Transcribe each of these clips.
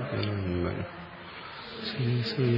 ശ്രീ ശ്രീ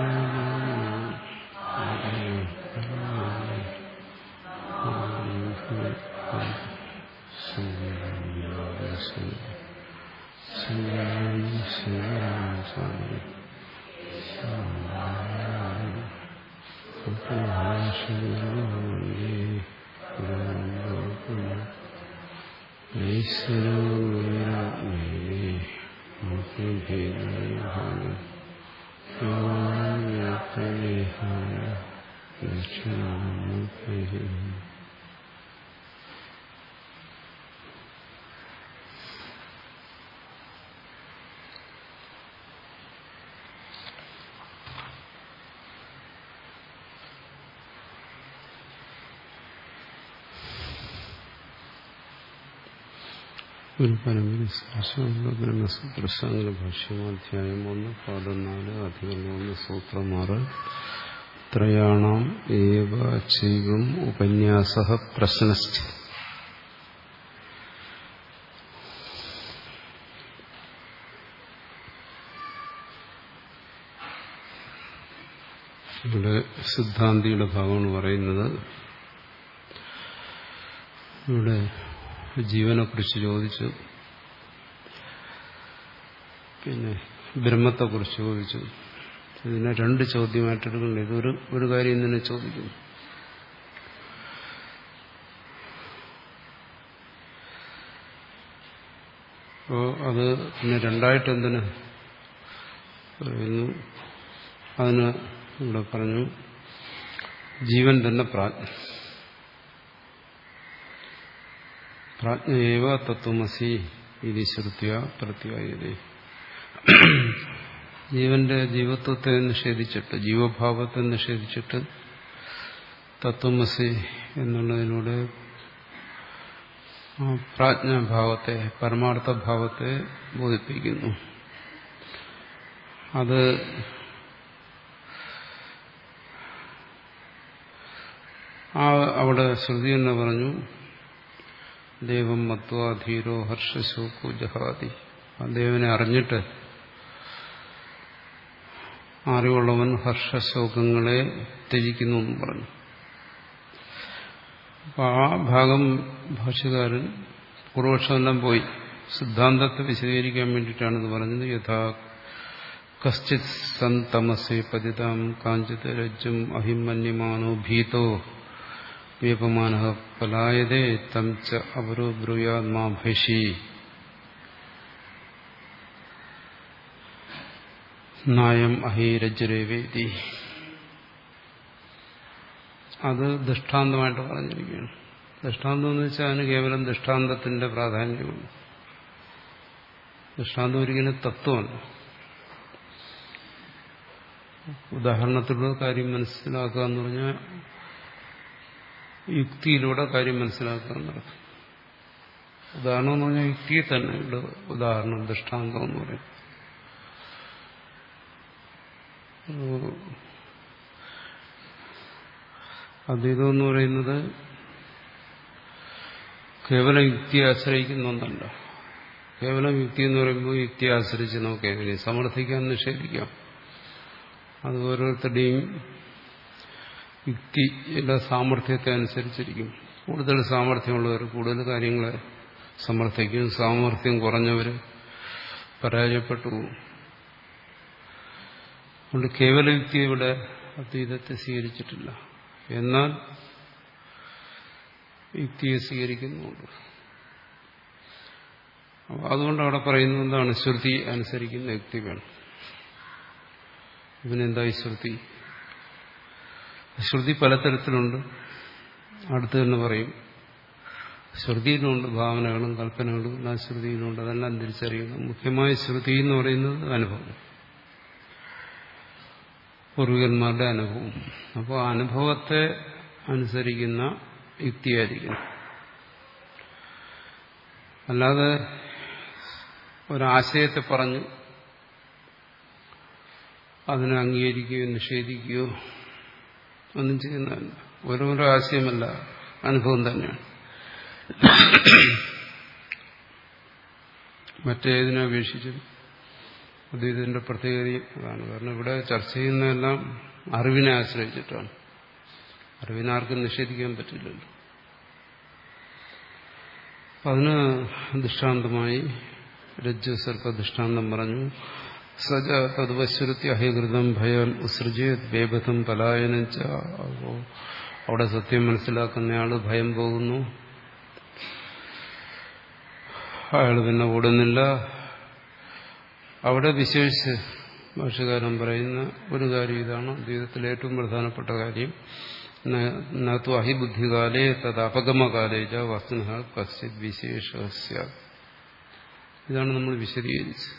ഒരു പരമ്പര ബ്രഹ്മസൂത്രശാങ്കര ഭാഷ്യമാധ്യായം ഒന്ന് പാദം നാല് അധികം ഒന്ന് സൂത്രം ആറ് ത്രയാണാം ഏവ ചൈവം ഉപന്യാസ പ്രശ്നസ്ഥ ഇവിടെ സിദ്ധാന്തിയുടെ ഭാഗമാണ് പറയുന്നത് ഇവിടെ ജീവനെക്കുറിച്ച് ചോദിച്ചു പിന്നെ ബ്രഹ്മത്തെക്കുറിച്ച് ചോദിച്ചു ഇതിനെ രണ്ട് ചോദ്യമായിട്ടെടുക്കുന്നുണ്ട് ഇതൊരു ഒരു കാര്യം തന്നെ ചോദിക്കുന്നു അപ്പോ അത് പിന്നെ രണ്ടായിട്ട് എന്തിന് പറയുന്നു അതിന് ഇവിടെ പറഞ്ഞു ജീവൻ തന്നെ പ്രാജ്ഞ പ്രാജ്ഞയേവ തത്വമസി ഇത് ശ്രുത്യ പ്രത്യായതേ ജീവന്റെ ജീവത്വത്തെ നിഷേധിച്ചിട്ട് ജീവഭാവത്തെ നിഷേധിച്ചിട്ട് തത്വമസി എന്നുള്ളതിലൂടെ പ്രാജ്ഞഭാവത്തെ പരമാർത്ഥഭാവത്തെ ബോധിപ്പിക്കുന്നു അത് ആ അവിടെ ശ്രുതി എന്ന് പറഞ്ഞു ദേവം മത്വ ധീരോ ഹർഷശോകോ ജഹാതി ആ ദേവനെ അറിഞ്ഞിട്ട് അറിവുള്ളവൻ ഹർഷശോകങ്ങളെ ത്യജിക്കുന്നു എന്ന് പറഞ്ഞു അപ്പൊ ആ ഭാഗം ഭാഷ്യകാരൻ പൂർവക്ഷമെല്ലാം പോയി സിദ്ധാന്തത്തെ വിശദീകരിക്കാൻ വേണ്ടിയിട്ടാണ് ഇത് പറഞ്ഞത് യഥാ കശ്ചിത് സന്തമസേ പതിതാം കാഞ്ചിത് രജ്ജും അഹിമന്യമാനോ ഭീതോ വ്യപമാന പലായതേ തം ച അവരോ ബ്രൂയാത്മാ ഭൈഷി നായം അഹീരജ്ജരേവേദി അത് ദൃഷ്ടാന്തമായിട്ട് പറഞ്ഞിരിക്കുകയാണ് ദൃഷ്ടാന്തം എന്ന് വെച്ചാൽ അതിന് കേവലം ദൃഷ്ടാന്തത്തിന്റെ പ്രാധാന്യമാണ് ദൃഷ്ടാന്തം ഒരിക്കലും തത്വമല്ല ഉദാഹരണത്തിലൂടെ കാര്യം മനസ്സിലാക്കുക എന്ന് പറഞ്ഞാൽ യുക്തിയിലൂടെ കാര്യം മനസ്സിലാക്കുക എന്നർത്ഥം ഉദാഹരണം എന്ന് പറഞ്ഞാൽ യുക്തിയെ തന്നെ ഇവിടെ ഉദാഹരണം ദൃഷ്ടാന്തം എന്ന് പറയും അദ്വൈതം എന്ന് പറയുന്നത് കേവലം യുക്തിയെ ആശ്രയിക്കുന്ന ഒന്നല്ല കേവലം യുക്തി എന്ന് പറയുമ്പോൾ യുക്തിയെ ആശ്രയിച്ച് നമുക്ക് എങ്ങനെ സമർത്ഥിക്കാൻ നിഷേധിക്കാം അത് ഓരോരുത്തരുടെയും യുക്തിയുടെ സാമർഥ്യത്തെ അനുസരിച്ചിരിക്കും കൂടുതൽ സാമർഥ്യമുള്ളവർ കൂടുതൽ കാര്യങ്ങളെ സമർത്ഥിക്കും സാമർഥ്യം കുറഞ്ഞവർ പരാജയപ്പെട്ടു പോകും അതുകൊണ്ട് കേവല യുക്തി ഇവിടെ അദ്വൈതത്തെ സ്വീകരിച്ചിട്ടില്ല എന്നാൽ യുക്തിയെ സ്വീകരിക്കുന്നുണ്ട് അപ്പോൾ അതുകൊണ്ട് അവിടെ പറയുന്നത് എന്താണ് ശ്രുതി അനുസരിക്കുന്ന യുക്തി വേണം ഇതിനെന്തായി ശ്രുതി ശ്രുതി പലതരത്തിലുണ്ട് അടുത്ത് തന്നെ പറയും ശ്രുതിയിലുണ്ട് ഭാവനകളും കൽപ്പനകളും എല്ലാം ശ്രുതിയിലുണ്ട് അതെല്ലാം തിരിച്ചറിയണം മുഖ്യമായ ശ്രുതി എന്ന് പറയുന്നത് അനുഭവം പൂർവികന്മാരുടെ അനുഭവം അപ്പോൾ ആ അനുഭവത്തെ അനുസരിക്കുന്ന യുക്തിയായിരിക്കണം അല്ലാതെ ഒരാശയത്തെ പറഞ്ഞ് അതിനെ അംഗീകരിക്കുകയോ നിഷേധിക്കുകയോ ഒന്നും ചെയ്യുന്നതല്ല ഓരോരോ ആശയമല്ല അനുഭവം തന്നെയാണ് മറ്റേതിനെ അപേക്ഷിച്ചും അദ്വൈതത്തിന്റെ പ്രത്യേകതയും അതാണ് കാരണം ഇവിടെ ചർച്ച ചെയ്യുന്നതെല്ലാം അറിവിനെ ആശ്രയിച്ചിട്ടാണ് അറിവിനെ ആർക്കും നിഷേധിക്കാൻ പറ്റില്ലല്ലോ അപ്പൊ അതിന് ദൃഷ്ടാന്തമായി രജ്ജു സർപ്പ ദൃഷ്ടാന്തം പറഞ്ഞു സജ തദ്വശ്രുത്തി അഹികൃതം ഭയം ഉസൃജ് ബേബധം പലായനം ച അവിടെ സത്യം മനസ്സിലാക്കുന്നയാള് ഭയം പോകുന്നു അയാൾ പിന്നെ ഓടുന്നില്ല അവിടെ വിശേഷിച്ച് ഭാഷകാരൻ പറയുന്ന ഒരു കാര്യം ഇതാണ് ജീവിതത്തിലെ ഏറ്റവും പ്രധാനപ്പെട്ട കാര്യം നത്തു അഹിബുദ്ധികാലേ തത് അപഗമകാലേ ച വസ്തുന കശ്ചിത് വിശേഷ ഇതാണ് നമ്മൾ വിശദീകരിച്ചത്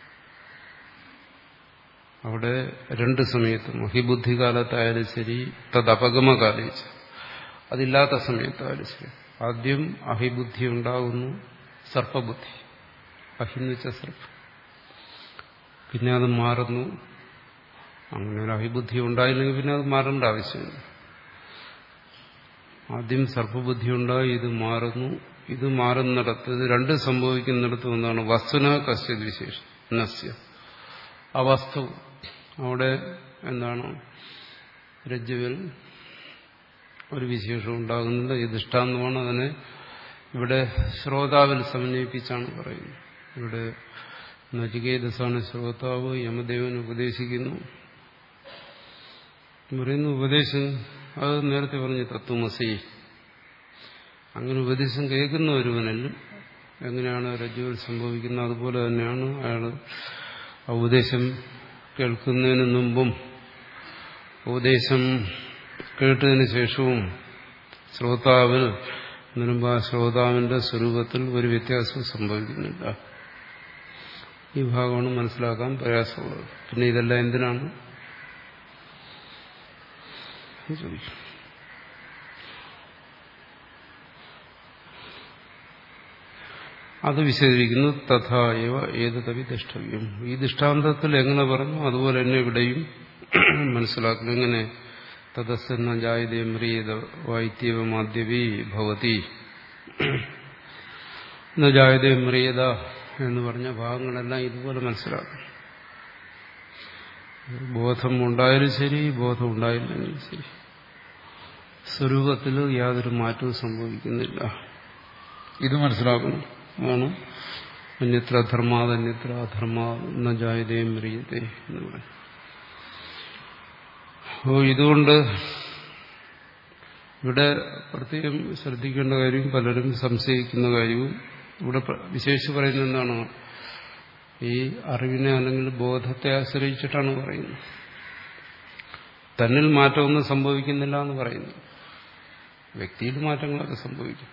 അവിടെ രണ്ട് സമയത്തും അഹിബുദ്ധികാലത്തായാലും ശരി തത് അപഗമകാലേച്ച് അതില്ലാത്ത സമയത്തായാലും ശരി ആദ്യം അഹിബുദ്ധി ഉണ്ടാകുന്നു സർപ്പബുദ്ധി അഹിന്ന് വെച്ച സർപ്പം പിന്നെ അത് മാറുന്നു അങ്ങനെ ഒരു അഭിബുദ്ധി ഉണ്ടായില്ലെങ്കിൽ പിന്നെ അത് മാറേണ്ട ആവശ്യമില്ല ആദ്യം സർപ്പബുദ്ധി ഉണ്ടായി ഇത് മാറുന്നു ഇത് മാറുന്നിടത്ത് ഇത് രണ്ട് സംഭവിക്കുന്നിടത്ത് എന്താണ് വസ്തുന കശ്യത് വിശേഷം നസ്യ ആ വസ്തു അവിടെ എന്താണ് രജ്ജുവിൽ ഒരു വിശേഷം ഉണ്ടാകുന്നത് ഈ ദൃഷ്ടാന്തമാണ് അതിനെ ഇവിടെ ശ്രോതാവിൽ സമന്വയിപ്പിച്ചാണ് പറയുന്നത് ഇവിടെ നചികേതസാണ് ശ്രോതാവ് യമദേവൻ ഉപദേശിക്കുന്നു പറയുന്ന ഉപദേശം അത് നേരത്തെ പറഞ്ഞു തത്വമസി അങ്ങനെ ഉപദേശം കേൾക്കുന്ന ഒരുവനല്ലും എങ്ങനെയാണ് രജ്ജുവിൽ സംഭവിക്കുന്നത് അതുപോലെ തന്നെയാണ് അയാൾ ആ ഉപദേശം കേൾക്കുന്നതിന് മുമ്പും ഉപദേശം കേട്ടതിന് ശേഷവും ശ്രോതാവിൽ മുൻപ് ആ ശ്രോതാവിന്റെ സ്വരൂപത്തിൽ ഒരു വ്യത്യാസവും സംഭവിക്കുന്നില്ല ഈ ഭാഗമാണ് മനസ്സിലാക്കാൻ പ്രയാസമുള്ളത് പിന്നെ ഇതെല്ലാം എന്തിനാണ് ചോദിക്കും അത് വിശദീകരിക്കുന്നു തഥാ ഇവ ഏത് തവി ദൃഷ്ടവ്യം ഈ ദൃഷ്ടാന്തത്തിൽ എങ്ങനെ പറഞ്ഞു അതുപോലെ തന്നെ ഇവിടെയും മനസ്സിലാക്കണം എങ്ങനെ തദസ്സെന്ന ജായതേ മ്രിയത വൈത്യവ മാധ്യവി ഭവതി ജായതേ മ്രിയത എന്ന് പറഞ്ഞ ഭാഗങ്ങളെല്ലാം ഇതുപോലെ മനസ്സിലാക്കണം ബോധം ഉണ്ടായാലും ശരി ബോധം ഉണ്ടായില്ലെങ്കിലും ശരി സ്വരൂപത്തിൽ യാതൊരു മാറ്റവും സംഭവിക്കുന്നില്ല ഇത് മനസ്സിലാക്കണം ആണ് അന്യത്ര ധർമാത് അന്യത്ര അധർമാ ജായതയും മ്രിയത്തെ എന്ന് പറയും അപ്പോൾ ഇതുകൊണ്ട് ഇവിടെ പ്രത്യേകം ശ്രദ്ധിക്കേണ്ട കാര്യവും പലരും സംശയിക്കുന്ന കാര്യവും ഇവിടെ വിശേഷിച്ച് പറയുന്നത് എന്താണ് ഈ അറിവിനെ അല്ലെങ്കിൽ ബോധത്തെ ആശ്രയിച്ചിട്ടാണ് പറയുന്നത് തന്നിൽ മാറ്റമൊന്നും സംഭവിക്കുന്നില്ല എന്ന് പറയുന്നു വ്യക്തിയിൽ മാറ്റങ്ങളൊക്കെ സംഭവിക്കും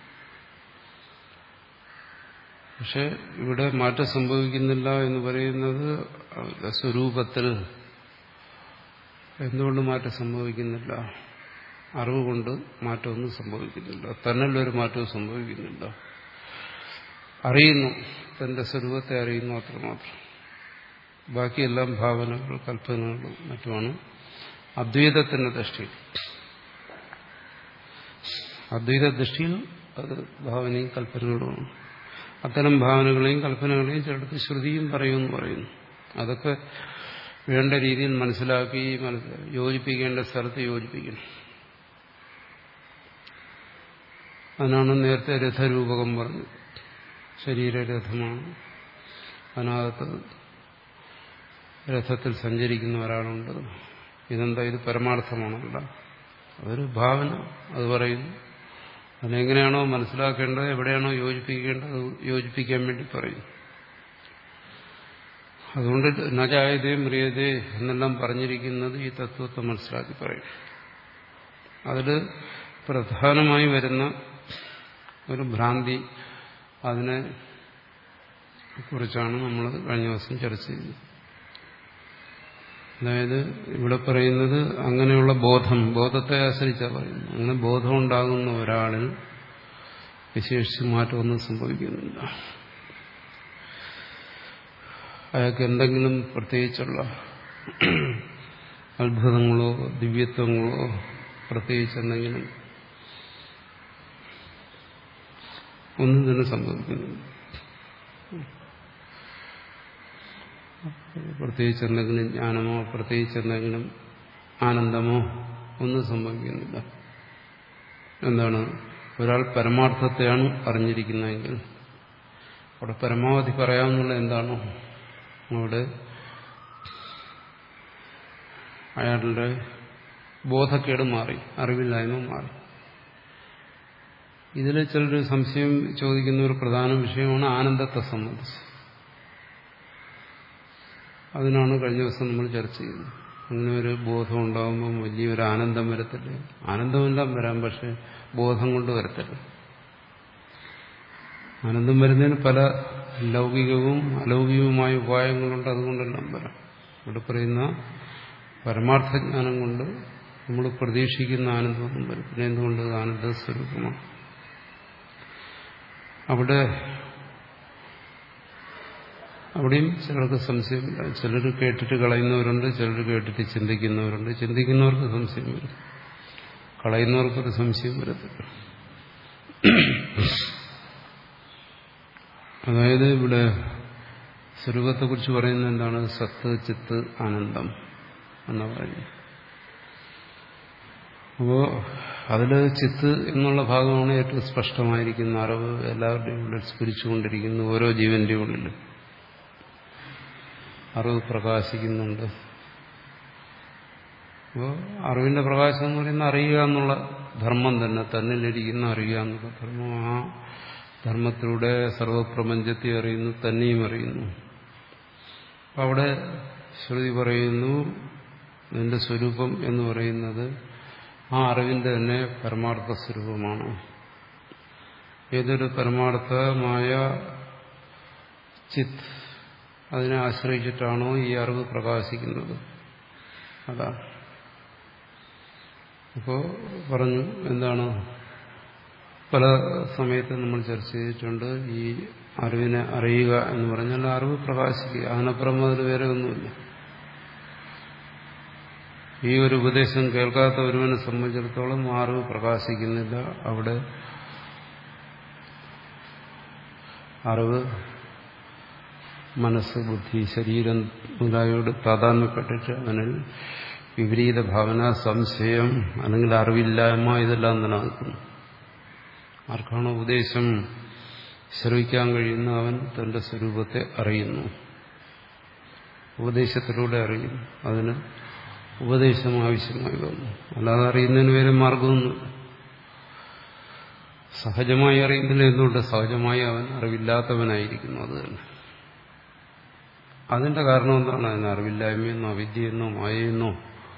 പക്ഷെ ഇവിടെ മാറ്റം സംഭവിക്കുന്നില്ല എന്ന് പറയുന്നത് സ്വരൂപത്തിൽ എന്തുകൊണ്ട് മാറ്റം സംഭവിക്കുന്നില്ല അറിവ് കൊണ്ട് മാറ്റമൊന്നും സംഭവിക്കുന്നില്ല തന്നല്ലൊരു മാറ്റവും സംഭവിക്കുന്നില്ല അറിയുന്നു തന്റെ സ്വരൂപത്തെ അറിയുന്നു അത്രമാത്രം ബാക്കിയെല്ലാം ഭാവനകൾ കൽപ്പനകൾ മറ്റുമാണ് അദ്വൈതത്തിന്റെ ദൃഷ്ടിയിൽ അദ്വൈത ദൃഷ്ടിയിൽ അത് ഭാവനയും കൽപ്പനകളുമാണ് അത്തരം ഭാവനകളെയും കൽപ്പനകളെയും ചിലടത്ത് ശ്രുതിയും പറയുമെന്ന് പറയുന്നു അതൊക്കെ വേണ്ട രീതിയിൽ മനസ്സിലാക്കി യോജിപ്പിക്കേണ്ട സ്ഥലത്ത് യോജിപ്പിക്കണം അതിനാണ് നേരത്തെ രഥരൂപകം പറഞ്ഞത് ശരീരരഥമാണ് അതിനകത്ത് രഥത്തിൽ സഞ്ചരിക്കുന്ന ഒരാളുണ്ട് ഇതെന്താ ഇത് പരമാർത്ഥമാണല്ല അതൊരു ഭാവന അത് പറയുന്നു അതിനെങ്ങനെയാണോ മനസ്സിലാക്കേണ്ടത് എവിടെയാണോ യോജിപ്പിക്കേണ്ടത് യോജിപ്പിക്കാൻ വേണ്ടി പറയും അതുകൊണ്ട് നജായതേ മ്രിയതേ എന്നെല്ലാം പറഞ്ഞിരിക്കുന്നത് ഈ തത്വത്തെ മനസ്സിലാക്കി പറയും അതിൽ പ്രധാനമായി വരുന്ന ഒരു ഭ്രാന്തി അതിനെ കുറിച്ചാണ് നമ്മൾ കഴിഞ്ഞ ദിവസം ചർച്ച ചെയ്തത് അതായത് ഇവിടെ പറയുന്നത് അങ്ങനെയുള്ള ബോധം ബോധത്തെ ആശ്രയിച്ചാണ് പറയുന്നത് അങ്ങനെ ബോധം ഉണ്ടാകുന്ന ഒരാളിൽ വിശേഷിച്ച് മാറ്റമൊന്നും സംഭവിക്കുന്നില്ല അയാൾക്ക് എന്തെങ്കിലും പ്രത്യേകിച്ചുള്ള അത്ഭുതങ്ങളോ ദിവ്യത്വങ്ങളോ പ്രത്യേകിച്ച് എന്തെങ്കിലും ഒന്നും തന്നെ സംഭവിക്കുന്നില്ല പ്രത്യേകിച്ച് എന്തെങ്കിലും ജ്ഞാനമോ പ്രത്യേകിച്ച് എന്തെങ്കിലും ആനന്ദമോ ഒന്നും സംഭവിക്കുന്നില്ല എന്താണ് ഒരാൾ പരമാർത്ഥത്തെയാണ് അറിഞ്ഞിരിക്കുന്നതെങ്കിൽ അവിടെ പരമാവധി പറയാമെന്നുള്ള എന്താണോ അവിടെ അയാളുടെ ബോധക്കേട് മാറി അറിവില്ലായ്മ മാറി ഇതിൽ ചിലർ സംശയം ചോദിക്കുന്ന ഒരു പ്രധാന വിഷയമാണ് ആനന്ദത്തെ സംബന്ധിച്ച് അതിനാണ് കഴിഞ്ഞ ദിവസം നമ്മൾ ചർച്ച ചെയ്തത് അങ്ങനെ ഒരു ബോധം ഉണ്ടാകുമ്പോൾ വലിയൊരു ആനന്ദം വരത്തില്ല ആനന്ദമെല്ലാം വരാം പക്ഷെ ബോധം കൊണ്ട് വരത്തില്ല ആനന്ദം വരുന്നതിന് പല ലൗകികവും അലൗകികവുമായ ഉപായങ്ങളുണ്ട് അതുകൊണ്ടെല്ലാം വരാം ഇവിടെ പറയുന്ന പരമാർത്ഥജ്ഞാനം കൊണ്ട് നമ്മൾ പ്രതീക്ഷിക്കുന്ന ആനന്ദമൊന്നും വരും പിന്നെ എന്തുകൊണ്ട് ആനന്ദ സ്വരൂപമാണ് അവിടെ അവിടെയും ചിലർക്ക് സംശയമില്ല ചിലർ കേട്ടിട്ട് കളയുന്നവരുണ്ട് ചിലർ കേട്ടിട്ട് ചിന്തിക്കുന്നവരുണ്ട് ചിന്തിക്കുന്നവർക്ക് സംശയം വരും കളയുന്നവർക്കൊരു സംശയം വരത്തില്ല അതായത് ഇവിടെ സ്വരൂപത്തെക്കുറിച്ച് പറയുന്നത് എന്താണ് സത്ത് ചിത്ത് ആനന്ദം എന്നാ പറയുന്നത് അപ്പോ അതില് ചിത്ത് എന്നുള്ള ഭാഗമാണ് ഏറ്റവും സ്പഷ്ടമായിരിക്കുന്ന അറിവ് എല്ലാവരുടെയും ഉള്ളിൽ സ്ഫുരിച്ചുകൊണ്ടിരിക്കുന്നു ഓരോ ജീവന്റെയും ഉള്ളിൽ അറിവ് പ്രകാശിക്കുന്നുണ്ട് അപ്പോൾ അറിവിന്റെ പ്രകാശം എന്ന് പറയുന്നത് അറിയുക എന്നുള്ള ധർമ്മം തന്നെ തന്നിലിരിക്കുന്ന അറിയുക എന്നുള്ള ധർമ്മം ആ ധർമ്മത്തിലൂടെ സർവപ്രപഞ്ചത്തെ അറിയുന്നു തന്നെയും അറിയുന്നു അപ്പം അവിടെ ശ്രുതി പറയുന്നു നിന്റെ സ്വരൂപം എന്ന് പറയുന്നത് ആ അറിവിന്റെ തന്നെ പരമാർത്ഥ സ്വരൂപമാണ് ഏതൊരു പരമാർത്ഥമായ ചിത്ത് അതിനെ ആശ്രയിച്ചിട്ടാണോ ഈ അറിവ് പ്രകാശിക്കുന്നത് അതാണ് അപ്പോൾ പറഞ്ഞു എന്താണ് പല സമയത്ത് നമ്മൾ ചർച്ച ചെയ്തിട്ടുണ്ട് ഈ അറിവിനെ അറിയുക എന്ന് പറഞ്ഞാൽ അറിവ് പ്രകാശിക്കുക അതിനപ്പുറം അതിൽ വേറെ ഒന്നുമില്ല ഈ ഒരു ഉപദേശം കേൾക്കാത്ത ഒരുവനെ സംബന്ധിച്ചിടത്തോളം അറിവ് പ്രകാശിക്കുന്നില്ല അവിടെ അറിവ് മനസ്സ് ബുദ്ധി ശരീരം മുതലായോട് താതാത്മ്യപ്പെട്ടിട്ട് അവനിൽ വിപരീത ഭാവന സംശയം അല്ലെങ്കിൽ അറിവില്ലായ്മ ഇതെല്ലാം നിലനിൽക്കുന്നു ആർക്കാണോ ഉപദേശം ശ്രവിക്കാൻ കഴിയുന്ന അവൻ തന്റെ സ്വരൂപത്തെ അറിയുന്നു ഉപദേശത്തിലൂടെ അറിയുന്നു അതിന് ഉപദേശം ആവശ്യമായി വന്നു അല്ലാതെ അറിയുന്നതിന് വേറെ മാർഗമൊന്നുമില്ല സഹജമായി അറിയുന്നില്ല എന്തുകൊണ്ട് സഹജമായി അവൻ അറിവില്ലാത്തവനായിരിക്കുന്നു അത് തന്നെ അതിന്റെ കാരണം എന്താണ് അതിന് അറിവില്ലായ്മയെന്നോ അവിദ്യയെന്നോ മായയെന്നോ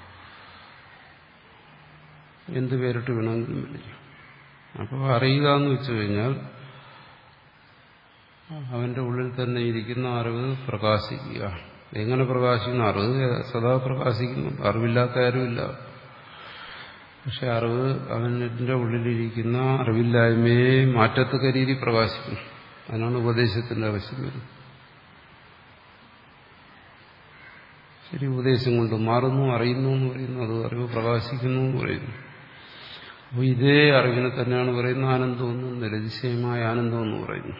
എന്ത് പേരിട്ട് വേണമെങ്കിലും വിളിക്കും അപ്പോൾ അറിയുക എന്ന് വെച്ചു കഴിഞ്ഞാൽ അവന്റെ ഉള്ളിൽ തന്നെ ഇരിക്കുന്ന അറിവ് പ്രകാശിക്കുക എങ്ങനെ പ്രകാശിക്കുന്നു അറിവ് സദാ പ്രകാശിക്കുന്നു അറിവില്ലാത്ത ആരുമില്ല പക്ഷെ അറിവ് അവൻ്റെ ഉള്ളിലിരിക്കുന്ന അറിവില്ലായ്മയെ മാറ്റത്തക്ക രീതി പ്രകാശിക്കുന്നു അതിനാണ് ഉപദേശത്തിന്റെ ആവശ്യം വരുന്നത് ശരി ഉപദേശം കൊണ്ട് മാറുന്നു അറിയുന്നു എന്ന് പറയുന്നു അത് അറിവ് പ്രകാശിക്കുന്നു എന്ന് പറയുന്നു അപ്പോൾ ഇതേ അറിവിനെ തന്നെയാണ് പറയുന്ന ആനന്ദമെന്ന് നിരതിശയമായ ആനന്ദമെന്ന് പറയുന്നു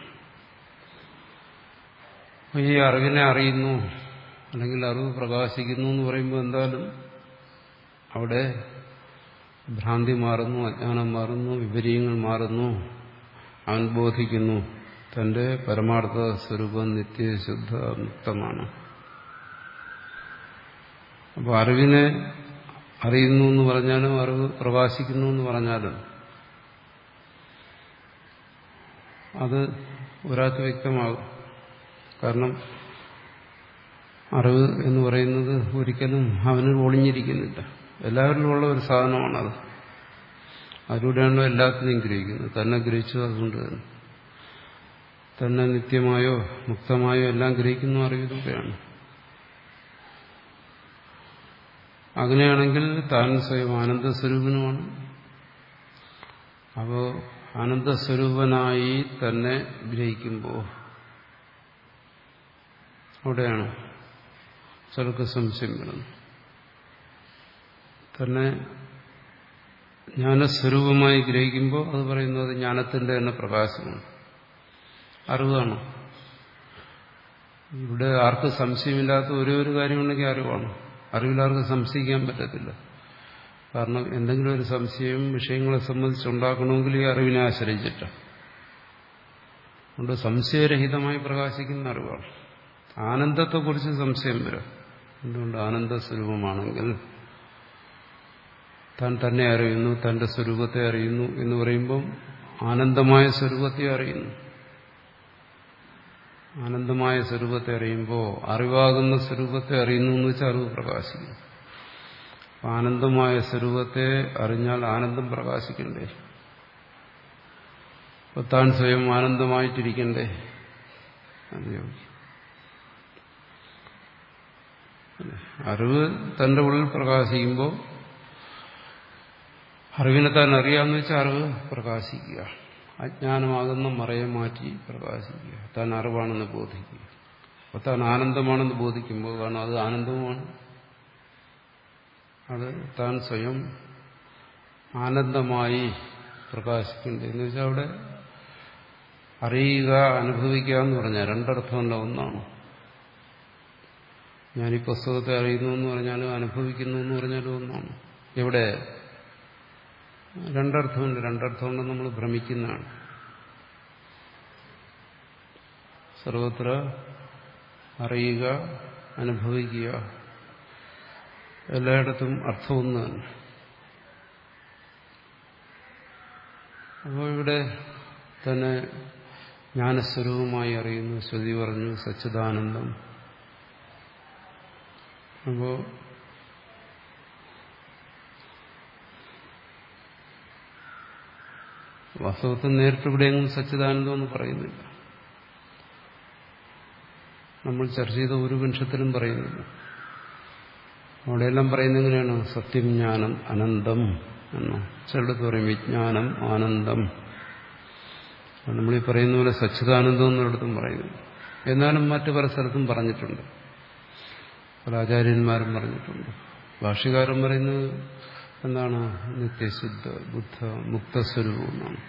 അപ്പോൾ ഈ അറിവിനെ അറിയുന്നു അല്ലെങ്കിൽ അറിവ് പ്രകാശിക്കുന്നു എന്ന് പറയുമ്പോൾ എന്തായാലും അവിടെ ഭ്രാന്തി മാറുന്നു അജ്ഞാനം മാറുന്നു വിപരീയങ്ങൾ മാറുന്നു അവൻ ബോധിക്കുന്നു തന്റെ പരമാർത്ഥ സ്വരൂപം നിത്യശുദ്ധ മുക്തമാണ് അപ്പോൾ അറിവിനെ അറിയുന്നു എന്ന് പറഞ്ഞാലും അറിവ് പ്രകാശിക്കുന്നു എന്ന് പറഞ്ഞാലും അത് ഒരാൾക്ക് വ്യക്തമാകും കാരണം അറിവ് എന്ന് പറയുന്നത് ഒരിക്കലും അവന് ഒളിഞ്ഞിരിക്കുന്നില്ല എല്ലാവരിലും ഉള്ള ഒരു സാധനമാണത് അതിലൂടെയാണ് എല്ലാത്തിനെയും ഗ്രഹിക്കുന്നത് തന്നെ ഗ്രഹിച്ചു അതുകൊണ്ട് തന്നെ തന്നെ നിത്യമായോ മുക്തമായോ എല്ലാം ഗ്രഹിക്കുന്ന അറിവിലൂടെയാണ് അങ്ങനെയാണെങ്കിൽ താൻ സ്വയം ആനന്ദസ്വരൂപനുമാണ് അപ്പോൾ ആനന്ദസ്വരൂപനായി തന്നെ ഗ്രഹിക്കുമ്പോൾ അവിടെയാണ് ചിലർക്ക് സംശയം വരുന്നത് തന്നെ ജ്ഞാനസ്വരൂപമായി ഗ്രഹിക്കുമ്പോൾ അത് പറയുന്നത് ജ്ഞാനത്തിന്റെ തന്നെ പ്രകാശമാണ് അറിവാണ് ഇവിടെ ആർക്കും സംശയമില്ലാത്ത ഒരേ ഒരു കാര്യമുണ്ടെങ്കിൽ അറിവാണ് അറിവിലാർക്കും സംശയിക്കാൻ പറ്റത്തില്ല കാരണം എന്തെങ്കിലും ഒരു സംശയം വിഷയങ്ങളെ സംബന്ധിച്ചുണ്ടാക്കണമെങ്കിൽ ഈ അറിവിനെ ആശ്രയിച്ചിട്ടാണ് അതുകൊണ്ട് സംശയരഹിതമായി പ്രകാശിക്കുന്ന അറിവാണ് ആനന്ദത്തെക്കുറിച്ച് സംശയം വരാം എന്തുകൊണ്ട് ആനന്ദ സ്വരൂപമാണെങ്കിൽ താൻ തന്നെ അറിയുന്നു തന്റെ സ്വരൂപത്തെ അറിയുന്നു എന്ന് പറയുമ്പം ആനന്ദമായ സ്വരൂപത്തെ അറിയുന്നു ആനന്ദമായ സ്വരൂപത്തെ അറിയുമ്പോൾ അറിവാകുന്ന സ്വരൂപത്തെ അറിയുന്നു എന്ന് വെച്ചാൽ അറിവ് പ്രകാശിക്കും ആനന്ദമായ സ്വരൂപത്തെ അറിഞ്ഞാൽ ആനന്ദം പ്രകാശിക്കണ്ടേ അപ്പൊ താൻ സ്വയം ആനന്ദമായിട്ടിരിക്കണ്ടേ അത് യോഗ്യം അറിവ് തന്റെ ഉള്ളിൽ പ്രകാശിക്കുമ്പോൾ അറിവിനെ താൻ അറിയാമെന്ന് വെച്ചാൽ അറിവ് പ്രകാശിക്കുക അജ്ഞാനമാകുന്ന മറയെ മാറ്റി പ്രകാശിക്കുക താൻ അറിവാണെന്ന് ബോധിക്കുക അപ്പോൾ താൻ ആനന്ദമാണെന്ന് ബോധിക്കുമ്പോൾ കാരണം അത് ആനന്ദവുമാണ് അത് താൻ സ്വയം ആനന്ദമായി പ്രകാശിക്കേണ്ടത് എന്ന് വെച്ചാൽ അവിടെ അറിയുക അനുഭവിക്കുക എന്ന് പറഞ്ഞാൽ രണ്ടർത്ഥമല്ല ഒന്നാണ് ഞാൻ ഈ പുസ്തകത്തെ അറിയുന്നു എന്ന് പറഞ്ഞാലും അനുഭവിക്കുന്നു എന്ന് പറഞ്ഞാലും ഒന്നാണ് എവിടെ രണ്ടർത്ഥമുണ്ട് രണ്ടർത്ഥമുണ്ട് നമ്മൾ ഭ്രമിക്കുന്നതാണ് സർവത്ര അറിയുക അനുഭവിക്കുക എല്ലായിടത്തും അർത്ഥം ഒന്ന് തന്നെ അപ്പോൾ ഇവിടെ തന്നെ ജ്ഞാനസ്വരൂപമായി അറിയുന്നു ശ്രുതി പറഞ്ഞു സച്ചിദാനന്ദം അപ്പോ വാസ്തവത്തിൽ നേരിട്ട് ഇവിടെയെങ്കിലും സച്ചിദാനന്ദം എന്ന് പറയുന്നില്ല നമ്മൾ ചർച്ച ചെയ്ത ഒരു വംശത്തിലും പറയുന്നില്ല അവിടെയെല്ലാം പറയുന്നത് എങ്ങനെയാണ് സത്യം ജ്ഞാനം അനന്തം എന്നോ ചിലടത്ത് പറയും വിജ്ഞാനം ആനന്ദം നമ്മൾ ഈ പറയുന്ന പോലെ സച്ചിദാനന്ദം എന്നിടത്തും പറയുന്നു എന്നാലും മറ്റു പല സ്ഥലത്തും പറഞ്ഞിട്ടുണ്ട് പല ആചാര്യന്മാരും പറഞ്ഞിട്ടുണ്ട് ഭാഷ്യകാരൻ പറയുന്നത് എന്താണ് നിത്യശുദ്ധ ബുദ്ധ മുക്തസ്വരൂപം എന്നാണ്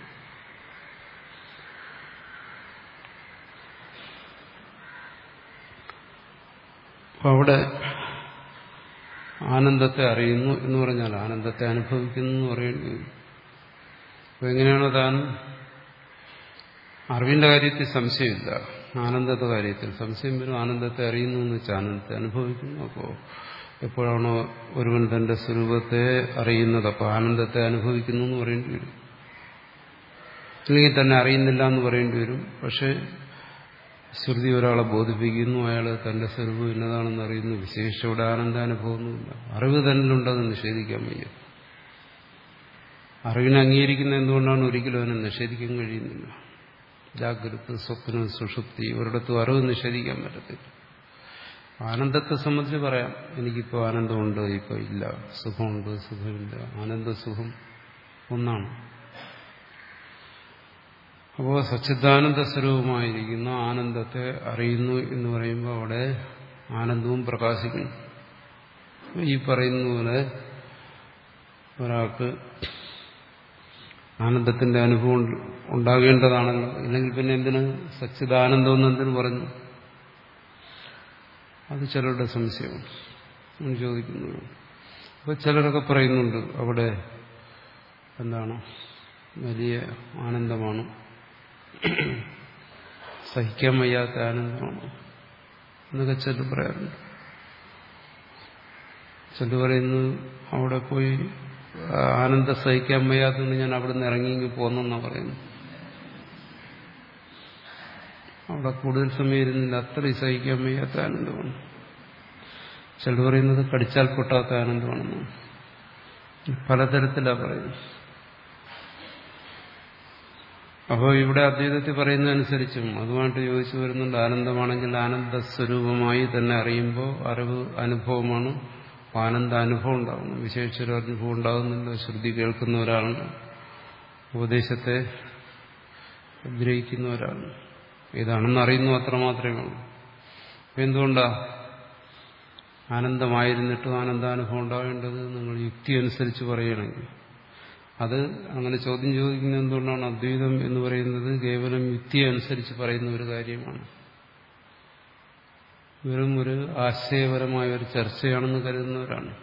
അവിടെ ആനന്ദത്തെ അറിയുന്നു എന്ന് പറഞ്ഞാൽ ആനന്ദത്തെ അനുഭവിക്കുന്നു എന്ന് പറയുന്നത് അപ്പൊ എങ്ങനെയാണോ താൻ അറിവിന്റെ കാര്യത്തിൽ സംശയമില്ല ആനന്ദത്തെ കാര്യത്തിൽ സംശയം വരും ആനന്ദത്തെ അറിയുന്നു എന്ന് വെച്ചാൽ ആനന്ദത്തെ അനുഭവിക്കുന്നു അപ്പോൾ എപ്പോഴാണോ ഒരുവൻ തന്റെ സ്വരൂപത്തെ അറിയുന്നത് അപ്പോൾ ആനന്ദത്തെ അനുഭവിക്കുന്നു എന്ന് പറയേണ്ടി വരും അല്ലെങ്കിൽ തന്നെ അറിയുന്നില്ല എന്ന് പറയേണ്ടി വരും പക്ഷേ ശ്രുതി ഒരാളെ ബോധിപ്പിക്കുന്നു അയാൾ തന്റെ സ്വരൂപം എന്നതാണെന്ന് അറിയുന്നു വിശേഷിച്ച് ഇവിടെ ആനന്ദാനുഭവമൊന്നുമില്ല അറിവ് തന്നിലുണ്ടെന്ന് നിഷേധിക്കാൻ വയ്യ അറിവിനെ അംഗീകരിക്കുന്ന എന്തുകൊണ്ടാണ് ഒരിക്കലും അവനെ നിഷേധിക്കാൻ കഴിയുന്നില്ല ജാഗ്രത സ്വപ്നം സുഷുപ്തി ഒരിടത്തും അറിവ് നിഷേധിക്കാൻ പറ്റത്തില്ല ആനന്ദത്തെ സംബന്ധിച്ച് പറയാം എനിക്കിപ്പോൾ ആനന്ദമുണ്ട് ഇപ്പോൾ ഇല്ല സുഖമുണ്ട് സുഖമില്ല ആനന്ദസുഖം ഒന്നാണ് അപ്പോൾ സച്ചിദാനന്ദ സ്വരൂപമായിരിക്കുന്ന ആനന്ദത്തെ അറിയുന്നു എന്ന് പറയുമ്പോൾ അവിടെ ആനന്ദവും പ്രകാശിക്കുന്നു ഈ പറയുന്ന പോലെ ഒരാൾക്ക് ആനന്ദത്തിന്റെ അനുഭവം ഉണ്ടാകേണ്ടതാണല്ലോ ഇല്ലെങ്കിൽ പിന്നെ എന്തിന് സച്ചിദാനന്ദം എന്ന് എന്തിനു പറഞ്ഞു അത് ചിലരുടെ സംശയമാണ് ചോദിക്കുന്നത് അപ്പോൾ ചിലരൊക്കെ പറയുന്നുണ്ട് അവിടെ എന്താണ് വലിയ ആനന്ദമാണ് സഹിക്കാൻ വയ്യാത്ത ആനന്ദമാണ് എന്നൊക്കെ ചിലർ പറയാറുണ്ട് ചിലർ പറയുന്നു അവിടെ പോയി ആനന്ദം സഹിക്കാൻ വയ്യാത്തതുകൊണ്ട് ഞാൻ അവിടെ നിന്ന് ഇറങ്ങി പോന്നെന്നാണ് പറയുന്നത് അവിടെ കൂടുതൽ സമയം ഇരുന്നില്ല അത്രയും സഹിക്കാൻ വയ്യാത്ത ആനന്ദമാണ് ചിലർ പറയുന്നത് കടിച്ചാൽ പൊട്ടാത്ത ആനന്ദമാണെന്ന് പലതരത്തിലാണ് പറയുന്നത് അപ്പോൾ ഇവിടെ അദ്വൈതത്തിൽ പറയുന്നതനുസരിച്ചും അതുമായിട്ട് യോജിച്ചു വരുന്നുണ്ട് ആനന്ദമാണെങ്കിൽ ആനന്ദ സ്വരൂപമായി തന്നെ അറിയുമ്പോൾ അറിവ് അനുഭവമാണ് ആനന്ദ അനുഭവം ഉണ്ടാകുന്നു വിശേഷിച്ചൊരു അനുഭവം ഉണ്ടാകുന്നില്ല ശ്രുതി കേൾക്കുന്ന ഒരാളാണ് ഉപദേശത്തെ ഗ്രഹിക്കുന്ന ഒരാളാണ് ഇതാണെന്ന് അറിയുന്നു അത്ര മാത്രമേ ഉള്ളൂ അപ്പം എന്തുകൊണ്ടാ ആനന്ദമായിരുന്നിട്ടും ആനന്ദാനുഭവം ഉണ്ടാവേണ്ടത് നിങ്ങൾ യുക്തി അനുസരിച്ച് പറയുകയാണെങ്കിൽ അത് അങ്ങനെ ചോദ്യം ചോദിക്കുന്നത് എന്തുകൊണ്ടാണ് അദ്വൈതം എന്ന് പറയുന്നത് കേവലം യുക്തി അനുസരിച്ച് പറയുന്ന ഒരു കാര്യമാണ് വെറും ഒരു ആശയപരമായ ഒരു ചർച്ചയാണെന്ന് കരുതുന്നവരാണ്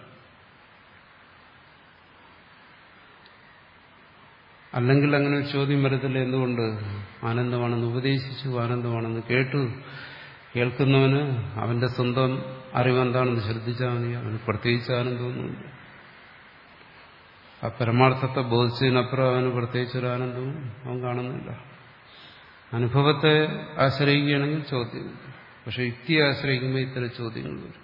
അല്ലെങ്കിൽ അങ്ങനെ ഒരു ചോദ്യം വരത്തില്ല എന്തുകൊണ്ട് ആനന്ദമാണെന്ന് ഉപദേശിച്ചു ആനന്ദമാണെന്ന് കേട്ടു കേൾക്കുന്നവന് അവന്റെ സ്വന്തം അറിവെന്താണെന്ന് ശ്രദ്ധിച്ചാൽ മതി അവന് പ്രത്യേകിച്ച് ആനന്ദമൊന്നുമില്ല ആ പരമാർത്ഥത്തെ ബോധിച്ചതിനപ്പുറം അവന് പ്രത്യേകിച്ചൊരു ആനന്ദവും അവൻ കാണുന്നില്ല അനുഭവത്തെ ആശ്രയിക്കുകയാണെങ്കിൽ ചോദ്യം പക്ഷെ യുക്തിയെ ആശ്രയിക്കുമ്പോൾ ഇത്തരം ചോദ്യങ്ങൾ വരും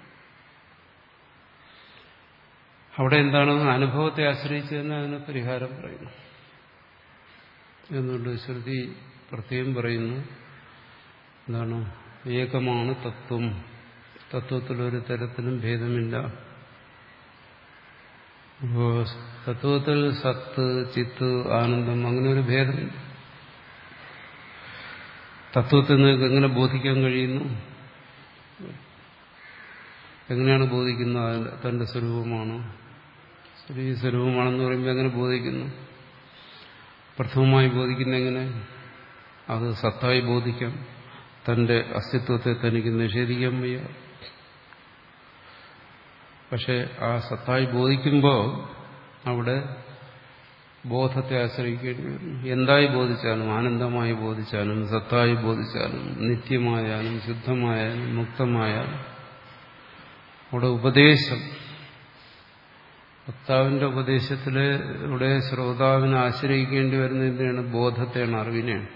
അവിടെ എന്താണ് അനുഭവത്തെ ആശ്രയിച്ച് തന്നെ അതിന് പരിഹാരം പറയുന്നു എന്നുകൊണ്ട് ശ്രുതി പ്രത്യേകം പറയുന്നു എന്താണ് ഏകമാണ് തത്വം തത്വത്തിലൊരു തരത്തിലും ഭേദമില്ല അപ്പോ തത്വത്തിൽ സത്ത് ചിത്ത് ആനന്ദം അങ്ങനെ ഒരു ഭേദമില്ല തത്വത്തിൽ നിങ്ങൾക്ക് എങ്ങനെ ബോധിക്കാൻ കഴിയുന്നു എങ്ങനെയാണ് ബോധിക്കുന്നത് തന്റെ സ്വരൂപമാണ് ഈ സ്വരൂപമാണെന്ന് പറയുമ്പോൾ എങ്ങനെ ബോധിക്കുന്നു പ്രഥമമായി ബോധിക്കുന്ന എങ്ങനെ അത് സത്തായി ബോധിക്കാം തന്റെ അസ്തിത്വത്തെ തനിക്ക് നിഷേധിക്കാൻ വയ്യ പക്ഷെ ആ സത്തായി ബോധിക്കുമ്പോൾ അവിടെ ബോധത്തെ ആശ്രയിക്കേണ്ടി വരും എന്തായി ബോധിച്ചാലും ആനന്ദമായി ബോധിച്ചാലും സത്തായി ബോധിച്ചാലും നിത്യമായാലും ശുദ്ധമായാലും മുക്തമായാലും അവിടെ ഉപദേശം വക്താവിന്റെ ഉപദേശത്തിലൂടെ ശ്രോതാവിനെ ആശ്രയിക്കേണ്ടി വരുന്ന എന്തിനാണ് ബോധത്തെയാണ് അറിവിനെയാണ്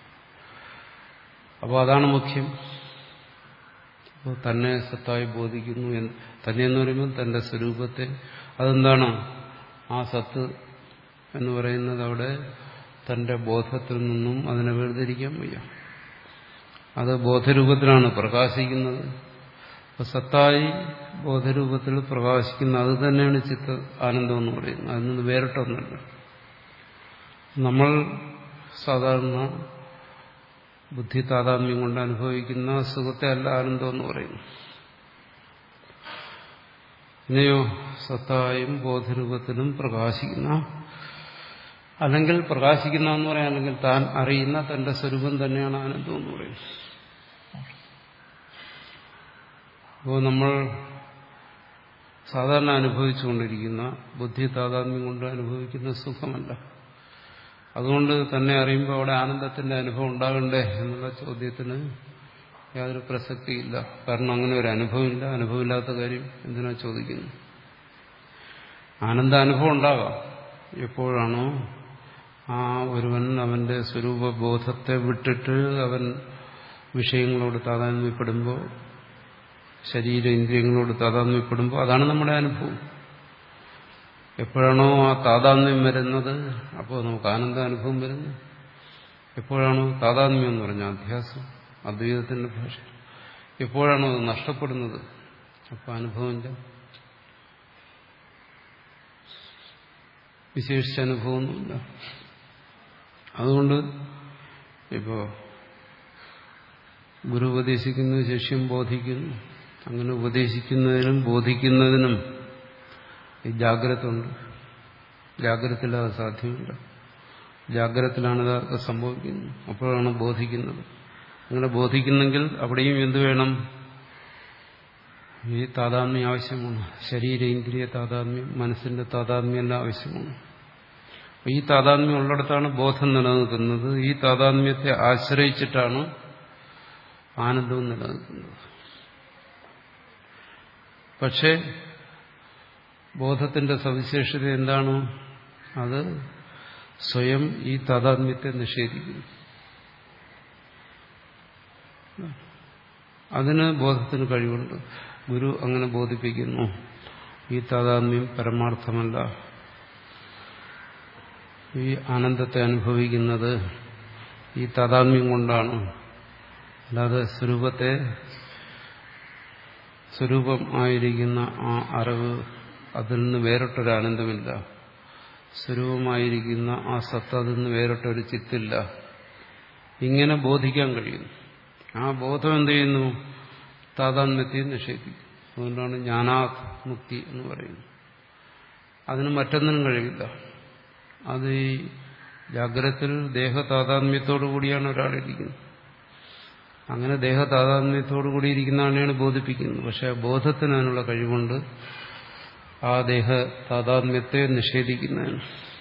അപ്പോൾ അതാണ് മുഖ്യം അപ്പോൾ തന്നെ സത്തായി ബോധിക്കുന്നു തന്നെ എന്ന് പറയുമ്പോൾ തന്റെ സ്വരൂപത്തെ അതെന്താണ് ആ സത്ത് എന്ന് പറയുന്നത് അവിടെ തന്റെ ബോധത്തിൽ നിന്നും അതിനെ വേർതിരിക്കാൻ വയ്യ അത് ബോധരൂപത്തിലാണ് പ്രകാശിക്കുന്നത് അപ്പൊ സത്തായി ബോധരൂപത്തിൽ പ്രകാശിക്കുന്ന അത് തന്നെയാണ് ചിത്ത ആനന്ദം എന്ന് പറയുന്നത് അതിൽ നിന്ന് വേറിട്ടൊന്നല്ല നമ്മൾ സാധാരണ ബുദ്ധി താതാത്മ്യം കൊണ്ട് അനുഭവിക്കുന്ന സുഖത്തെ അല്ല ആനന്ദം എന്ന് പറയുന്നു ഇനിയോ സത്തായും ബോധരൂപത്തിലും പ്രകാശിക്കുന്ന അല്ലെങ്കിൽ പ്രകാശിക്കുന്ന എന്ന് പറയാം അല്ലെങ്കിൽ താൻ അറിയുന്ന തന്റെ സ്വരൂപം തന്നെയാണ് ആനന്ദം എന്ന് പറയുന്നത് അപ്പോൾ നമ്മൾ സാധാരണ അനുഭവിച്ചുകൊണ്ടിരിക്കുന്ന ബുദ്ധി താതാത്മ്യം കൊണ്ട് അനുഭവിക്കുന്ന സുഖമല്ല അതുകൊണ്ട് തന്നെ അറിയുമ്പോൾ അവിടെ ആനന്ദത്തിന്റെ അനുഭവം ഉണ്ടാകണ്ടേ എന്നുള്ള ചോദ്യത്തിന് യാതൊരു പ്രസക്തിയില്ല കാരണം അങ്ങനെ ഒരു അനുഭവമില്ല അനുഭവമില്ലാത്ത കാര്യം എന്തിനാ ചോദിക്കുന്നു ആനന്ദ അനുഭവം ഉണ്ടാകാം എപ്പോഴാണോ ആ ഒരുവൻ അവന്റെ സ്വരൂപബോധത്തെ വിട്ടിട്ട് അവൻ വിഷയങ്ങളോട് താതാത്മ്യപ്പെടുമ്പോൾ ശരീര ഇന്ദ്രിയങ്ങളോട് താതാത്മ്യപ്പെടുമ്പോൾ അതാണ് നമ്മുടെ അനുഭവം എപ്പോഴാണോ ആ താതാത്മ്യം വരുന്നത് അപ്പോൾ നമുക്ക് ആനന്ദ അനുഭവം വരുന്നു എപ്പോഴാണോ താതാത്മ്യം എന്ന് പറഞ്ഞ അധ്യാസം അദ്വൈതത്തിന്റെ ഭാഷ എപ്പോഴാണോ അത് നഷ്ടപ്പെടുന്നത് അപ്പോൾ അനുഭവമില്ല വിശേഷിച്ച അനുഭവമൊന്നുമില്ല അതുകൊണ്ട് ഇപ്പോ ഗുരു ഉപദേശിക്കുന്നു ശിഷ്യം ബോധിക്കുന്നു അങ്ങനെ ഉപദേശിക്കുന്നതിനും ബോധിക്കുന്നതിനും ഈ ജാഗ്രത ഉണ്ട് ജാഗ്രതയിൽ അത് സാധ്യമല്ല ജാഗ്രതത്തിലാണ് ഇതൊക്കെ സംഭവിക്കുന്നത് അപ്പോഴാണ് ബോധിക്കുന്നത് അങ്ങനെ ബോധിക്കുന്നെങ്കിൽ അവിടെയും എന്തു വേണം ഈ താതാത്മ്യം ആവശ്യമാണ് ശരീര ഇന്ദ്രിയ താതാത്മ്യം മനസ്സിന്റെ താതാത്മ്യം എല്ലാം ആവശ്യമാണ് ഈ താതാത്മ്യം ഉള്ളിടത്താണ് ബോധം നിലനിൽക്കുന്നത് ഈ താതാത്മ്യത്തെ ആശ്രയിച്ചിട്ടാണ് ആനന്ദവും നിലനിൽക്കുന്നത് പക്ഷേ ബോധത്തിന്റെ സവിശേഷത എന്താണ് അത് സ്വയം ഈ താതാത്മ്യത്തെ നിഷേധിക്കുന്നു അതിന് ബോധത്തിന് കഴിവുണ്ട് ഗുരു അങ്ങനെ ബോധിപ്പിക്കുന്നു ഈ താതാത്മ്യം പരമാർത്ഥമല്ല ഈ ആനന്ദത്തെ അനുഭവിക്കുന്നത് ഈ താതാത്മ്യം കൊണ്ടാണ് അല്ലാതെ സ്വരൂപത്തെ സ്വരൂപം ആയിരിക്കുന്ന ആ അറിവ് അതിൽ നിന്ന് വേറിട്ടൊരു ആനന്ദമില്ല സ്വരൂപമായിരിക്കുന്ന ആ സത്ത അതിൽ നിന്ന് വേറിട്ടൊരു ചിത്തില്ല ഇങ്ങനെ ബോധിക്കാൻ കഴിയുന്നു ആ ബോധം എന്ത് ചെയ്യുന്നു താതാത്മ്യത്തെ നിഷേധിക്കും അതുകൊണ്ടാണ് ജ്ഞാനാത് മുക്തി എന്ന് പറയുന്നത് അതിന് മറ്റൊന്നിനും കഴിയില്ല അത് ഈ ജാഗ്രതത്തിൽ ദേഹതാതാത്മ്യത്തോടു കൂടിയാണ് ഒരാളിരിക്കുന്നത് അങ്ങനെ ദേഹ താതാത്മ്യത്തോടു കൂടി ഇരിക്കുന്നതാണ് ബോധിപ്പിക്കുന്നത് പക്ഷെ ബോധത്തിന് അതിനുള്ള കഴിവുണ്ട് ആ ദേഹ താതാത്മ്യത്തെ നിഷേധിക്കുന്നതിന്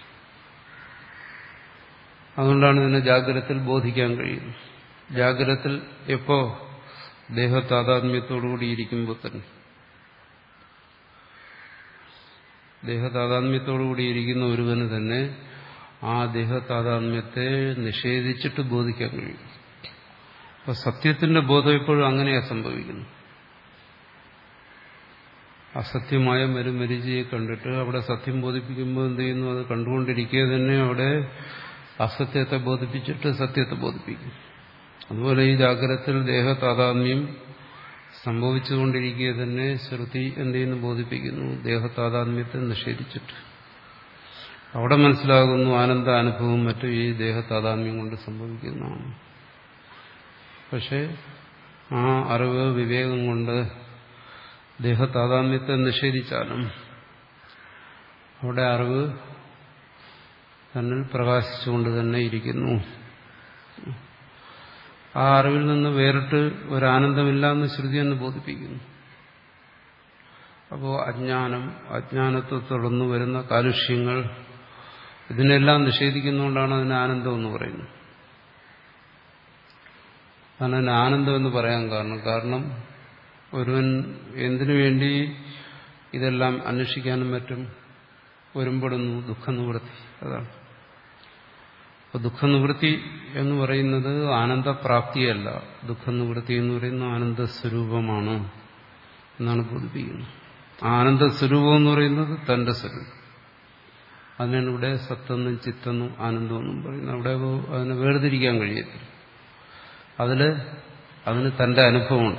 അതുകൊണ്ടാണ് ഇതിനെ ജാഗ്രതത്തിൽ ബോധിക്കാൻ കഴിയുന്നത് ജാഗ്രതത്തിൽ എപ്പോ ദേഹ താതാത്മ്യത്തോടുകൂടി ഇരിക്കുമ്പോൾ തന്നെ ദേഹതാതാത്മ്യത്തോടുകൂടി ഇരിക്കുന്ന ഒരുവന് തന്നെ ആ ദേഹതാതാത്മ്യത്തെ നിഷേധിച്ചിട്ട് ബോധിക്കാൻ കഴിയും അപ്പൊ സത്യത്തിന്റെ ബോധം എപ്പോഴും അങ്ങനെയാ സംഭവിക്കുന്നു അസത്യമായ മരുമരിചയെ കണ്ടിട്ട് അവിടെ സത്യം ബോധിപ്പിക്കുമ്പോൾ എന്ത് ചെയ്യുന്നു അത് കണ്ടുകൊണ്ടിരിക്കുക തന്നെ അവിടെ അസത്യത്തെ ബോധിപ്പിച്ചിട്ട് സത്യത്തെ ബോധിപ്പിക്കും അതുപോലെ ഈ ജാഗ്രതത്തിൽ ദേഹതാതാത്മ്യം സംഭവിച്ചുകൊണ്ടിരിക്കുക തന്നെ ശ്രുതി എന്ത് ചെയ്യുന്നു ബോധിപ്പിക്കുന്നു ദേഹതാതാത്മ്യത്തെ നിഷേധിച്ചിട്ട് അവിടെ മനസ്സിലാകുന്നു ആനന്ദ അനുഭവം മറ്റും ഈ ദേഹതാതാത്മ്യം കൊണ്ട് സംഭവിക്കുന്നതാണ് പക്ഷെ ആ അറിവ് വിവേകം കൊണ്ട് ദേഹതാതാത്മ്യത്തെ നിഷേധിച്ചാലും അവിടെ അറിവ് തന്നിൽ പ്രകാശിച്ചുകൊണ്ട് തന്നെ ഇരിക്കുന്നു ആ അറിവിൽ നിന്ന് വേറിട്ട് ഒരാനന്ദമില്ല എന്ന് ശ്രുതി എന്ന് ബോധിപ്പിക്കുന്നു അപ്പോൾ അജ്ഞാനം അജ്ഞാനത്തെ തുടർന്ന് വരുന്ന കാലുഷ്യങ്ങൾ ഇതിനെല്ലാം നിഷേധിക്കുന്നതുകൊണ്ടാണ് അതിന് ആനന്ദം എന്ന് പറയുന്നത് അതാണ് അതിന് ആനന്ദം എന്ന് പറയാൻ കാരണം കാരണം ഒരുവൻ എന്തിനു വേണ്ടി ഇതെല്ലാം അന്വേഷിക്കാനും മറ്റും ഒരുമ്പെടുന്നു ദുഃഖനിവൃത്തി അതാണ് അപ്പൊ ദുഃഖനിവൃത്തി എന്ന് പറയുന്നത് ആനന്ദപ്രാപ്തിയല്ല ദുഃഖനിവൃത്തി എന്ന് പറയുന്നത് ആനന്ദസ്വരൂപമാണ് എന്നാണ് ബോധിപ്പിക്കുന്നത് ആനന്ദസ്വരൂപം എന്ന് പറയുന്നത് തന്റെ സ്വരൂപം അതിനാണ് ഇവിടെ സത്തെന്നും ചിത്തെന്നും ആനന്ദമെന്നും പറയുന്നത് അവിടെ അതിനെ വേർതിരിക്കാൻ കഴിയത്തില്ല അതില് അതിന് തന്റെ അനുഭവമുണ്ട്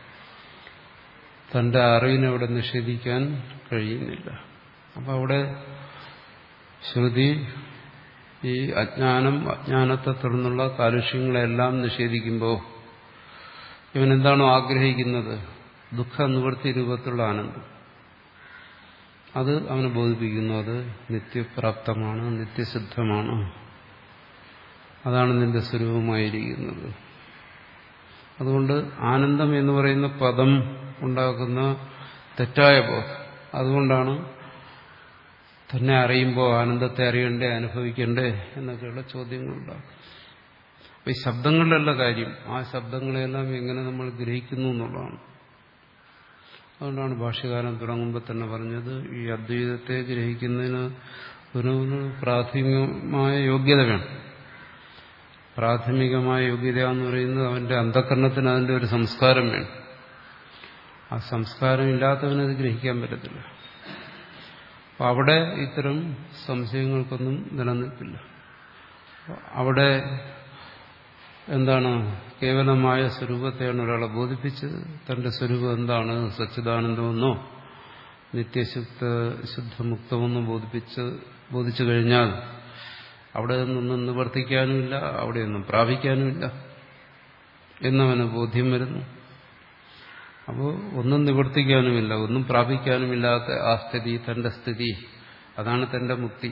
തന്റെ അറിവിനെ അവിടെ നിഷേധിക്കാൻ കഴിയുന്നില്ല അപ്പൊ അവിടെ ശ്രുതി ഈ അജ്ഞാനം അജ്ഞാനത്തെ തുടർന്നുള്ള കാലുഷ്യങ്ങളെല്ലാം നിഷേധിക്കുമ്പോൾ ഇവൻ എന്താണോ ആഗ്രഹിക്കുന്നത് ദുഃഖ നിവൃത്തി രൂപത്തിലുള്ള ആനന്ദം അത് അവനെ ബോധിപ്പിക്കുന്നു അത് നിത്യപ്രാപ്തമാണ് നിത്യസിദ്ധമാണ് അതാണ് നിന്റെ സ്വരൂപമായിരിക്കുന്നത് അതുകൊണ്ട് ആനന്ദം എന്ന് പറയുന്ന പദം ഉണ്ടാക്കുന്ന തെറ്റായ ബോധം അതുകൊണ്ടാണ് തന്നെ അറിയുമ്പോൾ ആനന്ദത്തെ അറിയണ്ടേ അനുഭവിക്കണ്ടേ എന്നൊക്കെയുള്ള ചോദ്യങ്ങളുണ്ടാകും അപ്പൊ ഈ ശബ്ദങ്ങളിലല്ല കാര്യം ആ ശബ്ദങ്ങളെല്ലാം എങ്ങനെ നമ്മൾ ഗ്രഹിക്കുന്നു എന്നുള്ളതാണ് അതുകൊണ്ടാണ് ഭാഷ്യകാലം തുടങ്ങുമ്പോൾ തന്നെ പറഞ്ഞത് ഈ അദ്വൈതത്തെ ഗ്രഹിക്കുന്നതിന് ഒരു പ്രാഥമികമായ യോഗ്യത വേണം പ്രാഥമികമായ യോഗ്യത എന്ന് പറയുന്നത് അവന്റെ അന്ധകരണത്തിന് അതിന്റെ ഒരു സംസ്കാരം വേണം ആ സംസ്കാരം ഇല്ലാത്തവനത് ഗ്രഹിക്കാൻ പറ്റത്തില്ല അപ്പൊ അവിടെ ഇത്തരം സംശയങ്ങൾക്കൊന്നും നിലനിൽപ്പില്ല അവിടെ എന്താണ് കേവലമായ സ്വരൂപത്തെയാണ് ഒരാളെ ബോധിപ്പിച്ചത് തന്റെ സ്വരൂപം എന്താണ് സച്ചിദാനന്ദമെന്നോ നിത്യശുദ്ധ ശുദ്ധമുക്തമെന്നോ ബോധിപ്പിച്ച് ബോധിച്ചു കഴിഞ്ഞാൽ അവിടെ നിന്നൊന്നും നിവർത്തിക്കാനുമില്ല അവിടെയൊന്നും പ്രാപിക്കാനുമില്ല എന്നവന് ബോധ്യം വരുന്നു അപ്പോൾ ഒന്നും നിവർത്തിക്കാനുമില്ല ഒന്നും പ്രാപിക്കാനുമില്ലാത്ത ആ സ്ഥിതി തന്റെ സ്ഥിതി അതാണ് തന്റെ മുക്തി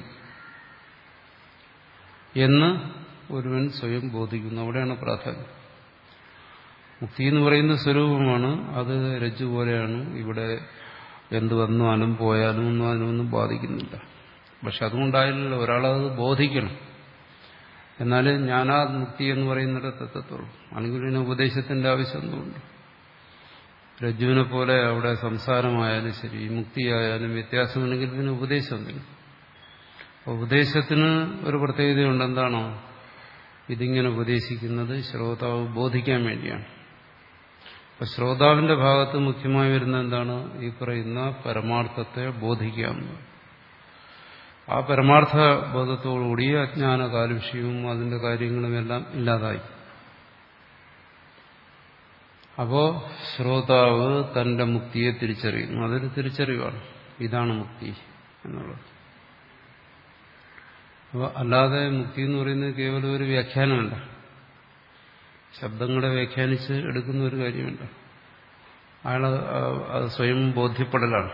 എന്ന് ഒരുവൻ സ്വയം ബോധിക്കുന്നു അവിടെയാണ് പ്രാധാന്യം മുക്തി എന്ന് പറയുന്ന സ്വരൂപമാണ് അത് രജ്ജു പോലെയാണ് ഇവിടെ എന്ത് വന്നാലും പോയാലും ഒന്നും അതിനൊന്നും ബാധിക്കുന്നില്ല പക്ഷെ അതുകൊണ്ടായില്ലല്ലോ ഒരാളത് ബോധിക്കണം എന്നാലേ ഞാനാ മുക്തി എന്ന് പറയുന്നിടത്ത് എത്തത്തുള്ളൂ അല്ലെങ്കിൽ ഇതിന് ഉപദേശത്തിന്റെ ആവശ്യം എന്തുകൊണ്ട് രജ്ജുവിനെ പോലെ അവിടെ സംസാരമായാലും ശരി മുക്തിയായാലും വ്യത്യാസമുണ്ടെങ്കിൽ ഇതിന് ഉപദേശം എന്തിനു ഉപദേശത്തിന് ഒരു പ്രത്യേകതയുണ്ട് എന്താണോ ഇതിങ്ങനെ ഉപദേശിക്കുന്നത് ശ്രോതാവ് ബോധിക്കാൻ വേണ്ടിയാണ് അപ്പൊ ശ്രോതാവിന്റെ ഭാഗത്ത് മുഖ്യമായി വരുന്ന എന്താണ് ഈ പറയുന്ന പരമാർത്ഥത്തെ ബോധിക്കാം ആ പരമാർത്ഥ ബോധത്തോടുകൂടി അജ്ഞാന കാലുഷ്യവും അതിന്റെ കാര്യങ്ങളുമെല്ലാം ഇല്ലാതായി അപ്പോ ശ്രോതാവ് തന്റെ മുക്തിയെ തിരിച്ചറിയുന്നു അതൊരു തിരിച്ചറിവാണ് ഇതാണ് മുക്തി എന്നുള്ളത് അപ്പോൾ അല്ലാതെ മുക്തി എന്ന് പറയുന്നത് കേവലം ഒരു വ്യാഖ്യാനമല്ല ശബ്ദങ്ങളെ വ്യാഖ്യാനിച്ച് എടുക്കുന്ന ഒരു കാര്യമല്ല അയാൾ അത് സ്വയം ബോധ്യപ്പെടലാണ്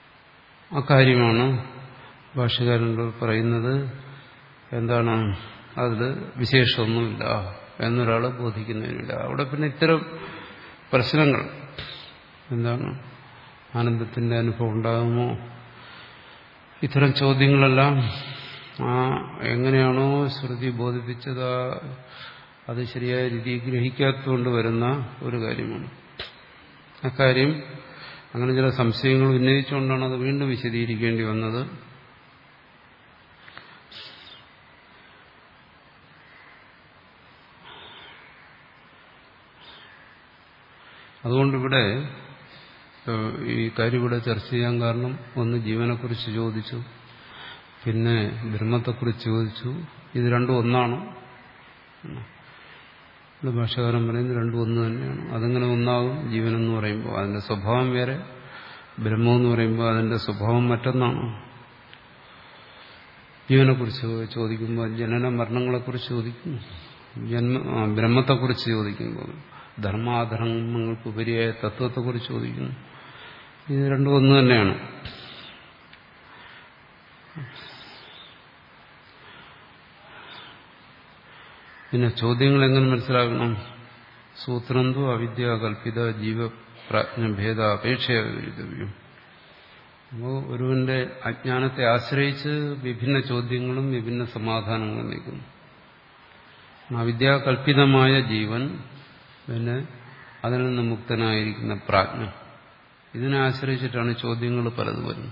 അക്കാര്യമാണ് ഭാഷകാരനോട് പറയുന്നത് എന്താണ് അതിൽ വിശേഷമൊന്നുമില്ല എന്നൊരാൾ ബോധിക്കുന്നതിനില്ല അവിടെ പിന്നെ ഇത്തരം പ്രശ്നങ്ങൾ എന്താണ് ആനന്ദത്തിന്റെ അനുഭവം ഉണ്ടാകുമോ ഇത്തരം ചോദ്യങ്ങളെല്ലാം ആ എങ്ങനെയാണോ ശ്രുതി ബോധിപ്പിച്ചത് അത് ശരിയായ രീതിയിൽ ഗ്രഹിക്കാത്തതുകൊണ്ട് വരുന്ന ഒരു കാര്യമാണ് അക്കാര്യം അങ്ങനെ ചില സംശയങ്ങൾ ഉന്നയിച്ചുകൊണ്ടാണ് അത് വീണ്ടും വിശദീകരിക്കേണ്ടി വന്നത് അതുകൊണ്ടിവിടെ ഈ കാര്യം ഇവിടെ ചർച്ച ചെയ്യാൻ കാരണം ഒന്ന് ജീവനെക്കുറിച്ച് ചോദിച്ചു പിന്നെ ബ്രഹ്മത്തെക്കുറിച്ച് ചോദിച്ചു ഇത് രണ്ടും ഒന്നാണ് ഇവിടെ ഭാഷകാരൻ പറയുന്നത് രണ്ടും ഒന്ന് തന്നെയാണ് അതെങ്ങനെ ഒന്നാകും ജീവനെന്ന് പറയുമ്പോൾ അതിന്റെ സ്വഭാവം വേറെ ബ്രഹ്മമെന്ന് പറയുമ്പോൾ അതിന്റെ സ്വഭാവം മറ്റൊന്നാണ് ജീവനെക്കുറിച്ച് ചോദിക്കുമ്പോൾ ജനന മരണങ്ങളെക്കുറിച്ച് ചോദിക്കുന്നു ജന്മ ബ്രഹ്മത്തെക്കുറിച്ച് ചോദിക്കുമ്പോൾ ധർമാധർമ്മങ്ങൾക്ക് ഉപരിയായ തത്വത്തെക്കുറിച്ച് ചോദിക്കുന്നു ഇത് രണ്ടും ഒന്ന് തന്നെയാണ് പിന്നെ ചോദ്യങ്ങൾ എങ്ങനെ മനസ്സിലാക്കണം സൂത്രന്തോ അവിദ്യ കൽപ്പിത ജീവപ്രാജ്ഞഭേദ അപേക്ഷയ വിരുദ്ധവ്യം അപ്പോൾ ഒരുവന്റെ അജ്ഞാനത്തെ ആശ്രയിച്ച് വിഭിന്ന ചോദ്യങ്ങളും വിഭിന്ന സമാധാനങ്ങളും നീക്കുന്നു അവിദ്യാകൽപിതമായ ജീവൻ പിന്നെ അതിൽ നിന്ന് മുക്തനായിരിക്കുന്ന പ്രാജ്ഞ ഇതിനെ ആശ്രയിച്ചിട്ടാണ് ചോദ്യങ്ങൾ പലത് വരുന്നത്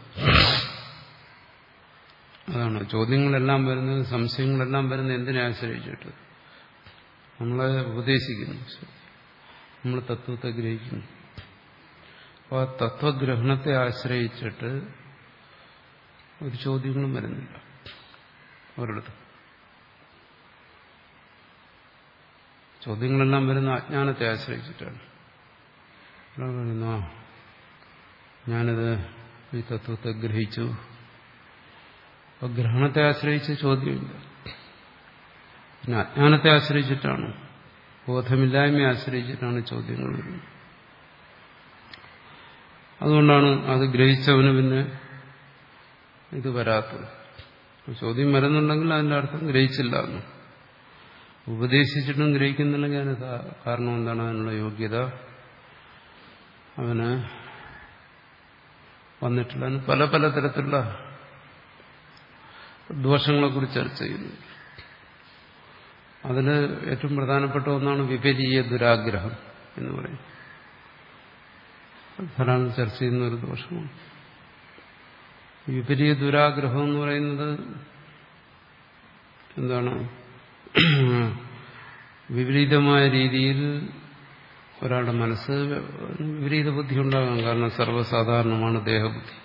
അതാണ് ചോദ്യങ്ങളെല്ലാം വരുന്നത് സംശയങ്ങളെല്ലാം വരുന്നത് എന്തിനെ ആശ്രയിച്ചിട്ട് നമ്മളെ ഉപദേശിക്കുന്നു നമ്മൾ തത്വത്തെ ഗ്രഹിക്കുന്നു അപ്പോൾ ആ തത്വഗ്രഹണത്തെ ആശ്രയിച്ചിട്ട് ഒരു ചോദ്യങ്ങളും വരുന്നില്ല ഒരിടത്തും ചോദ്യങ്ങളെല്ലാം വരുന്ന അജ്ഞാനത്തെ ആശ്രയിച്ചിട്ടാണ് പറയുന്നു ആ ഞാനിത് ഈ തത്വത്തെ ഗ്രഹിച്ചു അപ്പൊ ഗ്രഹണത്തെ ആശ്രയിച്ച് ചോദ്യമില്ല പിന്നെ അജ്ഞാനത്തെ ആശ്രയിച്ചിട്ടാണ് ബോധമില്ലായ്മയെ ആശ്രയിച്ചിട്ടാണ് ചോദ്യങ്ങൾ വരുന്നത് അതുകൊണ്ടാണ് അത് ഗ്രഹിച്ചവന് പിന്നെ ഇത് വരാത്തത് ചോദ്യം വരുന്നുണ്ടെങ്കിൽ അതിന്റെ അർത്ഥം ഗ്രഹിച്ചില്ല എന്ന് ഉപദേശിച്ചിട്ടും ഗ്രഹിക്കുന്നില്ലെങ്കിൽ അതിന് കാരണം എന്താണ് അതിനുള്ള യോഗ്യത അവന് വന്നിട്ടില്ല പല പല തരത്തിലുള്ള ദോഷങ്ങളെക്കുറിച്ച് ചർച്ച ചെയ്യുന്നു അതിൽ ഏറ്റവും പ്രധാനപ്പെട്ട ഒന്നാണ് വിപരീയ ദുരാഗ്രഹം എന്ന് പറയും ധാരാളം ചർച്ച ചെയ്യുന്ന ഒരു ദോഷമാണ് വിപരീയ ദുരാഗ്രഹം എന്ന് പറയുന്നത് എന്താണ് വിപരീതമായ രീതിയിൽ ഒരാളുടെ മനസ്സ് വിപരീത ബുദ്ധി ഉണ്ടാകാം കാരണം സർവ്വസാധാരണമാണ് ദേഹബുദ്ധി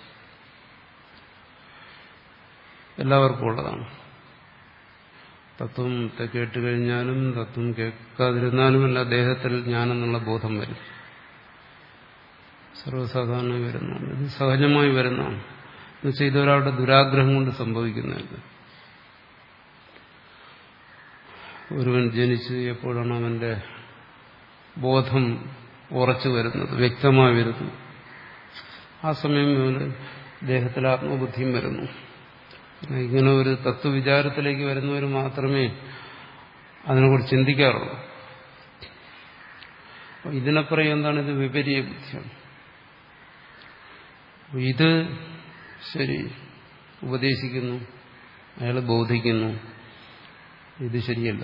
എല്ലാവർക്കും ഉള്ളതാണ് തത്വത്തെ കേട്ടുകഴിഞ്ഞാലും തത്വം കേൾക്കാതിരുന്നാലുമല്ല ദേഹത്തിൽ ഞാനെന്നുള്ള ബോധം വരും സർവ്വസാധാരണമായി വരുന്നതാണ് ഇത് സഹജമായി വരുന്നതാണ് എന്നുവെച്ചാൽ ഇതൊരാളുടെ ദുരാഗ്രഹം കൊണ്ട് സംഭവിക്കുന്നതല്ല ഒരുവൻ ജനിച്ച് എപ്പോഴാണ് അവന്റെ ബോധം ഉറച്ചു വരുന്നത് വ്യക്തമായി വരുന്നു ആ സമയം ഇവന് ദേഹത്തിൽ ആത്മബുദ്ധിയും വരുന്നു ഇങ്ങനെ ഒരു തത്വവിചാരത്തിലേക്ക് വരുന്നവർ മാത്രമേ അതിനെക്കുറിച്ച് ചിന്തിക്കാറുള്ളൂ ഇതിനപ്പുറം എന്താണ് ഇത് വിപരീയ ബുദ്ധിയാണ് ഇത് ശരി ഉപദേശിക്കുന്നു അയാൾ ബോധിക്കുന്നു ഇത് ശരിയല്ല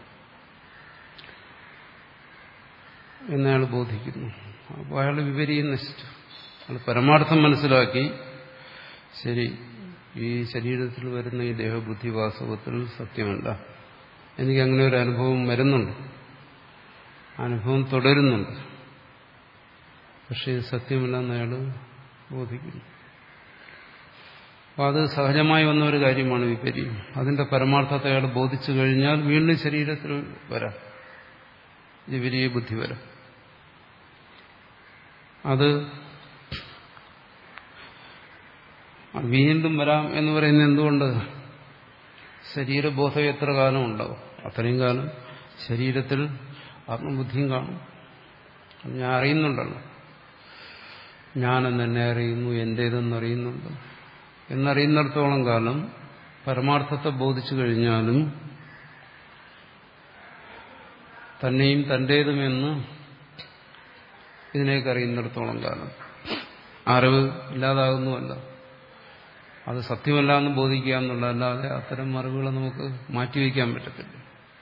എന്നയാൾ ബോധിക്കുന്നു അപ്പോൾ അയാൾ വിപരീയം നശിച്ചു അയാൾ പരമാർത്ഥം മനസ്സിലാക്കി ശരി ഈ ശരീരത്തിൽ വരുന്ന ഈ ദേഹബുദ്ധി വാസ്തവത്തിൽ സത്യമല്ല എനിക്ക് അങ്ങനെ ഒരു അനുഭവം വരുന്നുണ്ട് അനുഭവം തുടരുന്നുണ്ട് പക്ഷേ ഇത് സത്യമല്ലെന്ന് അയാൾ ബോധിക്കുന്നു അപ്പോൾ അത് സഹജമായി വന്ന ഒരു കാര്യമാണ് വിപര്യം അതിന്റെ പരമാർത്ഥത്തെ അയാൾ ബോധിച്ചു കഴിഞ്ഞാൽ വീണ്ടും ശരീരത്തിൽ വരാം വിപരീയ ബുദ്ധി വരാം അത് വീണ്ടും വരാം എന്ന് പറയുന്നത് എന്തുകൊണ്ട് ശരീരബോധം എത്ര കാലം ഉണ്ടാവും അത്രയും കാലം ശരീരത്തിൽ ആത്മബുദ്ധിയും കാണും ഞാൻ അറിയുന്നുണ്ടല്ലോ ഞാനെന്ന് എന്നെ അറിയുന്നു എന്റേതെന്ന് അറിയുന്നുണ്ട് എന്നറിയുന്നിടത്തോളം കാലം പരമാർത്ഥത്തെ ബോധിച്ചു കഴിഞ്ഞാലും തന്നെയും തന്റേതുമെന്ന് ഇതിനേക്ക് അറിയുന്നിടത്തോളം കാലം അറിവ് ഇല്ലാതാകുന്നുമല്ല അത് സത്യമല്ല എന്ന് ബോധിക്കുക എന്നുള്ളതല്ലാതെ അത്തരം അറിവുകളെ നമുക്ക് മാറ്റിവെക്കാൻ പറ്റത്തില്ല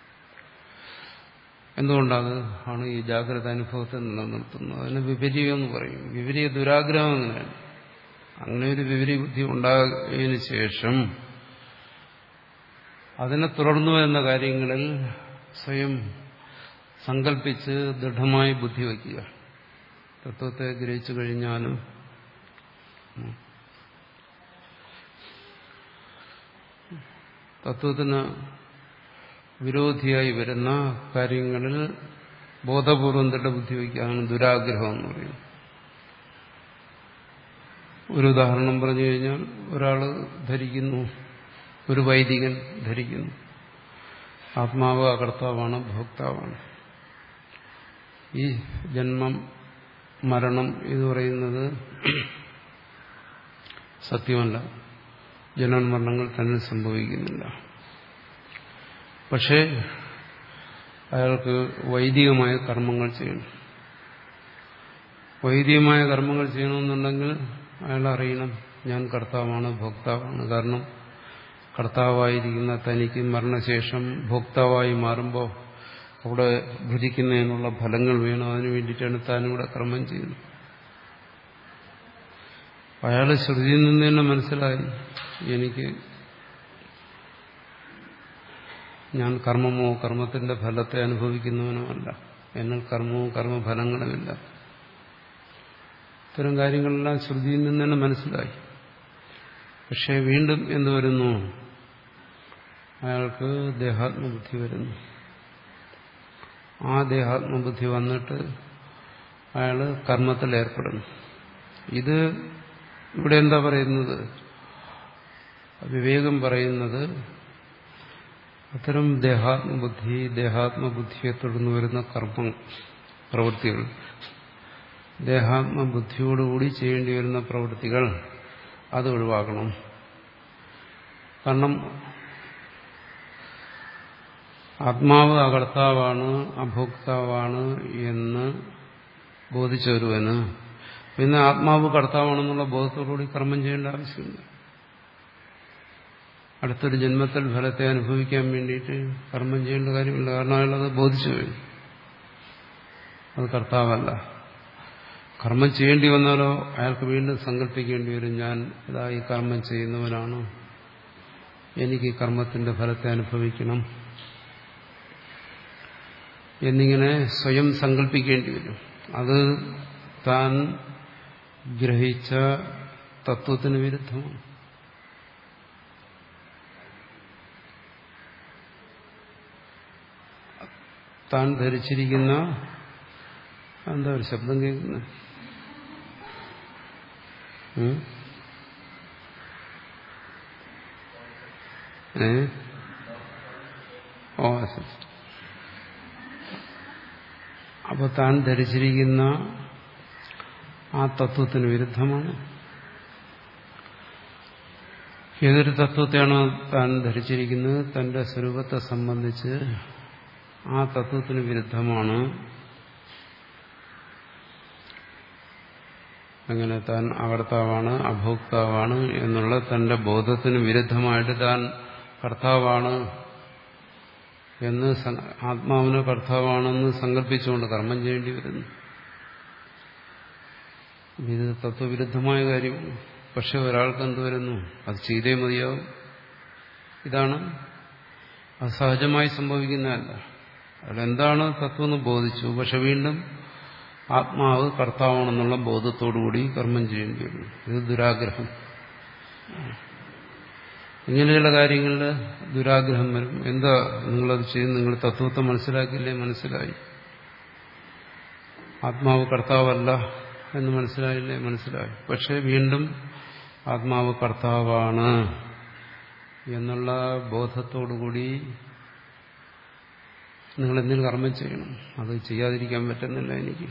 എന്തുകൊണ്ടത് ആണ് ഈ ജാഗ്രത അനുഭവത്തെ നിലനിർത്തുന്നത് അതിന് വിപരീയം എന്ന് പറയും വിപരീയ ദുരാഗ്രഹം അങ്ങനെയാണ് അങ്ങനെ ഒരു വിപരീ ബുദ്ധി ഉണ്ടായതിനു ശേഷം അതിനെ തുടർന്നു വരുന്ന കാര്യങ്ങളിൽ സ്വയം സങ്കല്പിച്ച് ദൃഢമായി ബുദ്ധി വയ്ക്കുക തത്വത്തെ ഗ്രഹിച്ചു കഴിഞ്ഞാലും തത്വത്തിന് വിരോധിയായി വരുന്ന കാര്യങ്ങളിൽ ബോധപൂർവം ദൃഢബുദ്ധി വയ്ക്കുകയാണ് ദുരാഗ്രഹം എന്ന് പറയുന്നത് ഒരു ഉദാഹരണം പറഞ്ഞു കഴിഞ്ഞാൽ ഒരാൾ ധരിക്കുന്നു ഒരു വൈദികൻ ധരിക്കുന്നു ആത്മാവ് അകർത്താവാണ് ഭോക്താവാണ് ഈ ജന്മം മരണം എന്ന് പറയുന്നത് സത്യമല്ല ജനനമരണങ്ങൾ തന്നെ സംഭവിക്കുന്നില്ല പക്ഷേ അയാൾക്ക് വൈദികമായ കർമ്മങ്ങൾ ചെയ്യണം വൈദികമായ കർമ്മങ്ങൾ ചെയ്യണമെന്നുണ്ടെങ്കിൽ അയാൾ അറിയണം ഞാൻ കർത്താവാണ് ഭോക്താവാണ് കാരണം കർത്താവായിരിക്കുന്ന തനിക്ക് മരണശേഷം ഭോക്താവായി മാറുമ്പോൾ അവിടെ ഭുജിക്കുന്നതിനുള്ള ഫലങ്ങൾ വേണം അതിനു വേണ്ടിയിട്ടാണ് താനിവിടെ കർമ്മം ചെയ്യുന്നത് അയാൾ ശ്രുതിയിൽ നിന്ന് തന്നെ മനസ്സിലായി എനിക്ക് ഞാൻ കർമ്മമോ കർമ്മത്തിന്റെ ഫലത്തെ അനുഭവിക്കുന്നവനോ അല്ല എന്നാൽ കർമ്മവും കർമ്മഫലങ്ങളുമില്ല ഇത്തരം കാര്യങ്ങളെല്ലാം ശ്രുതിയിൽ നിന്ന് തന്നെ മനസ്സിലായി പക്ഷെ വീണ്ടും എന്ത് വരുന്നു അയാൾക്ക് ദേഹാത്മബുദ്ധി വരുന്നു ആ ദേഹാത്മബുദ്ധി വന്നിട്ട് അയാൾ കർമ്മത്തിൽ ഏർപ്പെടുന്നു ഇത് ഇവിടെ എന്താ പറയുന്നത് വിവേകം പറയുന്നത് അത്തരം ദേഹാത്മബുദ്ധി ദേഹാത്മബുദ്ധിയെ തുടർന്ന് വരുന്ന കർമ്മ പ്രവൃത്തികൾ ദേഹാത്മബുദ്ധിയോടുകൂടി ചെയ്യേണ്ടി വരുന്ന പ്രവൃത്തികൾ അത് ഒഴിവാക്കണം കാരണം ആത്മാവ് അകർത്താവാണ് അഭോക്താവാണ് എന്ന് ബോധിച്ചൊരുവന് പിന്നെ ആത്മാവ് കർത്താവാണെന്നുള്ള ബോധത്തോടുകൂടി കർമ്മം ചെയ്യേണ്ട ആവശ്യമില്ല അടുത്തൊരു ജന്മത്തിൽ ഫലത്തെ അനുഭവിക്കാൻ വേണ്ടിയിട്ട് കർമ്മം ചെയ്യേണ്ട കാര്യമില്ല കാരണം അയാളത് ബോധിച്ചു കഴിഞ്ഞു അത് കർത്താവല്ല കർമ്മം ചെയ്യേണ്ടി വന്നാലോ അയാൾക്ക് വീണ്ടും സങ്കല്പിക്കേണ്ടി വരും ഞാൻ ഇതാ ഈ കർമ്മം ചെയ്യുന്നവനാണ് എനിക്ക് കർമ്മത്തിന്റെ ഫലത്തെ അനുഭവിക്കണം എന്നിങ്ങനെ സ്വയം സങ്കല്പിക്കേണ്ടി വരും അത് താൻ ഗ്രഹിച്ച തത്വത്തിന് വിരുദ്ധമാണ് താൻ ധരിച്ചിരിക്കുന്ന എന്താ ഒരു ശബ്ദം കേൾക്കുന്നത് ഏ ഓ ശരി അപ്പോൾ താൻ ധരിച്ചിരിക്കുന്ന ആ തത്വത്തിന് വിരുദ്ധമാണ് ഏതൊരു തത്വത്തെയാണോ താൻ ധരിച്ചിരിക്കുന്നത് തന്റെ സ്വരൂപത്തെ സംബന്ധിച്ച് ആ തത്വത്തിന് വിരുദ്ധമാണ് അങ്ങനെ താൻ അകർത്താവാണ് അഭോക്താവാണ് എന്നുള്ള തന്റെ ബോധത്തിന് വിരുദ്ധമായിട്ട് താൻ കർത്താവാണ് എന്ന് ആത്മാവിന് കർത്താവാണെന്ന് സങ്കല്പിച്ചുകൊണ്ട് കർമ്മം ചെയ്യേണ്ടി വരുന്നു ഇത് തത്വവിരുദ്ധമായ കാര്യമാണ് പക്ഷെ ഒരാൾക്ക് എന്ത് വരുന്നു അത് ചെയ്തേ മതിയാവും ഇതാണ് അത് സഹജമായി സംഭവിക്കുന്നതല്ല അതിലെന്താണ് തത്വം എന്ന് ബോധിച്ചു പക്ഷെ വീണ്ടും ആത്മാവ് കർത്താവാണെന്നുള്ള ബോധത്തോടുകൂടി കർമ്മം ചെയ്യേണ്ടി വരും ഇത് ദുരാഗ്രഹം ഇങ്ങനെയുള്ള കാര്യങ്ങളിൽ ദുരാഗ്രഹം വരും എന്താ നിങ്ങളത് ചെയ്യും നിങ്ങൾ തത്വത്തെ മനസ്സിലാക്കിയില്ലേ മനസ്സിലായി ആത്മാവ് കർത്താവല്ല എന്ന് മനസ്സിലായില്ലേ മനസ്സിലായി പക്ഷെ വീണ്ടും ആത്മാവ് കർത്താവാണ് എന്നുള്ള ബോധത്തോടുകൂടി നിങ്ങൾ എന്തിനു കർമ്മം ചെയ്യണം അത് ചെയ്യാതിരിക്കാൻ പറ്റുന്നില്ല എനിക്ക്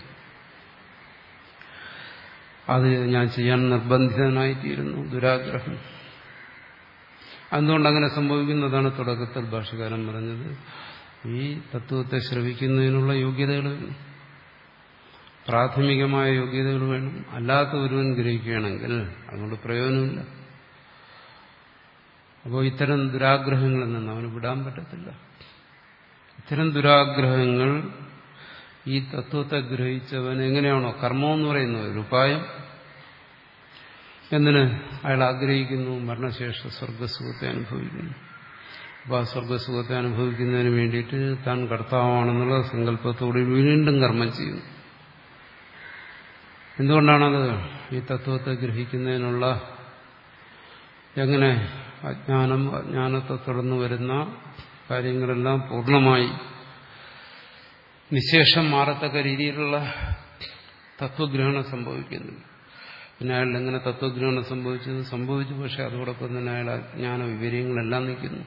അത് ഞാൻ ചെയ്യാൻ നിർബന്ധിതനായിത്തീരുന്നു ദുരാഗ്രഹം എന്തുകൊണ്ട് അങ്ങനെ സംഭവിക്കുന്നതാണ് തുടക്കത്തിൽ ഭാഷകാരൻ പറഞ്ഞത് ഈ തത്വത്തെ ശ്രവിക്കുന്നതിനുള്ള യോഗ്യതകൾ വേണം പ്രാഥമികമായ യോഗ്യതകൾ വേണം അല്ലാത്ത ഒരുവൻ ഗ്രഹിക്കുകയാണെങ്കിൽ അതുകൊണ്ട് പ്രയോജനമില്ല അപ്പോൾ ഇത്തരം ദുരാഗ്രഹങ്ങളിൽ നിന്ന് അവന് വിടാൻ പറ്റത്തില്ല ഇത്തരം ദുരാഗ്രഹങ്ങൾ ഈ തത്വത്തെ ഗ്രഹിച്ചവൻ എങ്ങനെയാണോ കർമ്മം എന്ന് പറയുന്നത് ഒരു ഉപായം എന്തിന് അയാൾ ആഗ്രഹിക്കുന്നു മരണശേഷ സ്വർഗസുഖത്തെ അനുഭവിക്കുന്നു അപ്പോൾ ആ സ്വർഗസുഖത്തെ അനുഭവിക്കുന്നതിന് വേണ്ടിയിട്ട് താൻ കർത്താവാണെന്നുള്ള സങ്കല്പത്തോടെ വീണ്ടും കർമ്മം ചെയ്യുന്നു എന്തുകൊണ്ടാണത് ഈ തത്വത്തെ ഗ്രഹിക്കുന്നതിനുള്ള എങ്ങനെ അജ്ഞാനം അജ്ഞാനത്തെ തുടർന്ന് വരുന്ന കാര്യങ്ങളെല്ലാം പൂർണ്ണമായി നിശേഷം മാറത്തക്ക രീതിയിലുള്ള തത്വഗ്രഹണം സംഭവിക്കുന്നുണ്ട് പിന്നെ അയാൾ എങ്ങനെ തത്വഗ്രഹണം സംഭവിച്ചത് സംഭവിച്ചു പക്ഷെ അതോടൊപ്പം തന്നെ അയാൾ അജ്ഞാന വിവരങ്ങളെല്ലാം നിൽക്കുന്നു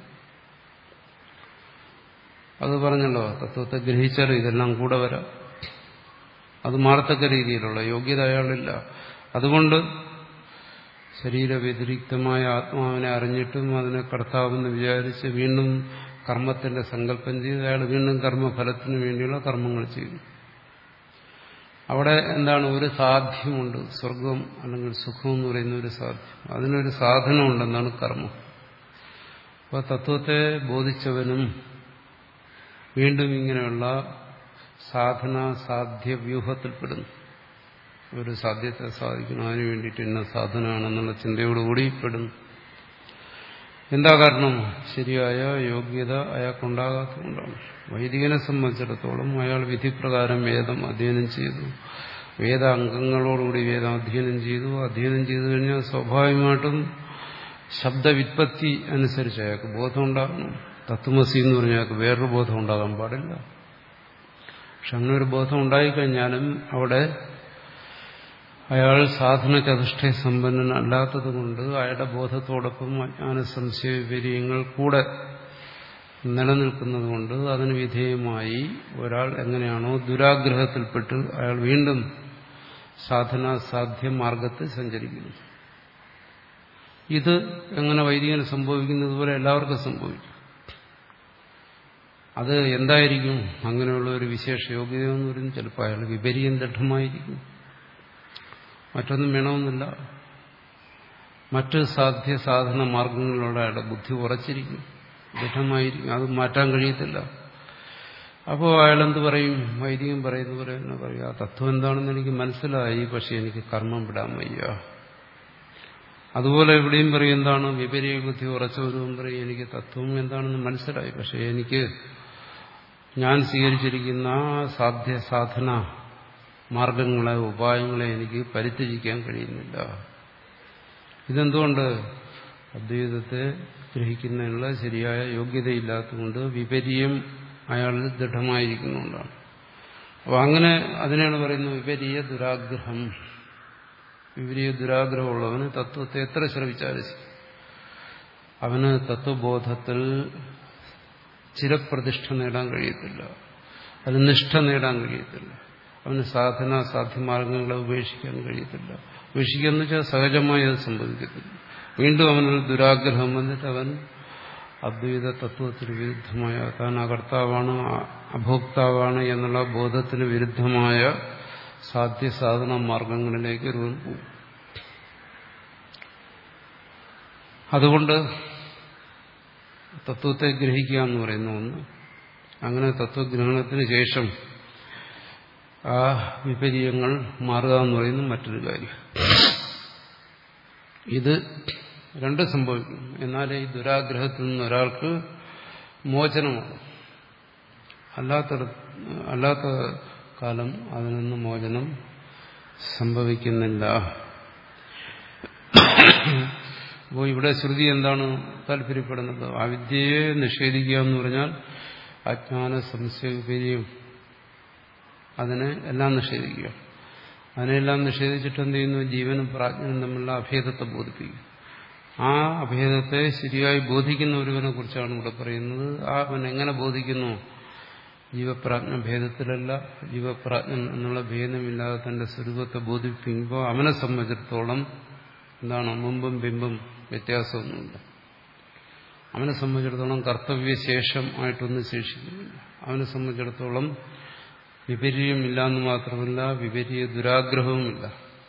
അത് പറഞ്ഞല്ലോ തത്വത്തെ ഗ്രഹിച്ചാൽ ഇതെല്ലാം കൂടെ വരാം അത് മാറത്തക്ക രീതിയിലുള്ള യോഗ്യത അയാളില്ല അതുകൊണ്ട് ശരീരവ്യതിരിക്തമായ ആത്മാവിനെ അറിഞ്ഞിട്ടും അതിനെ കർത്താവെന്ന് വിചാരിച്ച് വീണ്ടും കർമ്മത്തിന്റെ സങ്കല്പം ചെയ്ത് അയാൾ വീണ്ടും കർമ്മഫലത്തിന് വേണ്ടിയുള്ള കർമ്മങ്ങൾ ചെയ്യുന്നു അവിടെ എന്താണ് ഒരു സാധ്യമുണ്ട് സ്വർഗം അല്ലെങ്കിൽ സുഖം എന്ന് പറയുന്ന ഒരു സാധ്യം അതിനൊരു സാധനമുണ്ടെന്നാണ് കർമ്മം അപ്പോൾ തത്വത്തെ ബോധിച്ചവനും വീണ്ടും ഇങ്ങനെയുള്ള സാധന സാധ്യ വ്യൂഹത്തിൽപ്പെടുന്നു ഒരു സാധ്യത്തെ സാധിക്കണം അതിനു വേണ്ടിയിട്ട് ഇന്ന സാധനമാണെന്നുള്ള ചിന്തയോടുകൂടി പെടുന്നു എന്താ കാരണം ശരിയായ യോഗ്യത അയാൾക്കുണ്ടാകാത്തതുകൊണ്ടാണ് വൈദികനെ സംബന്ധിച്ചിടത്തോളം അയാൾ വിധിപ്രകാരം വേദം അധ്യയനം ചെയ്തു വേദ അംഗങ്ങളോടുകൂടി വേദം അധ്യയനം ചെയ്തു അധ്യയനം ചെയ്തു കഴിഞ്ഞാൽ സ്വാഭാവികമായിട്ടും ശബ്ദവിത്പത്തി അനുസരിച്ച് അയാൾക്ക് ബോധം ഉണ്ടാകണം തത്വമസി എന്ന് പറഞ്ഞാൽ അയാൾക്ക് വേറൊരു ബോധം ഉണ്ടാകാൻ പാടില്ല പക്ഷെ അങ്ങനെ ഒരു ബോധം ഉണ്ടായിക്കഴിഞ്ഞാലും അവിടെ അയാൾ സാധന ചതുഷ്ടയ സമ്പന്നനല്ലാത്തത് കൊണ്ട് അയാളുടെ ബോധത്തോടൊപ്പം അജ്ഞാന സംശയ വിപര്യങ്ങൾ കൂടെ നിലനിൽക്കുന്നത് കൊണ്ട് അതിന് വിധേയമായി ഒരാൾ എങ്ങനെയാണോ ദുരാഗ്രഹത്തിൽപ്പെട്ട് അയാൾ വീണ്ടും സാധന സാധ്യ മാർഗത്തിൽ സഞ്ചരിക്കുന്നു ഇത് എങ്ങനെ വൈദികന് സംഭവിക്കുന്നത് പോലെ എല്ലാവർക്കും സംഭവിക്കും അത് എന്തായിരിക്കും അങ്ങനെയുള്ള ഒരു വിശേഷ യോഗ്യത എന്ന് പറയുന്നത് ചിലപ്പോൾ അയാൾ വിപരീയം ദൃഢമായിരിക്കും മറ്റൊന്നും വേണമെന്നില്ല മറ്റ് സാധ്യ സാധന മാർഗങ്ങളിലൂടെ അയാളുടെ ബുദ്ധി ഉറച്ചിരിക്കും ദൃഢമായിരിക്കും അത് മാറ്റാൻ കഴിയത്തില്ല അപ്പോൾ അയാൾ എന്ത് പറയും വൈദികം പറയുന്ന പോലെ തന്നെ പറയും ആ തത്വം എന്താണെന്ന് എനിക്ക് മനസ്സിലായി പക്ഷെ എനിക്ക് കർമ്മം വിടാൻ വയ്യ അതുപോലെ എവിടെയും പറയും എന്താണ് വിപരീയ ബുദ്ധി ഉറച്ചവരും പറയും എനിക്ക് തത്വം എന്താണെന്ന് മനസ്സിലായി പക്ഷെ എനിക്ക് ഞാൻ സ്വീകരിച്ചിരിക്കുന്ന സാധ്യ സാധന മാർഗങ്ങളെ ഉപായങ്ങളെ എനിക്ക് പരിത്യജിക്കാൻ കഴിയുന്നില്ല ഇതെന്തുകൊണ്ട് അദ്വൈതത്തെ ഗ്രഹിക്കുന്നതിനുള്ള ശരിയായ യോഗ്യതയില്ലാത്തതുകൊണ്ട് വിപരീയം അയാളിൽ ദൃഢമായിരിക്കുന്നുകൊണ്ടാണ് അപ്പോൾ അങ്ങനെ അതിനാണ് പറയുന്നത് വിപരീയ ദുരാഗ്രഹം വിപരീയ ദുരാഗ്രഹമുള്ളവന് തത്വത്തെ എത്ര ശ്രമിച്ചാലും അവന് തത്വബോധത്തിൽ ചിരപ്രതിഷ്ഠ നേടാൻ കഴിയത്തില്ല അത് നിഷ്ഠ നേടാൻ കഴിയത്തില്ല അവന് സാധന സാധ്യമാർഗങ്ങളെ ഉപേക്ഷിക്കാൻ കഴിയത്തില്ല ഉപേക്ഷിക്കാന്ന് വെച്ചാൽ സഹജമായി അത് സംഭവിക്കത്തില്ല വീണ്ടും അവനൊരു ദുരാഗ്രഹം വന്നിട്ട് അവൻ അദ്വൈത തത്വത്തിന് വിരുദ്ധമായ താൻ അകർത്താവാണ് അഭോക്താവാണ് എന്നുള്ള ബോധത്തിന് വിരുദ്ധമായ സാധ്യ സാധന മാർഗങ്ങളിലേക്ക് ഒരുവൻ പോകും അതുകൊണ്ട് തത്വത്തെ ഗ്രഹിക്കുക എന്ന് പറയുന്ന ഒന്ന് അങ്ങനെ തത്വഗ്രഹണത്തിന് ശേഷം ആ വിപരീയങ്ങൾ മാറുക എന്ന് പറയുന്ന മറ്റൊരു കാര്യം ഇത് രണ്ട് സംഭവിക്കും എന്നാലേ ഈ ദുരാഗ്രഹത്തിൽ നിന്ന് ഒരാൾക്ക് മോചനമാണ് അല്ലാത്ത അല്ലാത്ത കാലം അതിൽ നിന്ന് മോചനം സംഭവിക്കുന്നില്ല അപ്പോൾ ഇവിടെ ശ്രുതി എന്താണ് താല്പര്യപ്പെടുന്നത് അവിദ്യയെ നിഷേധിക്കുക എന്ന് പറഞ്ഞാൽ അജ്ഞാന സംശയ വിപര്യം അതിനെ എല്ലാം നിഷേധിക്കുക അതിനെല്ലാം നിഷേധിച്ചിട്ട് എന്ത് ചെയ്യുന്നു ജീവനും പ്രാജ്ഞനും തമ്മിലുള്ള അഭേദത്തെ ബോധിപ്പിക്കും ആ അഭേദത്തെ ശരിയായി ബോധിക്കുന്ന ഒരുവനെ കുറിച്ചാണ് ഇവിടെ പറയുന്നത് ആ അവൻ എങ്ങനെ ബോധിക്കുന്നു ജീവപ്രാജ്ഞ ഭേദത്തിലല്ല ജീവപ്രാജ്ഞൻ എന്നുള്ള ഭേദമില്ലാതെ തന്റെ സ്വരൂപത്തെ ബോധിപ്പിക്കുമ്പോൾ അവനെ സംബന്ധിച്ചിടത്തോളം എന്താണ് മുമ്പും ബിംബും വ്യത്യാസമൊന്നുമില്ല അവനെ സംബന്ധിച്ചിടത്തോളം കർത്തവ്യശേഷം ആയിട്ടൊന്നും ശേഷിക്കുന്നില്ല അവനെ സംബന്ധിച്ചിടത്തോളം വിപരീയമില്ല എന്ന് മാത്രമല്ല വിപരീയ ദുരാഗ്രഹവുമില്ല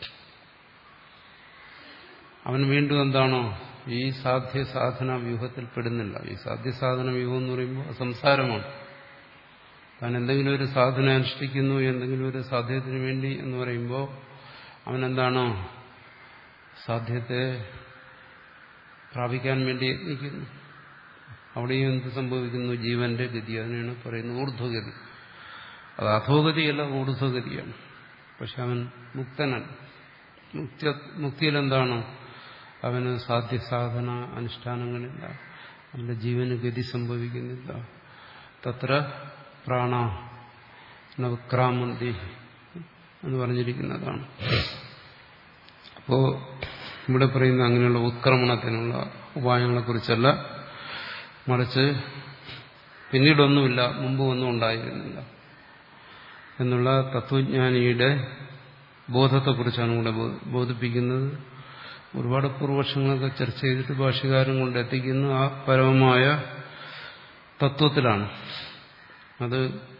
അവൻ വീണ്ടും എന്താണോ ഈ സാധ്യ സാധന വ്യൂഹത്തിൽ പെടുന്നില്ല ഈ സാധ്യ സാധന വ്യൂഹം എന്ന് പറയുമ്പോൾ സംസാരമാണ് താൻ എന്തെങ്കിലും ഒരു സാധന അനുഷ്ഠിക്കുന്നു എന്തെങ്കിലും ഒരു സാധ്യത്തിന് വേണ്ടി എന്ന് പറയുമ്പോൾ അവനെന്താണോ സാധ്യത്തെ പ്രാപിക്കാൻ വേണ്ടി യത്നിക്കുന്നു അവിടെയും എന്ത് സംഭവിക്കുന്നു ജീവന്റെ ഗതി അതിനാണ് പറയുന്നത് ഊർധ്വഗതി അത് അധോഗതിയല്ല ഊർധ്വഗതിയാണ് പക്ഷെ അവൻ മുക്തനല്ല മുക്തി മുക്തിയിൽ എന്താണ് അവന് സാധ്യസാധന അനുഷ്ഠാനങ്ങളില്ല അവന്റെ ജീവന് ഗതി സംഭവിക്കുന്നില്ല തത്ര പ്രാണ നവക്രാമന്തി എന്ന് പറഞ്ഞിരിക്കുന്നതാണ് അപ്പോ ഇവിടെ പറയുന്ന അങ്ങനെയുള്ള ഉത്ക്രമണത്തിനുള്ള ഉപായങ്ങളെക്കുറിച്ചല്ല മറിച്ച് പിന്നീടൊന്നുമില്ല മുമ്പ് ഒന്നും ഉണ്ടായിരുന്നില്ല എന്നുള്ള തത്വജ്ഞാനിയുടെ ബോധത്തെക്കുറിച്ചാണ് ഇവിടെ ബോധിപ്പിക്കുന്നത് ഒരുപാട് പൂർവക്ഷങ്ങളൊക്കെ ചർച്ച ചെയ്തിട്ട് ഭാഷകാരം കൊണ്ട് എത്തിക്കുന്ന ആ പരമമായ തത്വത്തിലാണ് അത്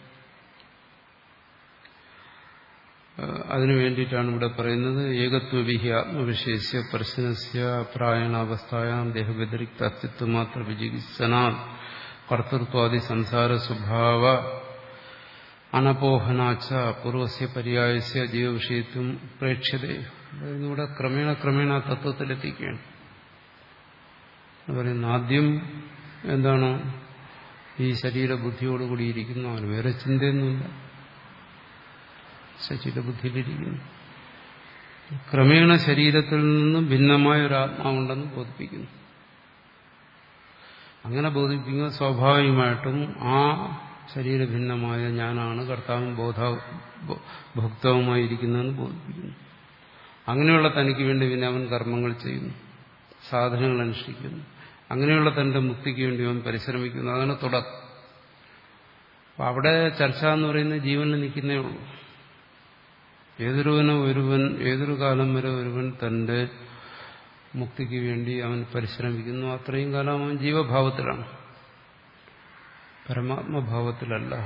അതിനു വേണ്ടിയിട്ടാണ് ഇവിടെ പറയുന്നത് ഏകത്വവിഹി ആത്മവിശേഷ്യ പ്രശ്നസ്യ പ്രായണാവസ്ഥായാം ദേഹവ്യതിരിക്ത അസ്തിത്വ മാത്ര വിജികിത്സനാൽ കർത്തൃത്വാദി സംസാര സ്വഭാവ അനപോഹനാച്ച പൂർവസ്യ പര്യായസ്യ ജീവവിഷയത്വം പ്രേക്ഷ്യത ഇവിടെ ക്രമേണ ക്രമേണ തത്വത്തിലെത്തിക്കുകയാണ് പറയുന്നു ആദ്യം എന്താണ് ഈ ശരീരബുദ്ധിയോടുകൂടിയിരിക്കുന്നു അവന് വേറെ ചിന്തയൊന്നുമില്ല ശരീരബുദ്ധിയിലിരിക്കുന്നു ക്രമേണ ശരീരത്തിൽ നിന്നും ഭിന്നമായ ഒരു ആത്മാവുണ്ടെന്ന് ബോധിപ്പിക്കുന്നു അങ്ങനെ ബോധിപ്പിക്കുക സ്വാഭാവികമായിട്ടും ആ ശരീരഭിന്നമായ ഞാനാണ് കർത്താവും ബോധ ഭോക്താവുമായിരിക്കുന്നതെന്ന് ബോധിപ്പിക്കുന്നു അങ്ങനെയുള്ള തനിക്ക് വേണ്ടി പിന്നെ അവൻ കർമ്മങ്ങൾ ചെയ്യുന്നു സാധനങ്ങൾ അനുഷ്ഠിക്കുന്നു അങ്ങനെയുള്ള തന്റെ മുക്തിക്ക് വേണ്ടി അവൻ പരിശ്രമിക്കുന്നു അതാണ് തുടക്കം അപ്പം അവിടെ ചർച്ച എന്ന് പറയുന്നത് ജീവനിൽ നിൽക്കുന്നേ ഉള്ളൂ ഏതൊരുവനും ഒരുവൻ ഏതൊരു കാലം വരെ ഒരുവൻ തന്റെ മുക്തിക്ക് വേണ്ടി അവൻ പരിശ്രമിക്കുന്നു അത്രയും കാലം അവൻ ജീവഭാവത്തിലാണ് പരമാത്മഭാവത്തിലല്ല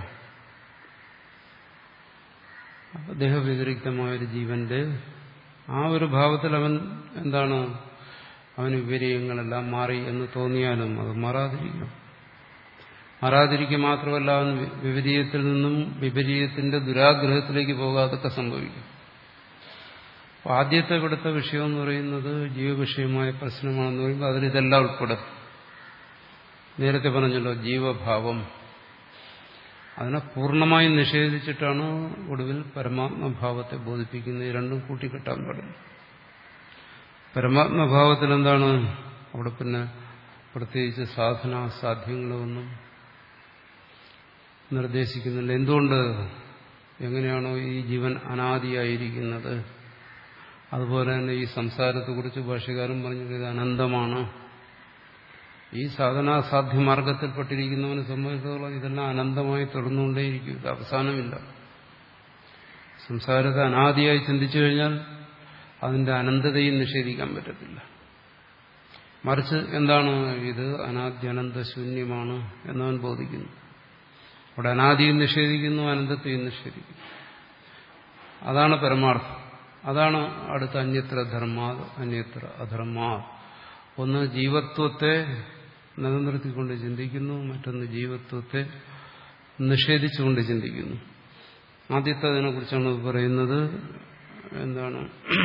ദേഹവ്യതിരിക്തമായൊരു ജീവന്റെ ആ ഒരു ഭാവത്തിൽ അവൻ എന്താണ് അവന് വിപരീയങ്ങളെല്ലാം മാറി എന്ന് തോന്നിയാലും അത് മാറാതിരിക്കും മാറാതിരിക്കുക മാത്രമല്ല അവൻ വിപരീയത്തിൽ നിന്നും വിപരീയത്തിന്റെ ദുരാഗ്രഹത്തിലേക്ക് പോകാതൊക്കെ സംഭവിക്കും അപ്പോൾ ആദ്യത്തെ ഇവിടുത്തെ വിഷയം എന്ന് പറയുന്നത് ജീവവിഷയമായ പ്രശ്നമാണെന്ന് പറയുമ്പോൾ അതിലിതെല്ലാം ഉൾപ്പെടും നേരത്തെ പറഞ്ഞല്ലോ ജീവഭാവം അതിനെ പൂർണ്ണമായും നിഷേധിച്ചിട്ടാണ് ഒടുവിൽ പരമാത്മഭാവത്തെ ബോധിപ്പിക്കുന്നത് ഈ രണ്ടും കൂട്ടിക്കെട്ടാൻ പാടില്ല പരമാത്മഭാവത്തിൽ എന്താണ് അവിടെ പിന്നെ പ്രത്യേകിച്ച് സാധന സാധ്യങ്ങളൊന്നും നിർദ്ദേശിക്കുന്നില്ല എന്തുകൊണ്ട് എങ്ങനെയാണോ ഈ ജീവൻ അനാദിയായിരിക്കുന്നത് അതുപോലെ തന്നെ ഈ സംസാരത്തെക്കുറിച്ച് ഭാഷകാരൻ പറഞ്ഞത് ഇത് അനന്തമാണ് ഈ സാധനാസാധ്യ മാർഗത്തിൽപ്പെട്ടിരിക്കുന്നവനെ സംബന്ധിച്ചിടത്തോളം ഇതെല്ലാം അനന്തമായി തുടർന്നുകൊണ്ടേയിരിക്കും ഇത് അവസാനമില്ല സംസാരത്തെ അനാദിയായി ചിന്തിച്ചു കഴിഞ്ഞാൽ അതിന്റെ അനന്തതയും നിഷേധിക്കാൻ പറ്റത്തില്ല മറിച്ച് എന്താണ് ഇത് അനാദ്യനന്ത ശൂന്യമാണ് എന്നവൻ ബോധിക്കുന്നു അവിടെ അനാദിയും നിഷേധിക്കുന്നു അനന്തത്തെയും നിഷേധിക്കുന്നു അതാണ് പരമാർത്ഥം അതാണ് അടുത്ത അന്യത്ര ധർമ്മ അന്യത്ര അധർമ്മ ഒന്ന് ജീവത്വത്തെ നിലനിർത്തിക്കൊണ്ട് ചിന്തിക്കുന്നു മറ്റൊന്ന് ജീവത്വത്തെ നിഷേധിച്ചുകൊണ്ട് ചിന്തിക്കുന്നു ആദ്യത്തെ അതിനെക്കുറിച്ചാണ് പറയുന്നത് എന്താണ്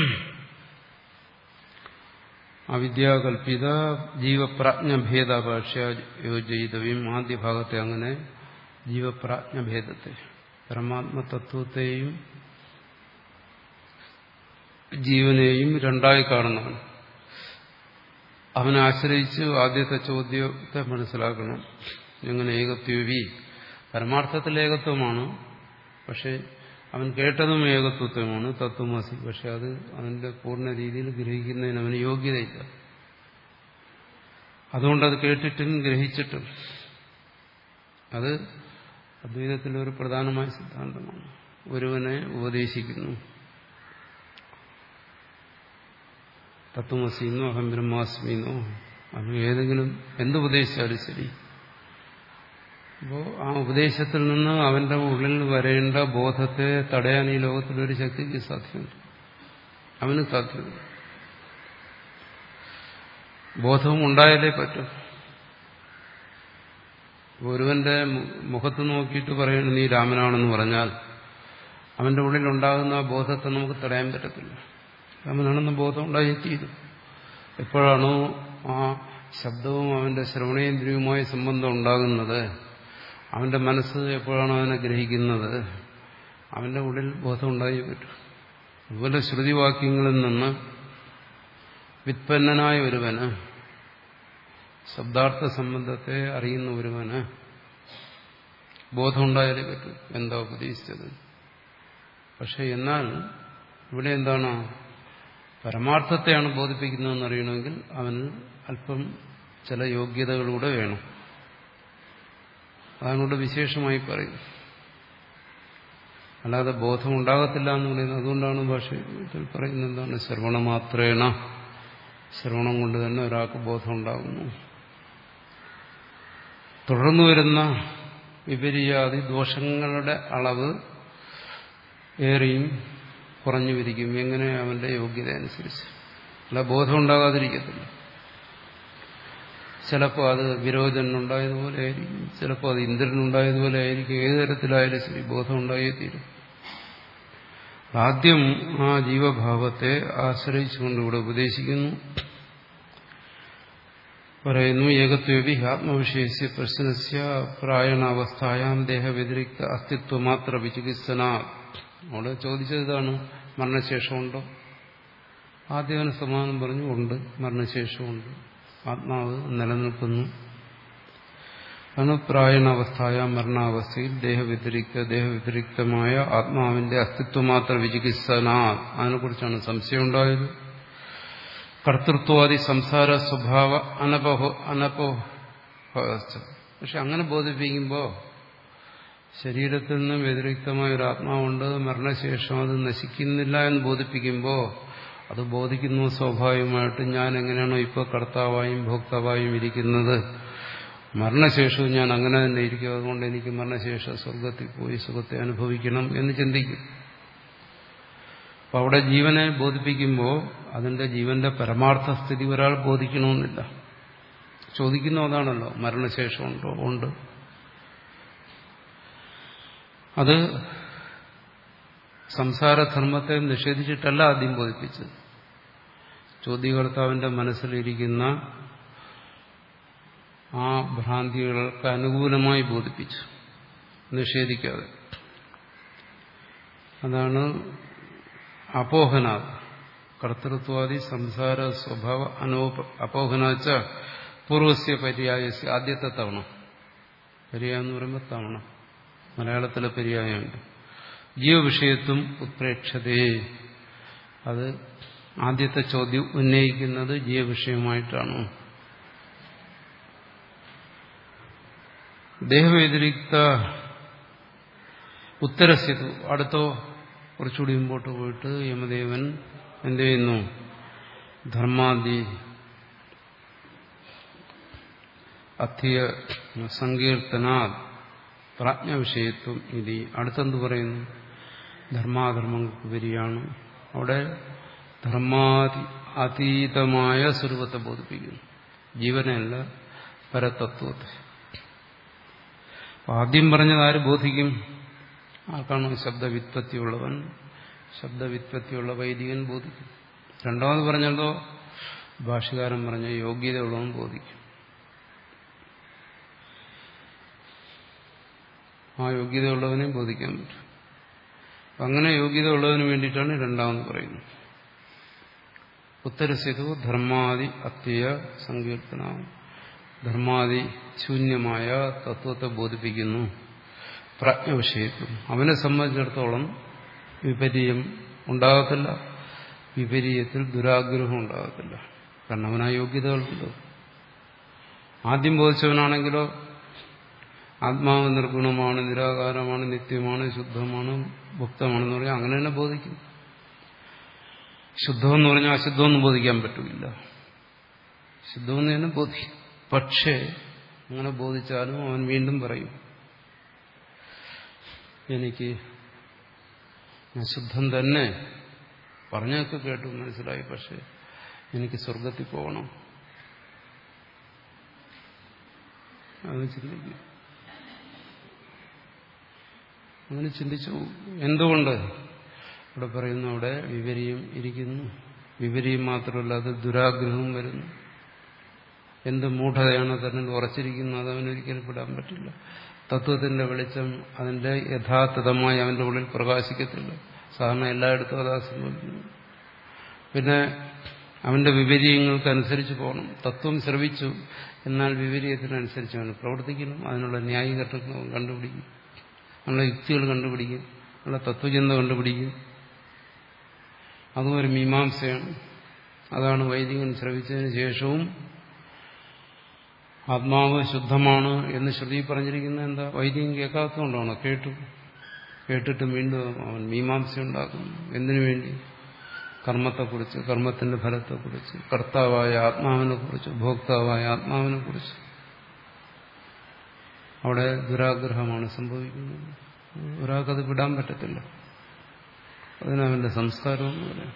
അവിദ്യാകൽപിത ജീവപ്രാജ്ഞഭേദാഭാഷ യോജിതവ്യം ആദ്യ ഭാഗത്തെ അങ്ങനെ ജീവപ്രാജ്ഞഭേദത്തെ പരമാത്മതത്വത്തെയും ജീവനെയും രണ്ടായി കാണുന്നതാണ് അവനെ ആശ്രയിച്ച് ആദ്യത്തെ ചോദ്യത്തെ മനസ്സിലാക്കണം എങ്ങനെ ഏകത്വവി പരമാർത്ഥത്തിൽ ഏകത്വമാണ് പക്ഷെ അവൻ കേട്ടതും ഏകത്വത്വമാണ് തത്വമസി പക്ഷെ അത് അവന്റെ പൂർണ്ണ രീതിയിൽ ഗ്രഹിക്കുന്നതിന് അവന് യോഗ്യതയില്ല അതുകൊണ്ടത് കേട്ടിട്ടും ഗ്രഹിച്ചിട്ടും അത് അദ്വൈതത്തിലെ ഒരു പ്രധാനമായ സിദ്ധാന്തമാണ് ഒരുവനെ ഉപദേശിക്കുന്നു തത്വമസിന്നോ അഹം ബ്രഹ്മാസ്മിന്നോ അത് ഏതെങ്കിലും എന്തുപദേശിച്ചാലും ശരി അപ്പോൾ ആ ഉപദേശത്തിൽ നിന്ന് അവന്റെ ഉള്ളിൽ വരേണ്ട ബോധത്തെ തടയാൻ ഈ ലോകത്തിലൊരു ശക്തിക്ക് സാധ്യമല്ല അവന് സാധ്യമല്ല ബോധവും ഉണ്ടായാലേ പറ്റും ഒരുവന്റെ മുഖത്ത് നോക്കിയിട്ട് പറയുന്നത് നീ രാമനാണെന്ന് പറഞ്ഞാൽ അവന്റെ ഉള്ളിലുണ്ടാകുന്ന ആ ബോധത്തെ നമുക്ക് തടയാൻ പറ്റത്തില്ല രാമനാണെന്ന ബോധം ഉണ്ടായിത്തീരും എപ്പോഴാണോ ആ ശബ്ദവും അവന്റെ ശ്രവണേന്ദ്രിയവുമായി സംബന്ധം ഉണ്ടാകുന്നത് അവന്റെ മനസ്സ് എപ്പോഴാണോ അതിനെ ഗ്രഹിക്കുന്നത് അവന്റെ ഉള്ളിൽ ബോധം ഉണ്ടായി പറ്റും അതുപോലെ ശ്രുതിവാക്യങ്ങളിൽ നിന്ന് വിത്പന്നനായ ഒരുവന് ശബ്ദാർത്ഥ സംബന്ധത്തെ അറിയുന്ന ഒരുവന് ബോധമുണ്ടായാലേ പറ്റും എന്താ ഉപദേശിച്ചത് പക്ഷെ എന്നാൽ ഇവിടെ എന്താണ് പരമാർത്ഥത്തെയാണ് ബോധിപ്പിക്കുന്നതെന്ന് അറിയണമെങ്കിൽ അവന് അല്പം ചില യോഗ്യതകളൂടെ വേണം അതാണ് ഇവിടെ വിശേഷമായി പറയുന്നത് അല്ലാതെ ബോധം ഉണ്ടാകത്തില്ല എന്ന് പറയുന്നത് അതുകൊണ്ടാണ് ഭാഷയിൽ പറയുന്നത് എന്താണ് ശ്രവണമാത്രേണ ശ്രവണം കൊണ്ട് തന്നെ ഒരാൾക്ക് ബോധം ഉണ്ടാകുന്നു തുടർന്നു വരുന്ന വിപര്യാദി ദോഷങ്ങളുടെ അളവ് ഏറിയും കുറഞ്ഞു വിരിക്കും എങ്ങനെ അവന്റെ യോഗ്യത അനുസരിച്ച് അല്ല ബോധം ഉണ്ടാകാതിരിക്കത്തില്ല ചിലപ്പോൾ അത് വിരോചനുണ്ടായതുപോലെ ആയിരിക്കും ചിലപ്പോൾ അത് ഇന്ദ്രനുണ്ടായതുപോലെ ആയിരിക്കും ഏത് തരത്തിലായാലും ശരി ബോധം ഉണ്ടായേ തീരും ആദ്യം ആ ജീവഭാവത്തെ ആശ്രയിച്ചുകൊണ്ട് ഇവിടെ ഉപദേശിക്കുന്നു പറയുന്നു ഏകത്വവി ആത്മവിഷയസ്യ പ്രശ്നസ്യ പ്രായണാവസ്ഥായാം ദേഹവ്യതിരിക്ത അസ്തിത്വമാത്ര വിചികിത്സന അവിടെ ചോദിച്ചത് ഇതാണ് മരണശേഷമുണ്ടോ ആദ്യം സമാധാനം പറഞ്ഞു ഉണ്ട് മരണശേഷമുണ്ട് ആത്മാവ് നിലനിൽക്കുന്നു ആണ് പ്രായണാവസ്ഥായ മരണാവസ്ഥയിൽ ദേഹവ്യതിരിക്ത ദേഹവ്യതിരിക്തമായ ആത്മാവിന്റെ അസ്തിത്വമാത്ര വിചികിത്സന അതിനെക്കുറിച്ചാണ് സംശയമുണ്ടായത് കർത്തൃത്വാദി സംസാര സ്വഭാവ അനപഹോ അനപോ പക്ഷെ അങ്ങനെ ബോധിപ്പിക്കുമ്പോൾ ശരീരത്തിൽ നിന്ന് വ്യതിരിക്തമായ ഒരു ആത്മാവുണ്ട് മരണശേഷം അത് നശിക്കുന്നില്ല എന്ന് ബോധിപ്പിക്കുമ്പോൾ അത് ബോധിക്കുന്നു സ്വാഭാവികമായിട്ട് ഞാൻ എങ്ങനെയാണോ ഇപ്പോൾ കർത്താവായും ഭോക്താവായും ഇരിക്കുന്നത് മരണശേഷവും ഞാൻ അങ്ങനെ തന്നെ ഇരിക്കും അതുകൊണ്ട് എനിക്ക് മരണശേഷം സ്വർഗത്തിൽ പോയി സുഖത്തെ അനുഭവിക്കണം എന്ന് ചിന്തിക്കും അപ്പൊ അവിടെ ജീവനെ ബോധിപ്പിക്കുമ്പോൾ അതിന്റെ ജീവന്റെ പരമാർത്ഥ സ്ഥിതി ഒരാൾ ബോധിക്കണമെന്നില്ല ചോദിക്കുന്ന അതാണല്ലോ മരണശേഷമുണ്ടോ ഉണ്ട് അത് സംസാരധർമ്മത്തെ നിഷേധിച്ചിട്ടല്ല ആദ്യം ബോധിപ്പിച്ചത് ചോദ്യകർത്താവിന്റെ മനസ്സിലിരിക്കുന്ന ആ ഭ്രാന്തികൾക്ക് അനുകൂലമായി ബോധിപ്പിച്ചു നിഷേധിക്കാതെ അതാണ് അപോഹനാഥ് കർത്തൃത്വാദി സംസാര സ്വഭാവ അനോപ അപോഹനാച്ച പൂർവസ്യ പര്യായസ്യ ആദ്യത്തെ തവണ പര്യായം എന്ന് പറയുമ്പോൾ തവണ മലയാളത്തിലെ പര്യായമുണ്ട് ജീവവിഷയത്വം ഉത്പ്രേക്ഷതേ അത് ആദ്യത്തെ ചോദ്യം ഉന്നയിക്കുന്നത് ജീവവിഷയമായിട്ടാണ് ദേഹവ്യതിരിക്ത ഉത്തരസ്യതു അടുത്തോ കുറച്ചുകൂടി മുമ്പോട്ട് പോയിട്ട് യമദേവൻ എന്ത് ചെയ്യുന്നു ധർമാദി അധ്യ സങ്കീർത്തനാ പ്രാജ്ഞവിഷയത്വം ഇതി അടുത്തെന്ത് പറയുന്നു ധർമാധർമ്മങ്ങൾക്കുപരിയാണ് അവിടെ ധർമാതി അതീതമായ സ്വരൂപത്തെ ബോധിപ്പിക്കുന്നു ജീവനല്ല പരതത്വത്തെ ആദ്യം പറഞ്ഞത് ആര് ബോധിക്കും ആർക്കാണ് ശബ്ദവിത്പത്തിയുള്ളവൻ ശബ്ദവിത്പത്തിയുള്ള വൈദികൻ ബോധിക്കും രണ്ടാമത് പറഞ്ഞതോ ഭാഷകാരൻ പറഞ്ഞ യോഗ്യതയുള്ളവൻ ബോധിക്കും ആ യോഗ്യതയുള്ളവനെ ബോധിക്കാൻ പറ്റും അങ്ങനെ യോഗ്യത ഉള്ളതിന് വേണ്ടിയിട്ടാണ് രണ്ടാമത് പറയുന്നത് ഉത്തരസ്യതു ധർമാദി അത്യയ സങ്കീർത്തന ധർമാദി ശൂന്യമായ തത്വത്തെ ബോധിപ്പിക്കുന്നു പ്രാജ്ഞവിഷയത്വം അവനെ സംബന്ധിച്ചിടത്തോളം വിപരീയം ഉണ്ടാകത്തില്ല വിപരീയത്തിൽ ദുരാഗ്രഹം ഉണ്ടാകത്തില്ല കാരണം അവനാ യോഗ്യതകളുണ്ട് ആദ്യം ബോധിച്ചവനാണെങ്കിലോ ആത്മാവ് നിർഗുണമാണ് നിരാകാരമാണ് നിത്യമാണ് ശുദ്ധമാണ് ഭുക്തമാണെന്ന് പറഞ്ഞാൽ അങ്ങനെ തന്നെ ബോധിക്കും ശുദ്ധമെന്ന് പറഞ്ഞാൽ അശുദ്ധമെന്ന് ബോധിക്കാൻ പറ്റില്ല ശുദ്ധമെന്ന് തന്നെ ബോധിക്കും പക്ഷേ അങ്ങനെ ബോധിച്ചാലും അവൻ വീണ്ടും പറയും എനിക്ക് ഞാൻ ശുദ്ധം തന്നെ പറഞ്ഞൊക്കെ കേട്ടു മനസ്സിലായി പക്ഷെ എനിക്ക് സ്വർഗത്തിൽ പോകണം അത് ചിന്തിക്കും അങ്ങനെ ചിന്തിച്ചു എന്തുകൊണ്ട് ഇവിടെ പറയുന്നു അവിടെ വിവരിയും ഇരിക്കുന്നു വിവരിയും മാത്രമല്ല അത് ദുരാഗ്രഹവും വരുന്നു എന്ത് മൂഢതയാണ് തന്നെ ഉറച്ചിരിക്കുന്നത് അത് അവനൊരിക്കലും വിടാൻ പറ്റില്ല തത്വത്തിന്റെ വെളിച്ചം അതിന്റെ യഥാർത്ഥമായി അവന്റെ ഉള്ളിൽ പ്രകാശിക്കത്തില്ല സാധാരണ എല്ലായിടത്തും അതാ സംഭവിക്കുന്നു പിന്നെ അവന്റെ വിപരീയങ്ങൾക്കനുസരിച്ച് പോകണം തത്വം ശ്രവിച്ചു എന്നാൽ വിപരീയത്തിനനുസരിച്ച് അവന് പ്രവർത്തിക്കണം അതിനുള്ള ന്യായീകരണങ്ങൾ കണ്ടുപിടിക്കും അതിനുള്ള യുക്തികൾ കണ്ടുപിടിക്കും അതിനുള്ള തത്വചിന്ത കണ്ടുപിടിക്കും അതും ഒരു മീമാംസയാണ് അതാണ് വൈദികൻ ശ്രവിച്ചതിന് ശേഷവും ആത്മാവ് ശുദ്ധമാണ് എന്ന് ശ്രുതി പറഞ്ഞിരിക്കുന്നത് എന്താ വൈദികൻ കേൾക്കാത്തതുകൊണ്ടാണോ കേട്ടു കേട്ടിട്ട് വീണ്ടും അവൻ മീമാംസ ഉണ്ടാക്കുന്നു എന്തിനു വേണ്ടി കർമ്മത്തെക്കുറിച്ച് കർമ്മത്തിന്റെ ഫലത്തെക്കുറിച്ച് കർത്താവായ ആത്മാവിനെ കുറിച്ച് ഭോക്താവായ ആത്മാവിനെ കുറിച്ച് അവിടെ ദുരാഗ്രഹമാണ് സംഭവിക്കുന്നത് ഒരാൾക്കത് വിടാൻ പറ്റത്തില്ല അതിനവന്റെ സംസ്കാരമെന്ന് പറയാം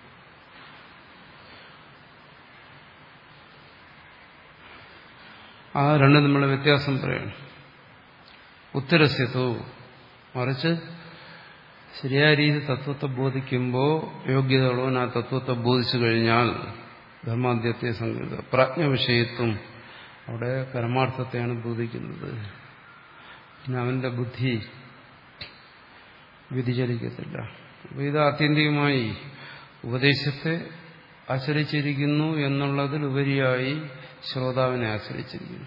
ആ രണ്ടും നമ്മളെ വ്യത്യാസം പറയണം ഉത്തരസ്യത്തോ മറിച്ച് ശരിയായ രീതി തത്വത്തെ ബോധിക്കുമ്പോൾ യോഗ്യതയുള്ളവൻ ആ തത്വത്തെ ബോധിച്ചു കഴിഞ്ഞാൽ ധർമാദ്യത്തെ സംഗീത പ്രാജ്ഞവിഷയത്വം അവിടെ പരമാർത്ഥത്തെയാണ് ബോധിക്കുന്നത് പിന്നെ അവന്റെ ബുദ്ധി വ്യതിചലിക്കത്തില്ല അപ്പോൾ ഇത് ആത്യന്തികമായി ഉപദേശത്തെ ആശ്രയിച്ചിരിക്കുന്നു എന്നുള്ളതിൽ ഉപരിയായി ശ്രോതാവിനെ ആശ്രയിച്ചിരിക്കുന്നു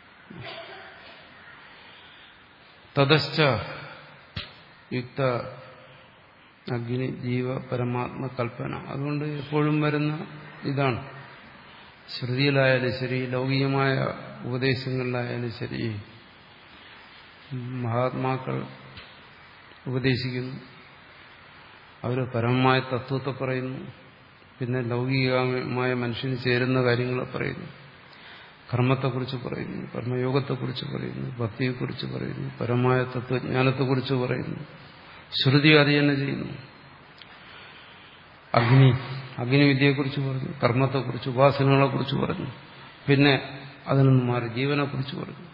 തതശ്ച യുക്ത അഗ്നി ജീവ പരമാത്മ കൽപ്പന അതുകൊണ്ട് എപ്പോഴും വരുന്ന ഇതാണ് ശ്രുതിയിലായാലും ശരി ലൗകികമായ ഉപദേശങ്ങളിലായാലും ശരി മഹാത്മാക്കൾ ഉപദേശിക്കുന്നു അവർ പരമമായ തത്വത്തെ പറയുന്നു പിന്നെ ലൗകികമായ മനുഷ്യന് ചേരുന്ന കാര്യങ്ങളെ പറയുന്നു കർമ്മത്തെക്കുറിച്ച് പറയുന്നു കർമ്മയോഗത്തെക്കുറിച്ച് പറയുന്നു ഭക്തിയെക്കുറിച്ച് പറയുന്നു പരമായ തത്വജ്ഞാനത്തെക്കുറിച്ച് പറയുന്നു ശ്രുതി അത് തന്നെ ചെയ്യുന്നു അഗ്നി അഗ്നിവിദ്യയെക്കുറിച്ച് പറഞ്ഞു കർമ്മത്തെക്കുറിച്ച് ഉപാസനകളെക്കുറിച്ച് പറഞ്ഞു പിന്നെ അതിൽ നിന്ന് മാറി ജീവനെക്കുറിച്ച് പറഞ്ഞു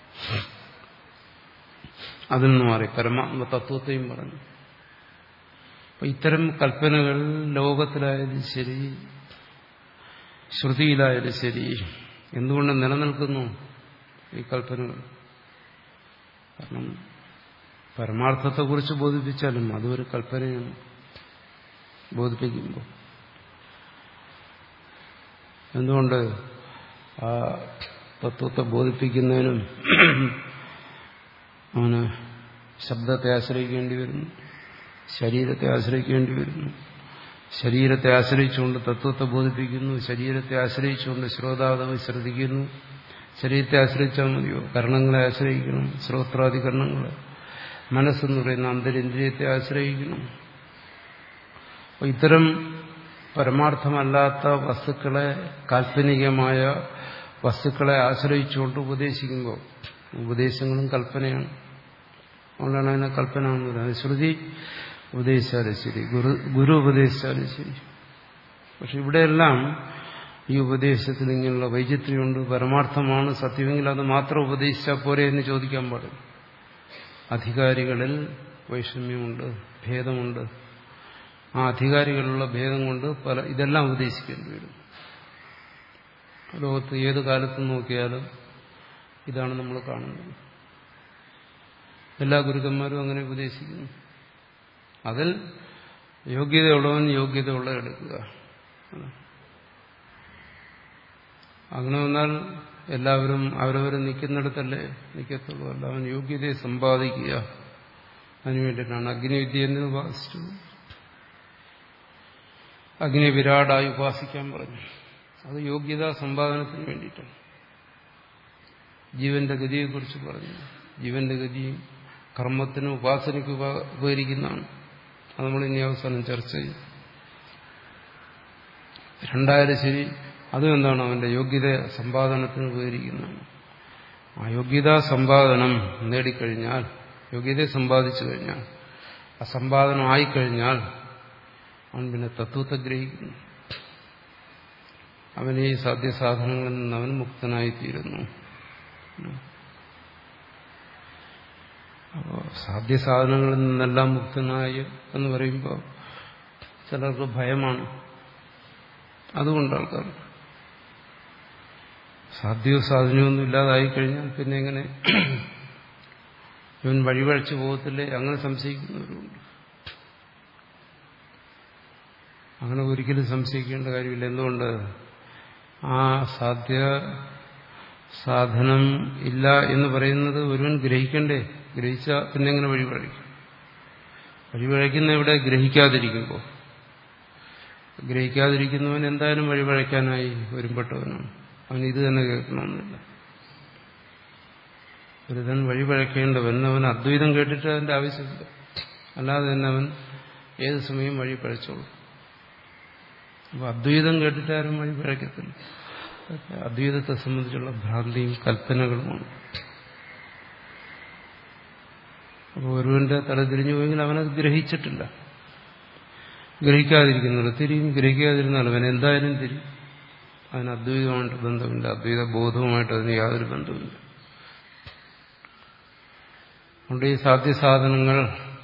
അതിൽ നിന്ന് മാറി പരമാത്മ തത്വത്തെയും പറഞ്ഞു അപ്പൊ ഇത്തരം കൽപ്പനകൾ ലോകത്തിലായാലും ശരി ശ്രുതിയിലായാലും ശരി എന്തുകൊണ്ട് നിലനിൽക്കുന്നു ഈ കൽപ്പനകൾ കാരണം പരമാർത്ഥത്തെക്കുറിച്ച് ബോധിപ്പിച്ചാലും അതൊരു കൽപ്പനയാണ് ബോധിപ്പിക്കുമ്പോൾ എന്തുകൊണ്ട് ആ തത്വത്തെ ബോധിപ്പിക്കുന്നതിനും അവന് ശബ്ദത്തെ ആശ്രയിക്കേണ്ടി വരുന്നു ശരീരത്തെ ആശ്രയിക്കേണ്ടി വരുന്നു ശരീരത്തെ ആശ്രയിച്ചുകൊണ്ട് തത്വത്തെ ബോധിപ്പിക്കുന്നു ശരീരത്തെ ആശ്രയിച്ചുകൊണ്ട് ശ്രോതാവ് ശ്രദ്ധിക്കുന്നു ശരീരത്തെ ആശ്രയിച്ചാൽ മതിയോ കർണങ്ങളെ ആശ്രയിക്കണം ശ്രോത്രാധികരണങ്ങളെ മനസ്സെന്ന് പറയുന്ന അന്തരിന്ദ്രിയത്തെ ആശ്രയിക്കണം അപ്പോൾ ഇത്തരം പരമാർത്ഥമല്ലാത്ത വസ്തുക്കളെ കാൽപ്പനികമായ വസ്തുക്കളെ ആശ്രയിച്ചുകൊണ്ട് ഉപദേശിക്കുമ്പോൾ ഉപദേശങ്ങളും കൽപ്പനയാണ് അതുകൊണ്ടാണ് അതിനെ കൽപ്പന എന്ന് പറയുന്നത് ശ്രുതി ഉപദേശിച്ചാലും ശരി ഗുരു ഗുരു ഉപദേശിച്ചാലും ശരി പക്ഷെ ഇവിടെയെല്ലാം ഈ ഉപദേശത്തിൽ ഇങ്ങനെയുള്ള വൈചിത്ര്യമുണ്ട് പരമാർത്ഥമാണ് സത്യമെങ്കിൽ അത് മാത്രം ഉപദേശിച്ചാൽ പോരെ എന്ന് ചോദിക്കാൻ പാടില്ല അധികാരികളിൽ വൈഷമ്യമുണ്ട് ഭേദമുണ്ട് ആ അധികാരികളുള്ള ഭേദം കൊണ്ട് പല ഇതെല്ലാം ഉപദേശിക്കേണ്ടി വരും ലോകത്ത് ഏത് കാലത്ത് നോക്കിയാലും ഇതാണ് നമ്മൾ കാണുന്നത് എല്ലാ ഗുരുക്കന്മാരും അങ്ങനെ ഉപദേശിക്കുന്നു അതിൽ യോഗ്യതയുള്ളവൻ യോഗ്യതയുള്ള എടുക്കുക അങ്ങനെ വന്നാൽ എല്ലാവരും അവരവരും നിൽക്കുന്നിടത്തല്ലേ നിൽക്കത്തുള്ളൂ അല്ല അവൻ യോഗ്യതയെ സമ്പാദിക്കുക അതിനു വേണ്ടിയിട്ടാണ് അഗ്നിവിദ്യ എന്ന് ഉപാസിച്ചു അഗ്നി വിരാടായി ഉപാസിക്കാൻ പറഞ്ഞു അത് യോഗ്യതാ സമ്പാദനത്തിന് വേണ്ടിയിട്ടാണ് ജീവന്റെ ഗതിയെക്കുറിച്ച് പറഞ്ഞു ജീവന്റെ ഗതിയും കർമ്മത്തിനും ഉപാസനയ്ക്ക് ഉപകരിക്കുന്നതാണ് അത് നമ്മൾ ഇനി അവസാനം ചർച്ച ചെയ്യും രണ്ടായാലും ശരി അതും എന്താണ് അവന്റെ യോഗ്യത സമ്പാദനത്തിന് ഉപകരിക്കുന്നതാണ് ആ യോഗ്യതാ സമ്പാദനം നേടിക്കഴിഞ്ഞാൽ യോഗ്യതയെ സമ്പാദിച്ചു കഴിഞ്ഞാൽ ആ സമ്പാദനം ആയിക്കഴിഞ്ഞാൽ അവൻ പിന്നെ തത്വത്തെ ഗ്രഹിക്കുന്നു അവൻ ഈ സാധ്യസാധനങ്ങളിൽ നിന്ന് അവൻ മുക്തനായിത്തീരുന്നു അപ്പോൾ സാധ്യസാധനങ്ങളിൽ നിന്നെല്ലാം മുക്തനായി എന്ന് പറയുമ്പോൾ ചിലർക്ക് ഭയമാണ് അതുകൊണ്ട് ആൾക്കാർ സാധ്യവും സാധനമൊന്നും ഇല്ലാതായി കഴിഞ്ഞാൽ പിന്നെ എങ്ങനെ ഇവൻ വഴിവഴിച്ചു പോകത്തില്ലേ അങ്ങനെ സംശയിക്കുന്നവരുണ്ട് അങ്ങനെ ഒരിക്കലും സംശയിക്കേണ്ട കാര്യമില്ല എന്തുകൊണ്ട് ആ സാധ്യ സാധനം ഇല്ല എന്ന് പറയുന്നത് ഒരുവൻ ഗ്രഹിക്കണ്ടേ ഗ്രഹിച്ച പിന്നെ എങ്ങനെ വഴിവഴിക്കും വഴിവഴിക്കുന്ന ഇവിടെ ഗ്രഹിക്കാതിരിക്കുമ്പോൾ ഗ്രഹിക്കാതിരിക്കുന്നവൻ എന്തായാലും വഴിവഴയ്ക്കാനായി വരുമ്പെട്ടവനാണ് അവൻ ഇത് തന്നെ കേൾക്കണമെന്നില്ല ഒരുതൻ വഴിപഴക്കേണ്ടവൻ അവൻ അദ്വൈതം കേട്ടിട്ട് അതിന്റെ ആവശ്യമില്ല അല്ലാതെ തന്നെ അവൻ ഏത് സമയം വഴി പഴച്ചോളൂ അപ്പൊ അദ്വൈതം കേട്ടിട്ട് ആരും വഴി പഴക്കത്തില്ല അദ്വൈതത്തെ സംബന്ധിച്ചുള്ള ഭ്രാന്തിയും കൽപ്പനകളുമാണ് അപ്പോൾ ഒരുവന്റെ തല തിരിഞ്ഞു പോയെങ്കിൽ അവനത് ഗ്രഹിച്ചിട്ടില്ല ഗ്രഹിക്കാതിരിക്കുന്നുള്ളൂ തിരിയും ഗ്രഹിക്കാതിരുന്നാൽ അവൻ എന്തായാലും തിരിയും അതിന് അദ്വൈതമായിട്ട് ബന്ധമില്ല അദ്വൈത ബോധവുമായിട്ട് അതിന് യാതൊരു ബന്ധമില്ല അതുകൊണ്ട് ഈ സാധ്യസാധനങ്ങൾ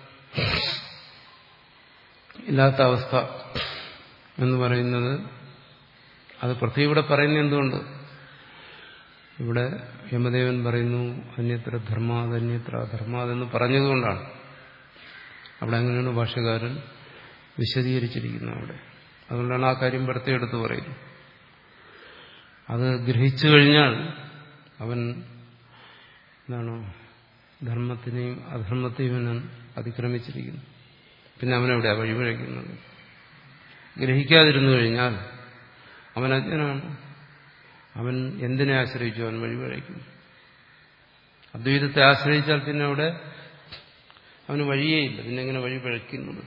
ഇല്ലാത്ത അവസ്ഥ എന്ന് പറയുന്നത് അത് പ്രത്യേകം ഇവിടെ പറയുന്നത് എന്തുകൊണ്ട് ഇവിടെ യമദേവൻ പറയുന്നു അന്യത്ര ധർമാത് അന്യത്ര അധർമാതെന്ന് പറഞ്ഞതുകൊണ്ടാണ് അവിടെ അങ്ങനെയാണ് ഭാഷകാരൻ വിശദീകരിച്ചിരിക്കുന്നത് അവിടെ അതുകൊണ്ടാണ് ആ കാര്യം എടുത്ത് പറയുന്നത് അത് ഗ്രഹിച്ചു കഴിഞ്ഞാൽ അവൻ എന്താണ് ധർമ്മത്തിനെയും അധർമ്മത്തെയും അവൻ അതിക്രമിച്ചിരിക്കുന്നു പിന്നെ അവനെവിടെയാ വഴിപഴയ്ക്കുന്നത് ഗ്രഹിക്കാതിരുന്നു കഴിഞ്ഞാൽ അവൻ അജ്ഞനാണ് അവൻ എന്തിനെ ആശ്രയിച്ചു അവൻ വഴിപഴയ്ക്കും അദ്വൈതത്തെ ആശ്രയിച്ചാൽ പിന്നെ അവിടെ അവന് വഴിയേയില്ല പിന്നെ എങ്ങനെ വഴി പഴയ്ക്കുന്നത്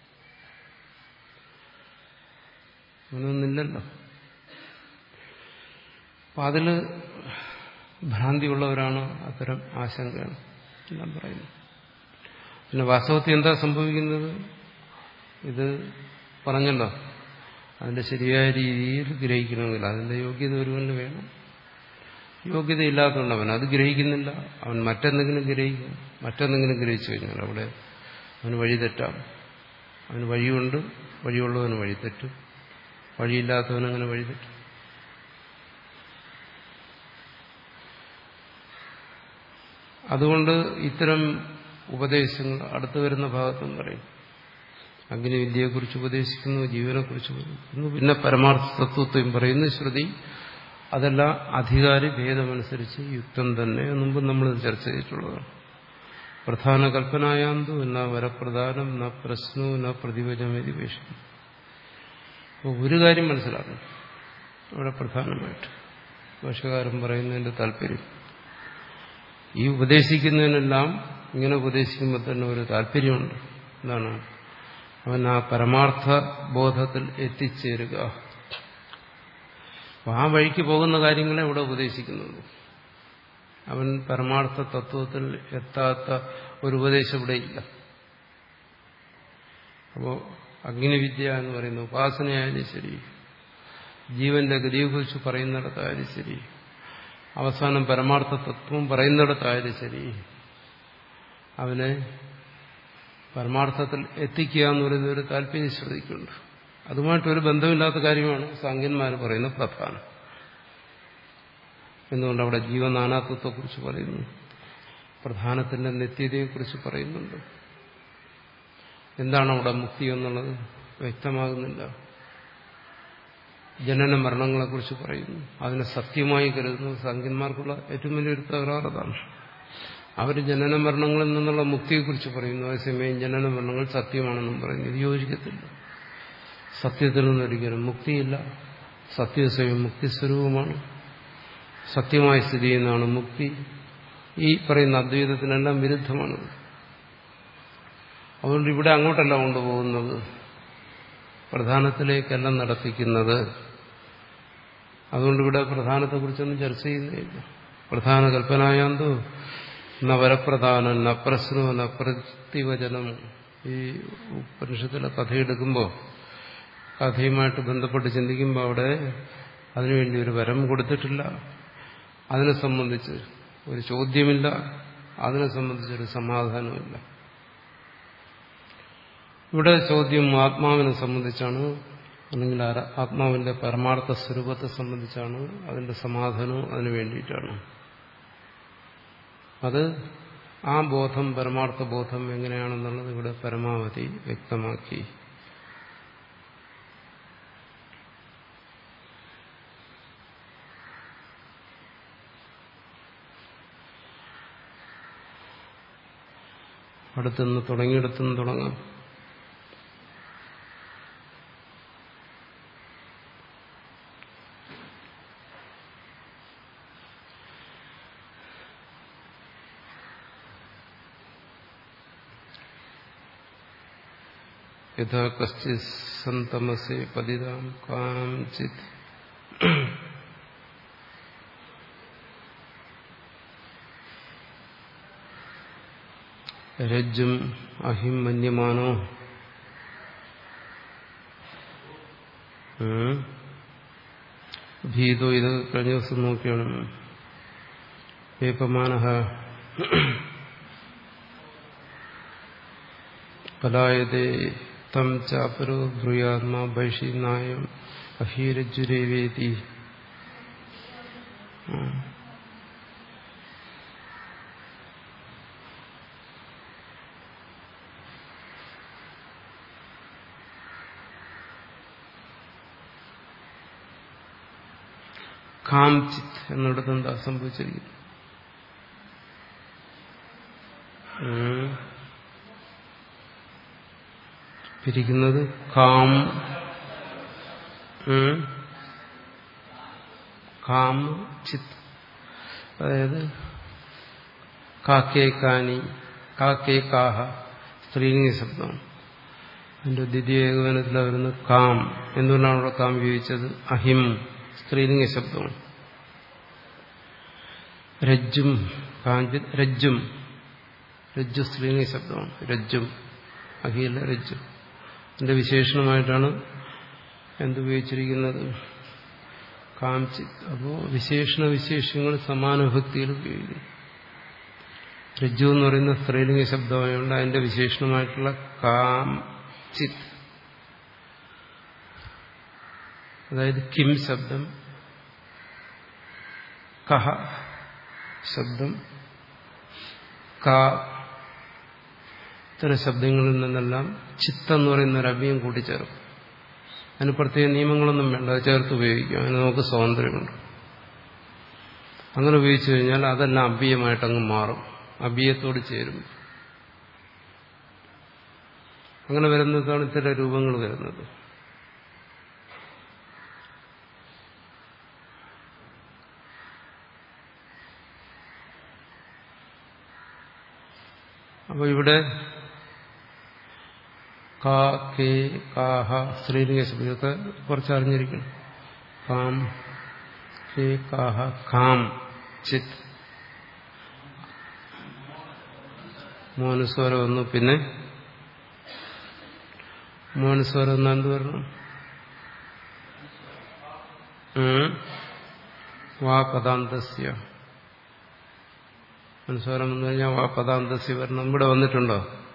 അങ്ങനെയൊന്നില്ലല്ലോ അപ്പൊ അതില് ഭ്രാന്തിയുള്ളവരാണ് അത്തരം ആശങ്കകൾ എല്ലാം പറയുന്നത് പിന്നെ വാസ്തവത്തിൽ എന്താ സംഭവിക്കുന്നത് ഇത് പറഞ്ഞല്ലോ അതിന്റെ ശരിയായ രീതിയിൽ ഗ്രഹിക്കണമെങ്കിൽ അതിന്റെ യോഗ്യത ഒരുവന് വേണം യോഗ്യത ഇല്ലാത്തതുകൊണ്ട് അവൻ അത് ഗ്രഹിക്കുന്നില്ല അവൻ മറ്റെന്തെങ്കിലും ഗ്രഹിക്കും മറ്റെന്തെങ്കിലും ഗ്രഹിച്ചു കഴിഞ്ഞാൽ അവിടെ അവന് വഴി തെറ്റാം അവന് വഴിയുണ്ട് വഴിയുള്ളവന് വഴി തെറ്റും വഴിയില്ലാത്തവനങ്ങനെ വഴി തെറ്റും അതുകൊണ്ട് ഇത്തരം ഉപദേശങ്ങൾ അടുത്തു വരുന്ന ഭാഗത്തും പറയും അഗ്നിവിദ്യയെക്കുറിച്ച് ഉപദേശിക്കുന്നു ജീവനെക്കുറിച്ച് ഉപദേശിക്കുന്നു പിന്നെ പരമാർത്ഥ തത്വത്തെയും പറയുന്നു ശ്രുതി അതെല്ലാം അധികാരി ഭേദമനുസരിച്ച് യുക്തം തന്നെ മുമ്പ് നമ്മൾ ചർച്ച ചെയ്തിട്ടുള്ളതാണ് പ്രധാന കൽപ്പനായാന്തു എന്ന വരപ്രധാനം ന പ്രശ്നവും ന പ്രതിവചമേതി വേഷം അപ്പോൾ ഒരു കാര്യം മനസ്സിലാക്കണം അവിടെ പ്രധാനമായിട്ട് ഭാഷകാരൻ പറയുന്നതിന്റെ താല്പര്യം ഈ ഉപദേശിക്കുന്നതിനെല്ലാം ഇങ്ങനെ ഉപദേശിക്കുമ്പോൾ തന്നെ ഒരു താല്പര്യമുണ്ട് എന്താണ് അവൻ ആ പരമാർത്ഥ ബോധത്തിൽ എത്തിച്ചേരുക അപ്പൊ ആ വഴിക്ക് പോകുന്ന കാര്യങ്ങളെ ഇവിടെ ഉപദേശിക്കുന്നുള്ളൂ അവൻ പരമാർത്ഥ തത്വത്തിൽ എത്താത്ത ഒരു ഉപദേശം ഇവിടെ ഇല്ല അപ്പോ അഗ്നിവിദ്യ എന്ന് പറയുന്ന ഉപാസനയായാലും ശരി ജീവന്റെ ഗതിയെക്കുറിച്ച് പറയുന്നിടത്തായാലും ശരി അവസാനം പരമാർത്ഥ തത്വം പറയുന്നിടത്തായാലും ശരി അവനെ പരമാർത്ഥത്തിൽ എത്തിക്കുക എന്ന് പറയുന്ന ഒരു താല്പര്യം ശ്രദ്ധിക്കുന്നുണ്ട് അതുമായിട്ടൊരു ബന്ധമില്ലാത്ത കാര്യമാണ് സാങ്കന്മാർ പറയുന്ന പ്രധാനം എന്തുകൊണ്ട് അവിടെ ജീവനാനാത്വത്തെക്കുറിച്ച് പറയുന്നു പ്രധാനത്തിന്റെ നിത്യതയെക്കുറിച്ച് പറയുന്നുണ്ട് എന്താണ് അവിടെ മുക്തി എന്നുള്ളത് വ്യക്തമാകുന്നില്ല ജനന മരണങ്ങളെക്കുറിച്ച് പറയുന്നു അതിനെ സത്യമായി കരുതുന്നു സംഖ്യന്മാർക്കുള്ള ഏറ്റവും വലിയൊരു തകരാറതാണ് അവർ ജനന മരണങ്ങളിൽ നിന്നുള്ള മുക്തിയെക്കുറിച്ച് പറയുന്നു അതേസമയം ജനന മരണങ്ങൾ സത്യമാണെന്നും പറയുന്നു ഇത് യോജിക്കത്തില്ല സത്യത്തിൽ നിന്നൊരിക്കലും മുക്തിയില്ല സത്യസ്വയം മുക്തിസ്വരൂപമാണ് സത്യമായി സ്ഥിതി ചെയ്യുന്നതാണ് മുക്തി ഈ പറയുന്ന അദ്വൈതത്തിനെല്ലാം വിരുദ്ധമാണ് അതുകൊണ്ട് ഇവിടെ അങ്ങോട്ടല്ല കൊണ്ടുപോകുന്നത് പ്രധാനത്തിലേക്കെല്ലാം നടത്തിക്കുന്നത് അതുകൊണ്ട് ഇവിടെ പ്രധാനത്തെക്കുറിച്ചൊന്നും ചർച്ച ചെയ്യുന്നില്ല പ്രധാന കൽപ്പനായാന്തോ ന വരപ്രധാനം ന പ്രശ്നോ ന പ്രതിവചനം ഈ ഉപനിഷത്തിലെ കഥയെടുക്കുമ്പോൾ കഥയുമായിട്ട് ബന്ധപ്പെട്ട് ചിന്തിക്കുമ്പോൾ അവിടെ അതിനുവേണ്ടി ഒരു വരം കൊടുത്തിട്ടില്ല അതിനെ സംബന്ധിച്ച് ഒരു ചോദ്യമില്ല അതിനെ സംബന്ധിച്ചൊരു സമാധാനമില്ല ഇവിടെ ചോദ്യം ആത്മാവിനെ സംബന്ധിച്ചാണ് അല്ലെങ്കിൽ ആത്മാവിന്റെ പരമാർത്ഥ സ്വരൂപത്തെ സംബന്ധിച്ചാണ് അതിന്റെ സമാധാനവും അതിനു വേണ്ടിയിട്ടാണ് അത് ആ ബോധം പരമാർത്ഥ ബോധം എങ്ങനെയാണെന്നുള്ളത് ഇവിടെ പരമാവധി വ്യക്തമാക്കി അടുത്തുനിന്ന് തുടങ്ങിയെടുത്തുനിന്ന് തുടങ്ങാം യഥാ കശ്ചി സന്തമസേ പതിതാം കാംചിത് രജ്ജും അഹിം മന്യമാനോ ഭീതോ ഇത് കഴിഞ്ഞ ദിവസം നോക്കിയാണ് ഏപമാന പലായതേ തം ചാപരോ ബ്രൂയാത്മാ ബൈഷീനായം അഹീരജ്ജുരേവേതി കാംചിത് എന്നിടത്ത് എന്താ സംഭവിച്ചിരിക്കുന്നു പിരിക്കുന്നത് കാം കാം ചിത് അതായത് കാക്കേ കാനി കാക്കേ കാഹ സ്ത്രീലിംഗ ശബ്ദം അതിന്റെ ദ്വിതീയ ഏകോപനത്തിൽ വരുന്ന കാം എന്തുകൊണ്ടാണ് അവിടെ കാം ഉപയോഗിച്ചത് അഹിം സ്ത്രീലിംഗ ശബ്ദമാണ് രജ്ജും കാഞ്ചി രജ്ജും രജ്ജു സ്ത്രീലിംഗ ശബ്ദമാണ് രജ്ജും അഹിയല്ല രജ്ജു അതിന്റെ വിശേഷണമായിട്ടാണ് എന്തുപയോഗിച്ചിരിക്കുന്നത് കാംചി അപ്പോ വിശേഷണ വിശേഷങ്ങൾ സമാനുഭക്തിയിൽ ഉപയോഗിക്കുന്നു രജ്ജു എന്ന് പറയുന്ന സ്ത്രീലിംഗ ശബ്ദമായതുകൊണ്ട് അതിന്റെ വിശേഷണമായിട്ടുള്ള കാം ചിത് അതായത് കിം ശബ്ദം കഹ ശബ്ദം കാ ഇത്തരം ശബ്ദങ്ങളിൽ നിന്നെല്ലാം ചിത്തെന്ന് പറയുന്ന ഒരു അവ്യം കൂട്ടിച്ചേർക്കും അതിന് പ്രത്യേക നിയമങ്ങളൊന്നും വേണ്ട അത് ചേർത്ത് ഉപയോഗിക്കാം അതിന് നമുക്ക് സ്വാതന്ത്ര്യമുണ്ട് അങ്ങനെ ഉപയോഗിച്ചു കഴിഞ്ഞാൽ അതെല്ലാം അഭ്യമായിട്ടങ്ങ് മാറും അഭ്യത്തോട് ചേരും അങ്ങനെ വരുന്നതാണ് ചില രൂപങ്ങൾ വരുന്നത് അപ്പോൾ ഇവിടെ കാ കേ കാഹ സ്ത്രീലിംഗ ശബ്ദമൊക്കെ കുറച്ച് അറിഞ്ഞിരിക്കണം കാം കേ കാഹ കാം ചിത് മോനുസ്വരം വന്നു പിന്നെ മോനുസ്വരം ഒന്ന് എന്ത് വരണം വാ പദാന്തസ്യ അനുസ്വാരം എന്ന് കഴിഞ്ഞാൽ വാ പദാന്തസ്യ വരണം ഇവിടെ വന്നിട്ടുണ്ടോ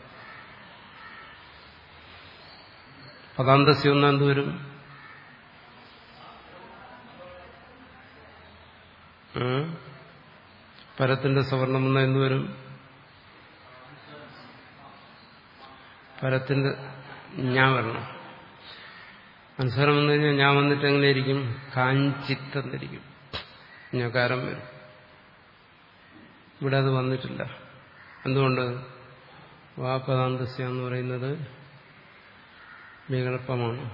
പദാന്തസ്യ ഒന്ന് എന്ത് വരും പരത്തിന്റെ സവർണം എന്ന എന്ത് വരും പരത്തിന്റെ ഞാൻ വരണം അനുസ്വരം വന്നു കഴിഞ്ഞാൽ ഞാൻ വന്നിട്ട് എങ്ങനെയിരിക്കും കാഞ്ചിത്ത് എന്നിരിക്കും ഞകാരം വരും ഇവിടെ അത് വന്നിട്ടില്ല എന്തുകൊണ്ട് വാപദാന്തസ്യ എന്ന് പറയുന്നത് വികല്പമാണ്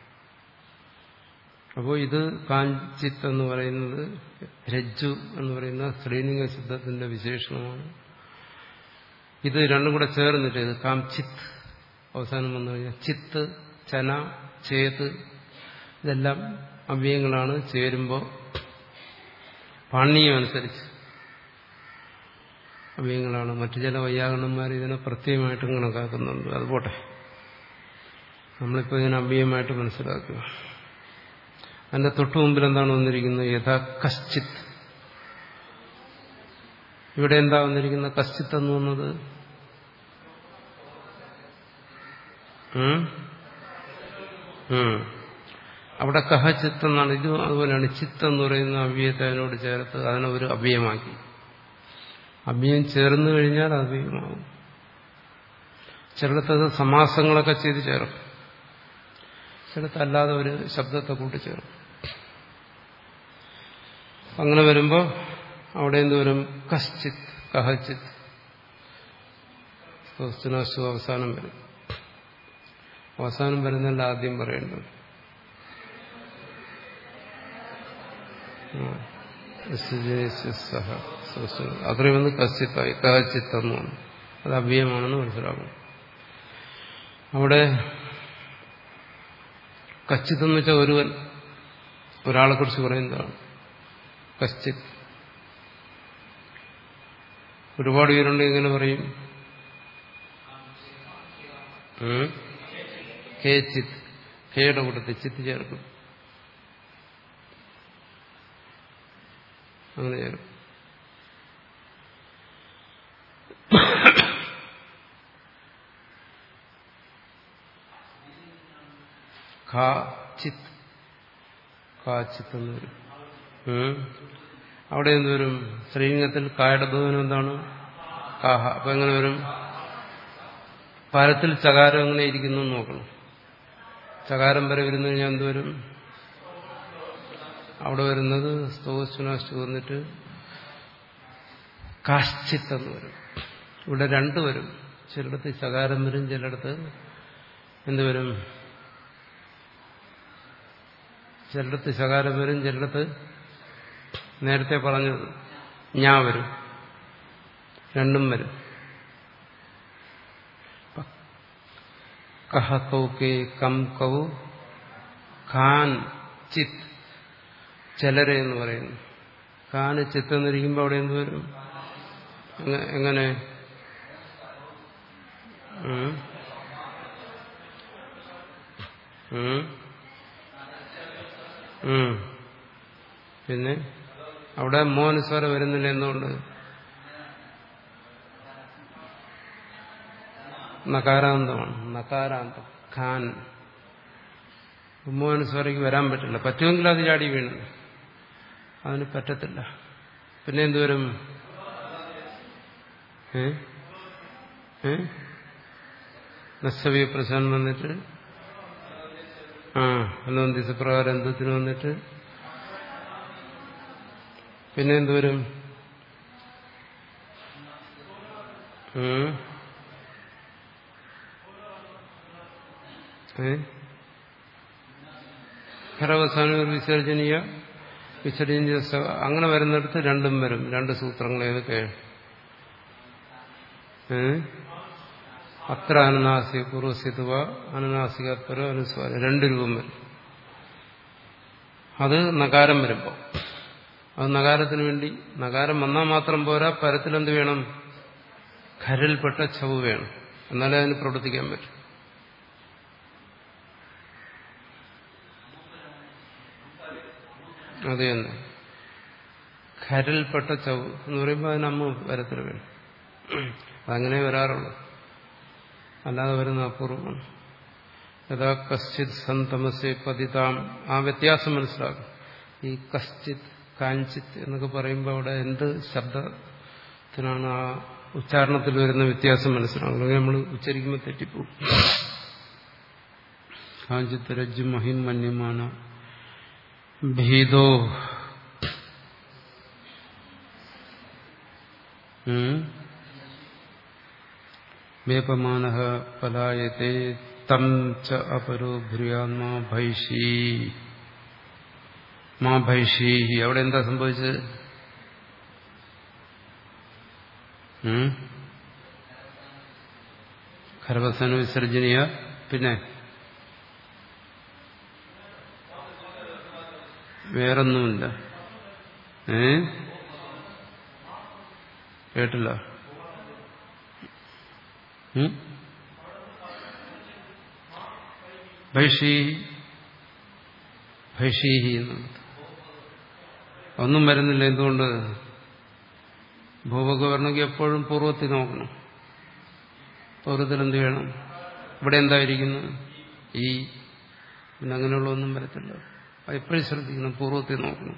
അപ്പോൾ ഇത് കാഞ്ചിത്ത് എന്ന് പറയുന്നത് രജ്ജു എന്ന് പറയുന്ന സ്ത്രീലിംഗ ശബ്ദത്തിന്റെ വിശേഷണമാണ് ഇത് രണ്ടും കൂടെ ചേർന്നിട്ട് ഇത് കാംചിത്ത് അവസാനം വന്നു കഴിഞ്ഞാൽ ചിത്ത് ചന ചേത്ത് ഇതെല്ലാം അവ്യയങ്ങളാണ് ചേരുമ്പോൾ പാണ്യം അനുസരിച്ച് അവ്യയങ്ങളാണ് മറ്റു ചില വൈയാകരണന്മാർ ഇതിനെ പ്രത്യേകമായിട്ടും കണക്കാക്കുന്നുണ്ട് അത് പോട്ടെ നമ്മളിപ്പോൾ ഇതിനെ അവ്യയമായിട്ട് മനസ്സിലാക്കുക അതിന്റെ തൊട്ടു മുമ്പിൽ എന്താണ് വന്നിരിക്കുന്നത് യഥാ കശ്ചിത്ത് ഇവിടെ എന്താ വന്നിരിക്കുന്നത് കശ്ചിത്ത് എന്ന് വന്നത് ഉം? ഉം. അവിടെ കഹ ചിത്ത് എന്നാണ് ഇത് അതുപോലെയാണ് ചിത്ത് എന്ന് പറയുന്ന അവ്യയത്തെ അതിനോട് ചേർത്ത് അതിനെ ഒരു അവ്യയമാക്കി അവ്യയം ചേർന്ന് കഴിഞ്ഞാൽ അത് അവ്യയമാകും ചിലടത്തത് സമാസങ്ങളൊക്കെ ചെയ്ത് ചേർക്കും ചിലത്ത് അല്ലാതെ ഒരു ശബ്ദത്തെ കൂട്ടിച്ചേർക്കും അങ്ങനെ വരുമ്പോൾ അവിടെ എന്ത് വരും കശ്ചിത്ത് കഹച്ചിത്ത് സ്വസ്തിനാശു അവസാനം വരും അവസാനം വരുന്നല്ല ആദ്യം പറയേണ്ടത് സഹ അത്രയും വന്ന് കശ്ചിത്തായി കഹച്ചിത്തെന്ന് വന്നു അത് അവ്യയമാണെന്ന് മനസ്സിലാക്കണം അവിടെ കച്ചിത്തെന്ന് വെച്ചാൽ ഒരുവൻ ഒരാളെ കുറിച്ച് പറയുന്നതാണ് കശ്ചിത്ത് ഒരുപാട് പേരുണ്ട് ഇങ്ങനെ പറയും ഉം? കേ ചിത്ത് കേയുടെ കൂട്ടത്തിൽ ചിത്ത് ചേർക്കും അങ്ങനെ ചേർക്കും ഖാ ചിത്ത് ഖാ ചിത്ത് എന്ന് വരും ഉം. അവിടെ എന്ത് വരും ശ്രീലിംഗത്തിൽ കായുടെ ബഹുവനം എന്താണ് കാഹ അപ്പൊ എങ്ങനെ വരും പരത്തിൽ ചകാരം എങ്ങനെ ഇരിക്കുന്നു എന്ന് നോക്കണം ചകാരം വരെ വരുന്നു കഴിഞ്ഞാൽ എന്തുവരും അവിടെ വരുന്നത് സ്തോസ്വനാഷ്ടു വന്നിട്ട് കാശ്ചിത്ത് എന്ന് വരും ഇവിടെ രണ്ട് വരും ചിലയിടത്ത് ചകാരം വരും ചിലയിടത്ത് എന്തുവരും ചിലയിടത്ത് ശകാരം വരും ചിലയിടത്ത് നേരത്തെ പറഞ്ഞത് ഞാ വരും രണ്ടും വരും കഹ കൗ കെ കം കൗ ഖാൻ ചിത്ത് ചിലരെ എന്ന് പറയുന്നു ഖാന് ചിത്ത് എന്നിരിക്കുമ്പോൾ അവിടെ എന്ത് വരും എങ്ങ- എങ്ങനെ ഉം? ഉം? ഉം. പിന്നെ അവിടെ മോനുസ്വരം വരുന്നില്ല എന്തുകൊണ്ട് നകാരാന്തമാണ് നകാരാന്തം ഖാൻ മോനുസ്വരയ്ക്ക് വരാൻ പറ്റില്ല പറ്റുമെങ്കിൽ അത് ചാടി വീണു അതിന് പറ്റത്തില്ല പിന്നെ എന്തുവരും ഏ ഏ നസ്സവ്യ പ്രശാൻ വന്നിട്ട് ആ അലോന്തിസ പ്രകാരം എന്തത്തിന് വന്നിട്ട് പിന്നെ എന്തുവരും ഉം. ഏ ഖരവസാനം ഒരു വിസർജനീയ വിസർജനീയ സ- അങ്ങനെ വരുന്നിടത്ത് രണ്ടും വരും രണ്ട് സൂത്രങ്ങൾ ഏതൊക്കെ ഏ അത്ര അനനാസിക പൂർവ്വസിതുവ അനനാസികത്വര അനുസ്വാരം രണ്ട് രൂപം വരും അത് നകാരം വരുമ്പോൾ അത് നകാരത്തിന് വേണ്ടി നകാരം വന്നാൽ മാത്രം പോരാ പരത്തിലെന്ത് വേണം ഖരിൽപ്പെട്ട ചവ് വേണം എന്നാലേ അതിന് പ്രവർത്തിക്കാൻ പറ്റും അത് തന്നെ ഖരിൽപ്പെട്ട ചവ് എന്ന് പറയുമ്പോൾ അതിന് അമ്മ വരത്തിൽ വേണം അതങ്ങനെ വരാറുള്ളൂ അല്ലാതെ വരുന്ന അപൂർവമാണ് യഥാ കശ്ചിത് സന്തമസെ പതിതാം ആ വ്യത്യാസം മനസ്സിലാക്കും ഈ കശ്ചിത് കാഞ്ചിത് എന്നൊക്കെ പറയുമ്പോൾ അവിടെ എന്ത് ശബ്ദത്തിനാണ് ആ ഉച്ചാരണത്തിൽ വരുന്ന വ്യത്യാസം മനസ്സിലാകും അല്ലെങ്കിൽ നമ്മൾ ഉച്ചരിക്കുമ്പോൾ തെറ്റിപ്പോകും കാഞ്ചിത്ത് രജ്ജു മഹിം മന്യമാന ഭീതോ ഉം വേപമാന പലായത്തെ തം ച അപരോ ഭ്രിയാത്മാ ഭൈഷീ മാ ഭൈഷീ അവിടെ എന്താ സംഭവിച്ചത് ഉം? ഖരവസന വിസർജനീയ പിന്നെ വേറൊന്നുമില്ല ഏ കേട്ടില്ല ഉം? ഭൈഷീ ഭൈഷീഹി എന്നുള്ളത് ഒന്നും വരുന്നില്ല എന്തുകൊണ്ട് ഭൂപൊക്കെ വരണമെങ്കിൽ എപ്പോഴും പൂർവ്വത്തിൽ നോക്കണം പൂർവ്വത്തിൽ എന്ത് വേണം ഇവിടെ എന്തായിരിക്കുന്നു ഈ പിന്നെ അങ്ങനെയുള്ള ഒന്നും വരത്തില്ല അത് എപ്പോഴും ശ്രദ്ധിക്കണം പൂർവ്വത്തിൽ നോക്കണം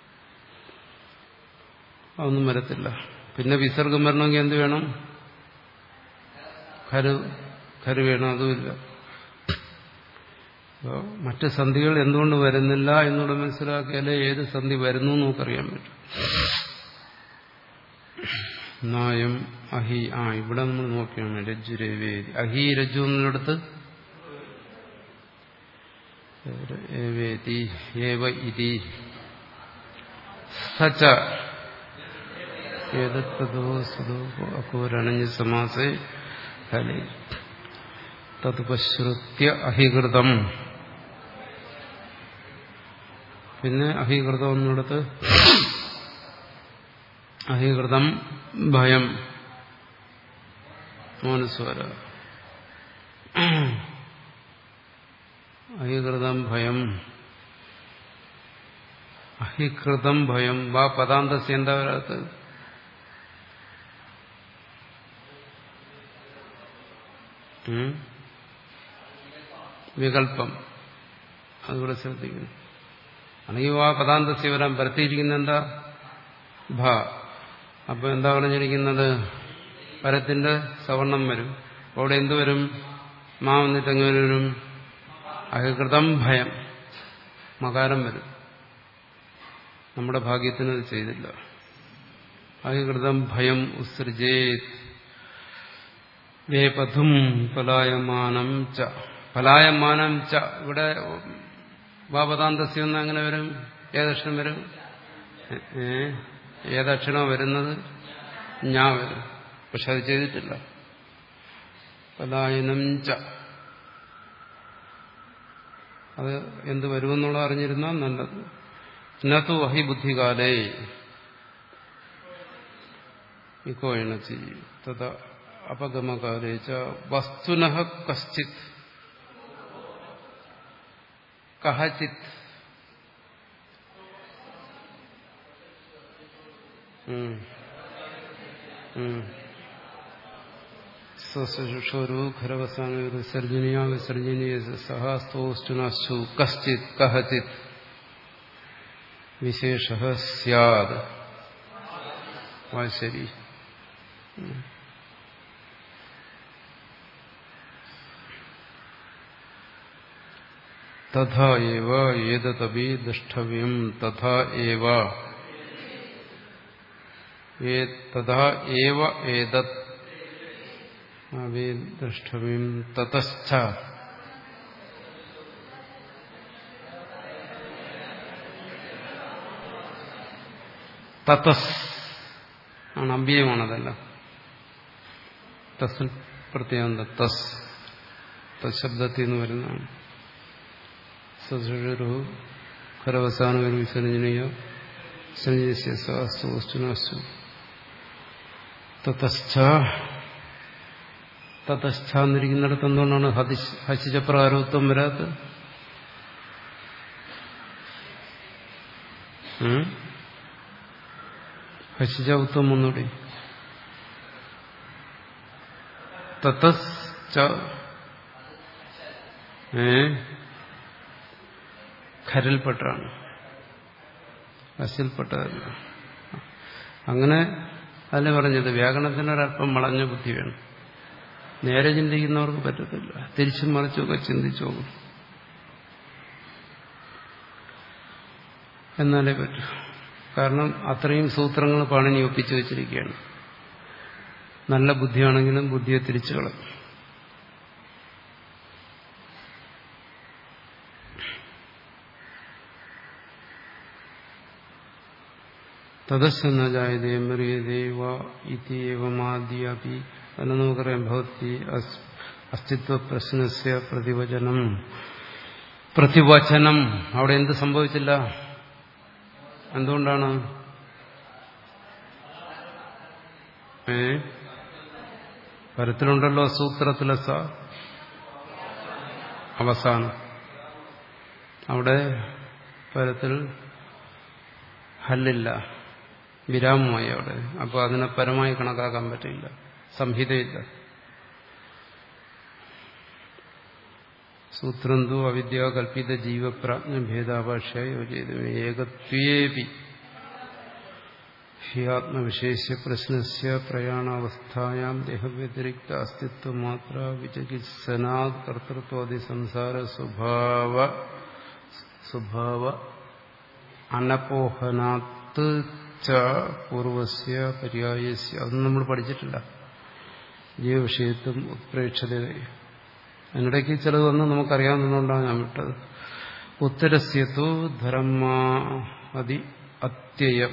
അതൊന്നും വരത്തില്ല പിന്നെ വിസർഗം വരണമെങ്കിൽ എന്ത് വേണം കരു കരു വേണം അതുമില്ല അപ്പോൾ മറ്റ് സന്ധികൾ എന്തുകൊണ്ട് വരുന്നില്ല എന്നുകൂടെ മനസ്സിലാക്കിയാലേ ഏത് സന്ധി വരുന്നു എന്ന് നമുക്കറിയാൻ പറ്റും നായം അഹി ആ ഇവിടെ നമ്മൾ നോക്കിയാണ് രജ്ജു രവേദി അഹി രജ്ജു എന്നിടത്ത് ഏവേതി ഏവ ഇതി സച്ച ഏതത്തതോ സുതോ അക്കൂരണഞ്ഞ് സമാസേ ഫലേ തതുപശ്രുത്യ അഹികൃതം പിന്നെ അഹികൃതം എന്നിടത്ത് അഹികൃതം ഭയം മോനുസ്വര അഹികൃതം ഭയം അഹികൃതം ഭയം വാ പദാന്തസ്യ എന്താ വരാത്തത് ഉം? വികല്പം അതുകൂടെ ശ്രദ്ധിക്കുന്നു അല്ലെങ്കിൽ ആ പദാന്തസ്യ വരാൻ പരത്തിയിരിക്കുന്ന എന്താ ഭ അപ്പൊ എന്താ പറഞ്ഞിരിക്കുന്നത് പരത്തിന്റെ സവർണം വരും അവിടെ എന്ത് വരും മാ വന്നിട്ട് എങ്ങനെ വരും അഹകൃതം ഭയം മകാരം വരും നമ്മുടെ ഭാഗ്യത്തിന് അത് ചെയ്തില്ല അഹകൃതം ഭയം ഉത്സൃജേത് വേപഥും പലായമാനം ച പലായമാനം ച ഇവിടെ വാപതാന്തസ്യം എന്ന് അങ്ങനെ വരും ഏതക്ഷരം വരും ഏ ഏതക്ഷരം വരുന്നത് ഞാ വരും പക്ഷെ അത് ചെയ്തിട്ടില്ല പലായനം ച അത് എന്ത് വരുമെന്നുള്ള അറിഞ്ഞിരുന്നാൽ നല്ലത് ഇന്നത്തു വഹി ബുദ്ധികാലേ ഇക്കോ എണച്ചി തഥ അപഗമകാലേ ച വസ്തുന കശ്ചിത് കഹചിത് സ്വശുഷോരു ഖരവസാന വിസർജനീയ വിസർജനീയ സഹസ്തോഷ്ടുനു കശ്ചിത് കഹചിത് വിശേഷ സ്യാദ് ശരി തഥാ ഏവ ഏതതപി ദൃഷ്ടവ്യം തഥാ ഏവ തഥാ ഏവ ഏതത് ദ്രഷ്ടവ്യം തതശ്ച തതസ് ആണ് അഭ്യയമാണതല്ല തസിൽ പ്രത്യേകം തസ് തശബ്ദത്തിൽ നിന്ന് വരുന്നതാണ് സസുഷരു ഖരവസാന വിസർജനീയ സഞ്ജസ്യസ്തുനസ്തു തതശ്ച തതശ്ച എന്നിരിക്കുന്നിടത്ത് എന്തുകൊണ്ടാണ് ഹസിച്ചപ്രകാരത്വം വരാത്തത് ഹസിച്ച ഉത്തം ഒന്നുകൂടി തതശ്ച ഏ ഖരിൽപ്പെട്ടാണ് അസിൽപ്പെട്ടതല്ല അങ്ങനെ അതിന് പറഞ്ഞത് വ്യാകരണത്തിനൊരല്പം വളഞ്ഞ ബുദ്ധി വേണം നേരെ ചിന്തിക്കുന്നവർക്ക് പറ്റത്തില്ല തിരിച്ചും മറിച്ചൊക്കെ ചിന്തിച്ചു പോകും എന്നാലേ പറ്റൂ കാരണം അത്രയും സൂത്രങ്ങൾ പാണിനി ഒപ്പിച്ചു വെച്ചിരിക്കുകയാണ് നല്ല ബുദ്ധിയാണെങ്കിലും ബുദ്ധിയെ തിരിച്ചു കളയും തദസ്സന്ന ജായതേ മറിയതേ വാ ഇത്യവമാദ്യപി അല്ല നമുക്കറിയാം ഭവത്തി അസ്തിത്വ പ്രശ്നസ്യ പ്രതിവചനം പ്രതിവചനം അവിടെ എന്ത് സംഭവിച്ചില്ല എന്തുകൊണ്ടാണ് ഏ പരത്തിലുണ്ടല്ലോ സൂത്രത്തിലെ സ അവസാനം അവിടെ പരത്തിൽ ഹല്ലില്ല വിരാമമായി അവിടെ അപ്പോൾ അതിനെ പരമായി കണക്കാക്കാൻ പറ്റില്ല സംഹിതയില്ല സൂത്രന്തു അവിദ്യ കൽപ്പിത ജീവപ്രാജ്ഞ ഭേദാഭാഷ യോജിയത് ഏകത്വേപി ഹി ആത്മവിശേഷ്യ പ്രശ്നസ്യ പ്രയാണാവസ്ഥായാം ദേഹവ്യതിരിക്ത അസ്തിത്വം മാത്ര വിചകിത്സനാത് കർത്തൃത്വാദി സംസാര സ്വഭാവ സ്വഭാവ അനപോഹനാത്ത് ച പൂർവസ്യ പര്യായസ്യ അതൊന്നും നമ്മൾ പഠിച്ചിട്ടില്ല ജീവവിഷയത്വം ഉത്പ്രേക്ഷത അതിനിടയ്ക്ക് ചിലത് വന്ന് നമുക്കറിയാവുന്നതുകൊണ്ടാണ് ഞാൻ വിട്ടത് ഉത്തരസ്യത്തു ധർമാതി അത്യയം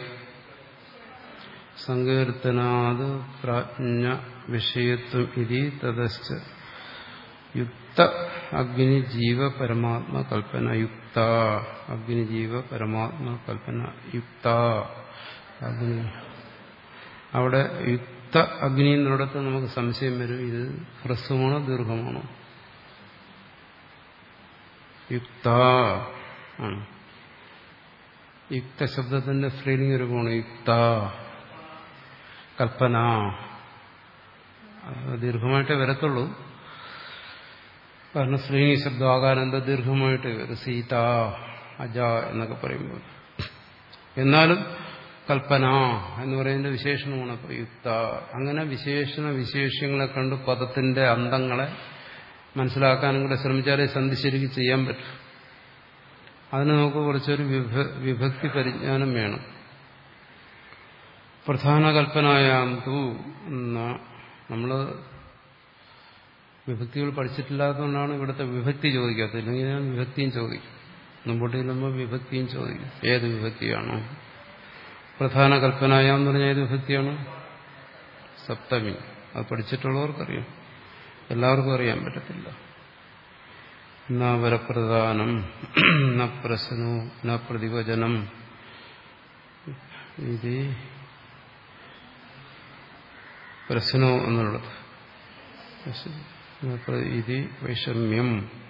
സങ്കീർത്തനാത് പ്രാജ്ഞ വിഷയത്വം ഇതി തതശ്ച യുക്ത അഗ്നി ജീവ പരമാത്മ കൽപ്പന യുക്ത അഗ്നി ജീവ പരമാത്മ കൽപ്പന യുക്ത അഗ്നി അവിടെ യുക്ത അഗ്നി എന്നിടത്ത് നമുക്ക് സംശയം വരും ഇത് ഹ്രസ്വമാണോ ദീർഘമാണോ യുക്ത ആണ് യുക്ത ശബ്ദത്തിന്റെ സ്ത്രീലിംഗ രൂപമാണ് യുക്ത കൽപ്പന ദീർഘമായിട്ടേ വരത്തുള്ളൂ കാരണം സ്ത്രീലിംഗ ശബ്ദം ആകാനന്ദ ദീർഘമായിട്ട് വരും സീത അജ എന്നൊക്കെ പറയുമ്പോൾ എന്നാലും കൽപ്പന എന്ന് പറയുന്ന വിശേഷണമാണ് അപ്പോൾ യുക്ത അങ്ങനെ വിശേഷണ വിശേഷങ്ങളെ കണ്ട് പദത്തിന്റെ അന്തങ്ങളെ മനസ്സിലാക്കാനും കൂടെ ശ്രമിച്ചാലേ സന്ധി ശരിക്ക് ചെയ്യാൻ പറ്റും അതിന് നമുക്ക് കുറച്ചൊരു വിഭക്തി പരിജ്ഞാനം വേണം പ്രധാന കൽപ്പനായാം തു എന്ന നമ്മൾ വിഭക്തികൾ പഠിച്ചിട്ടില്ലാത്തതുകൊണ്ടാണ് ഇവിടുത്തെ വിഭക്തി ചോദിക്കാത്തത് ഇല്ലെങ്കിൽ ഞാൻ വിഭക്തിയും ചോദിക്കും മുമ്പോട്ട് ചെല്ലുമ്പോൾ വിഭക്തിയും ചോദിക്കും ഏത് വിഭക്തിയാണോ പ്രധാന കൽപ്പനായാം എന്ന് പറഞ്ഞാൽ ഏത് വിഭക്തിയാണ് സപ്തമി അത് പഠിച്ചിട്ടുള്ളവർക്കറിയാം എല്ലാവർക്കും അറിയാൻ പറ്റത്തില്ല ന വരപ്രധാനം ന പ്രശ്നോ ന പ്രതിവചനം ഇത് പ്രശ്നോ എന്നുള്ളത് ഇത് വൈഷമ്യം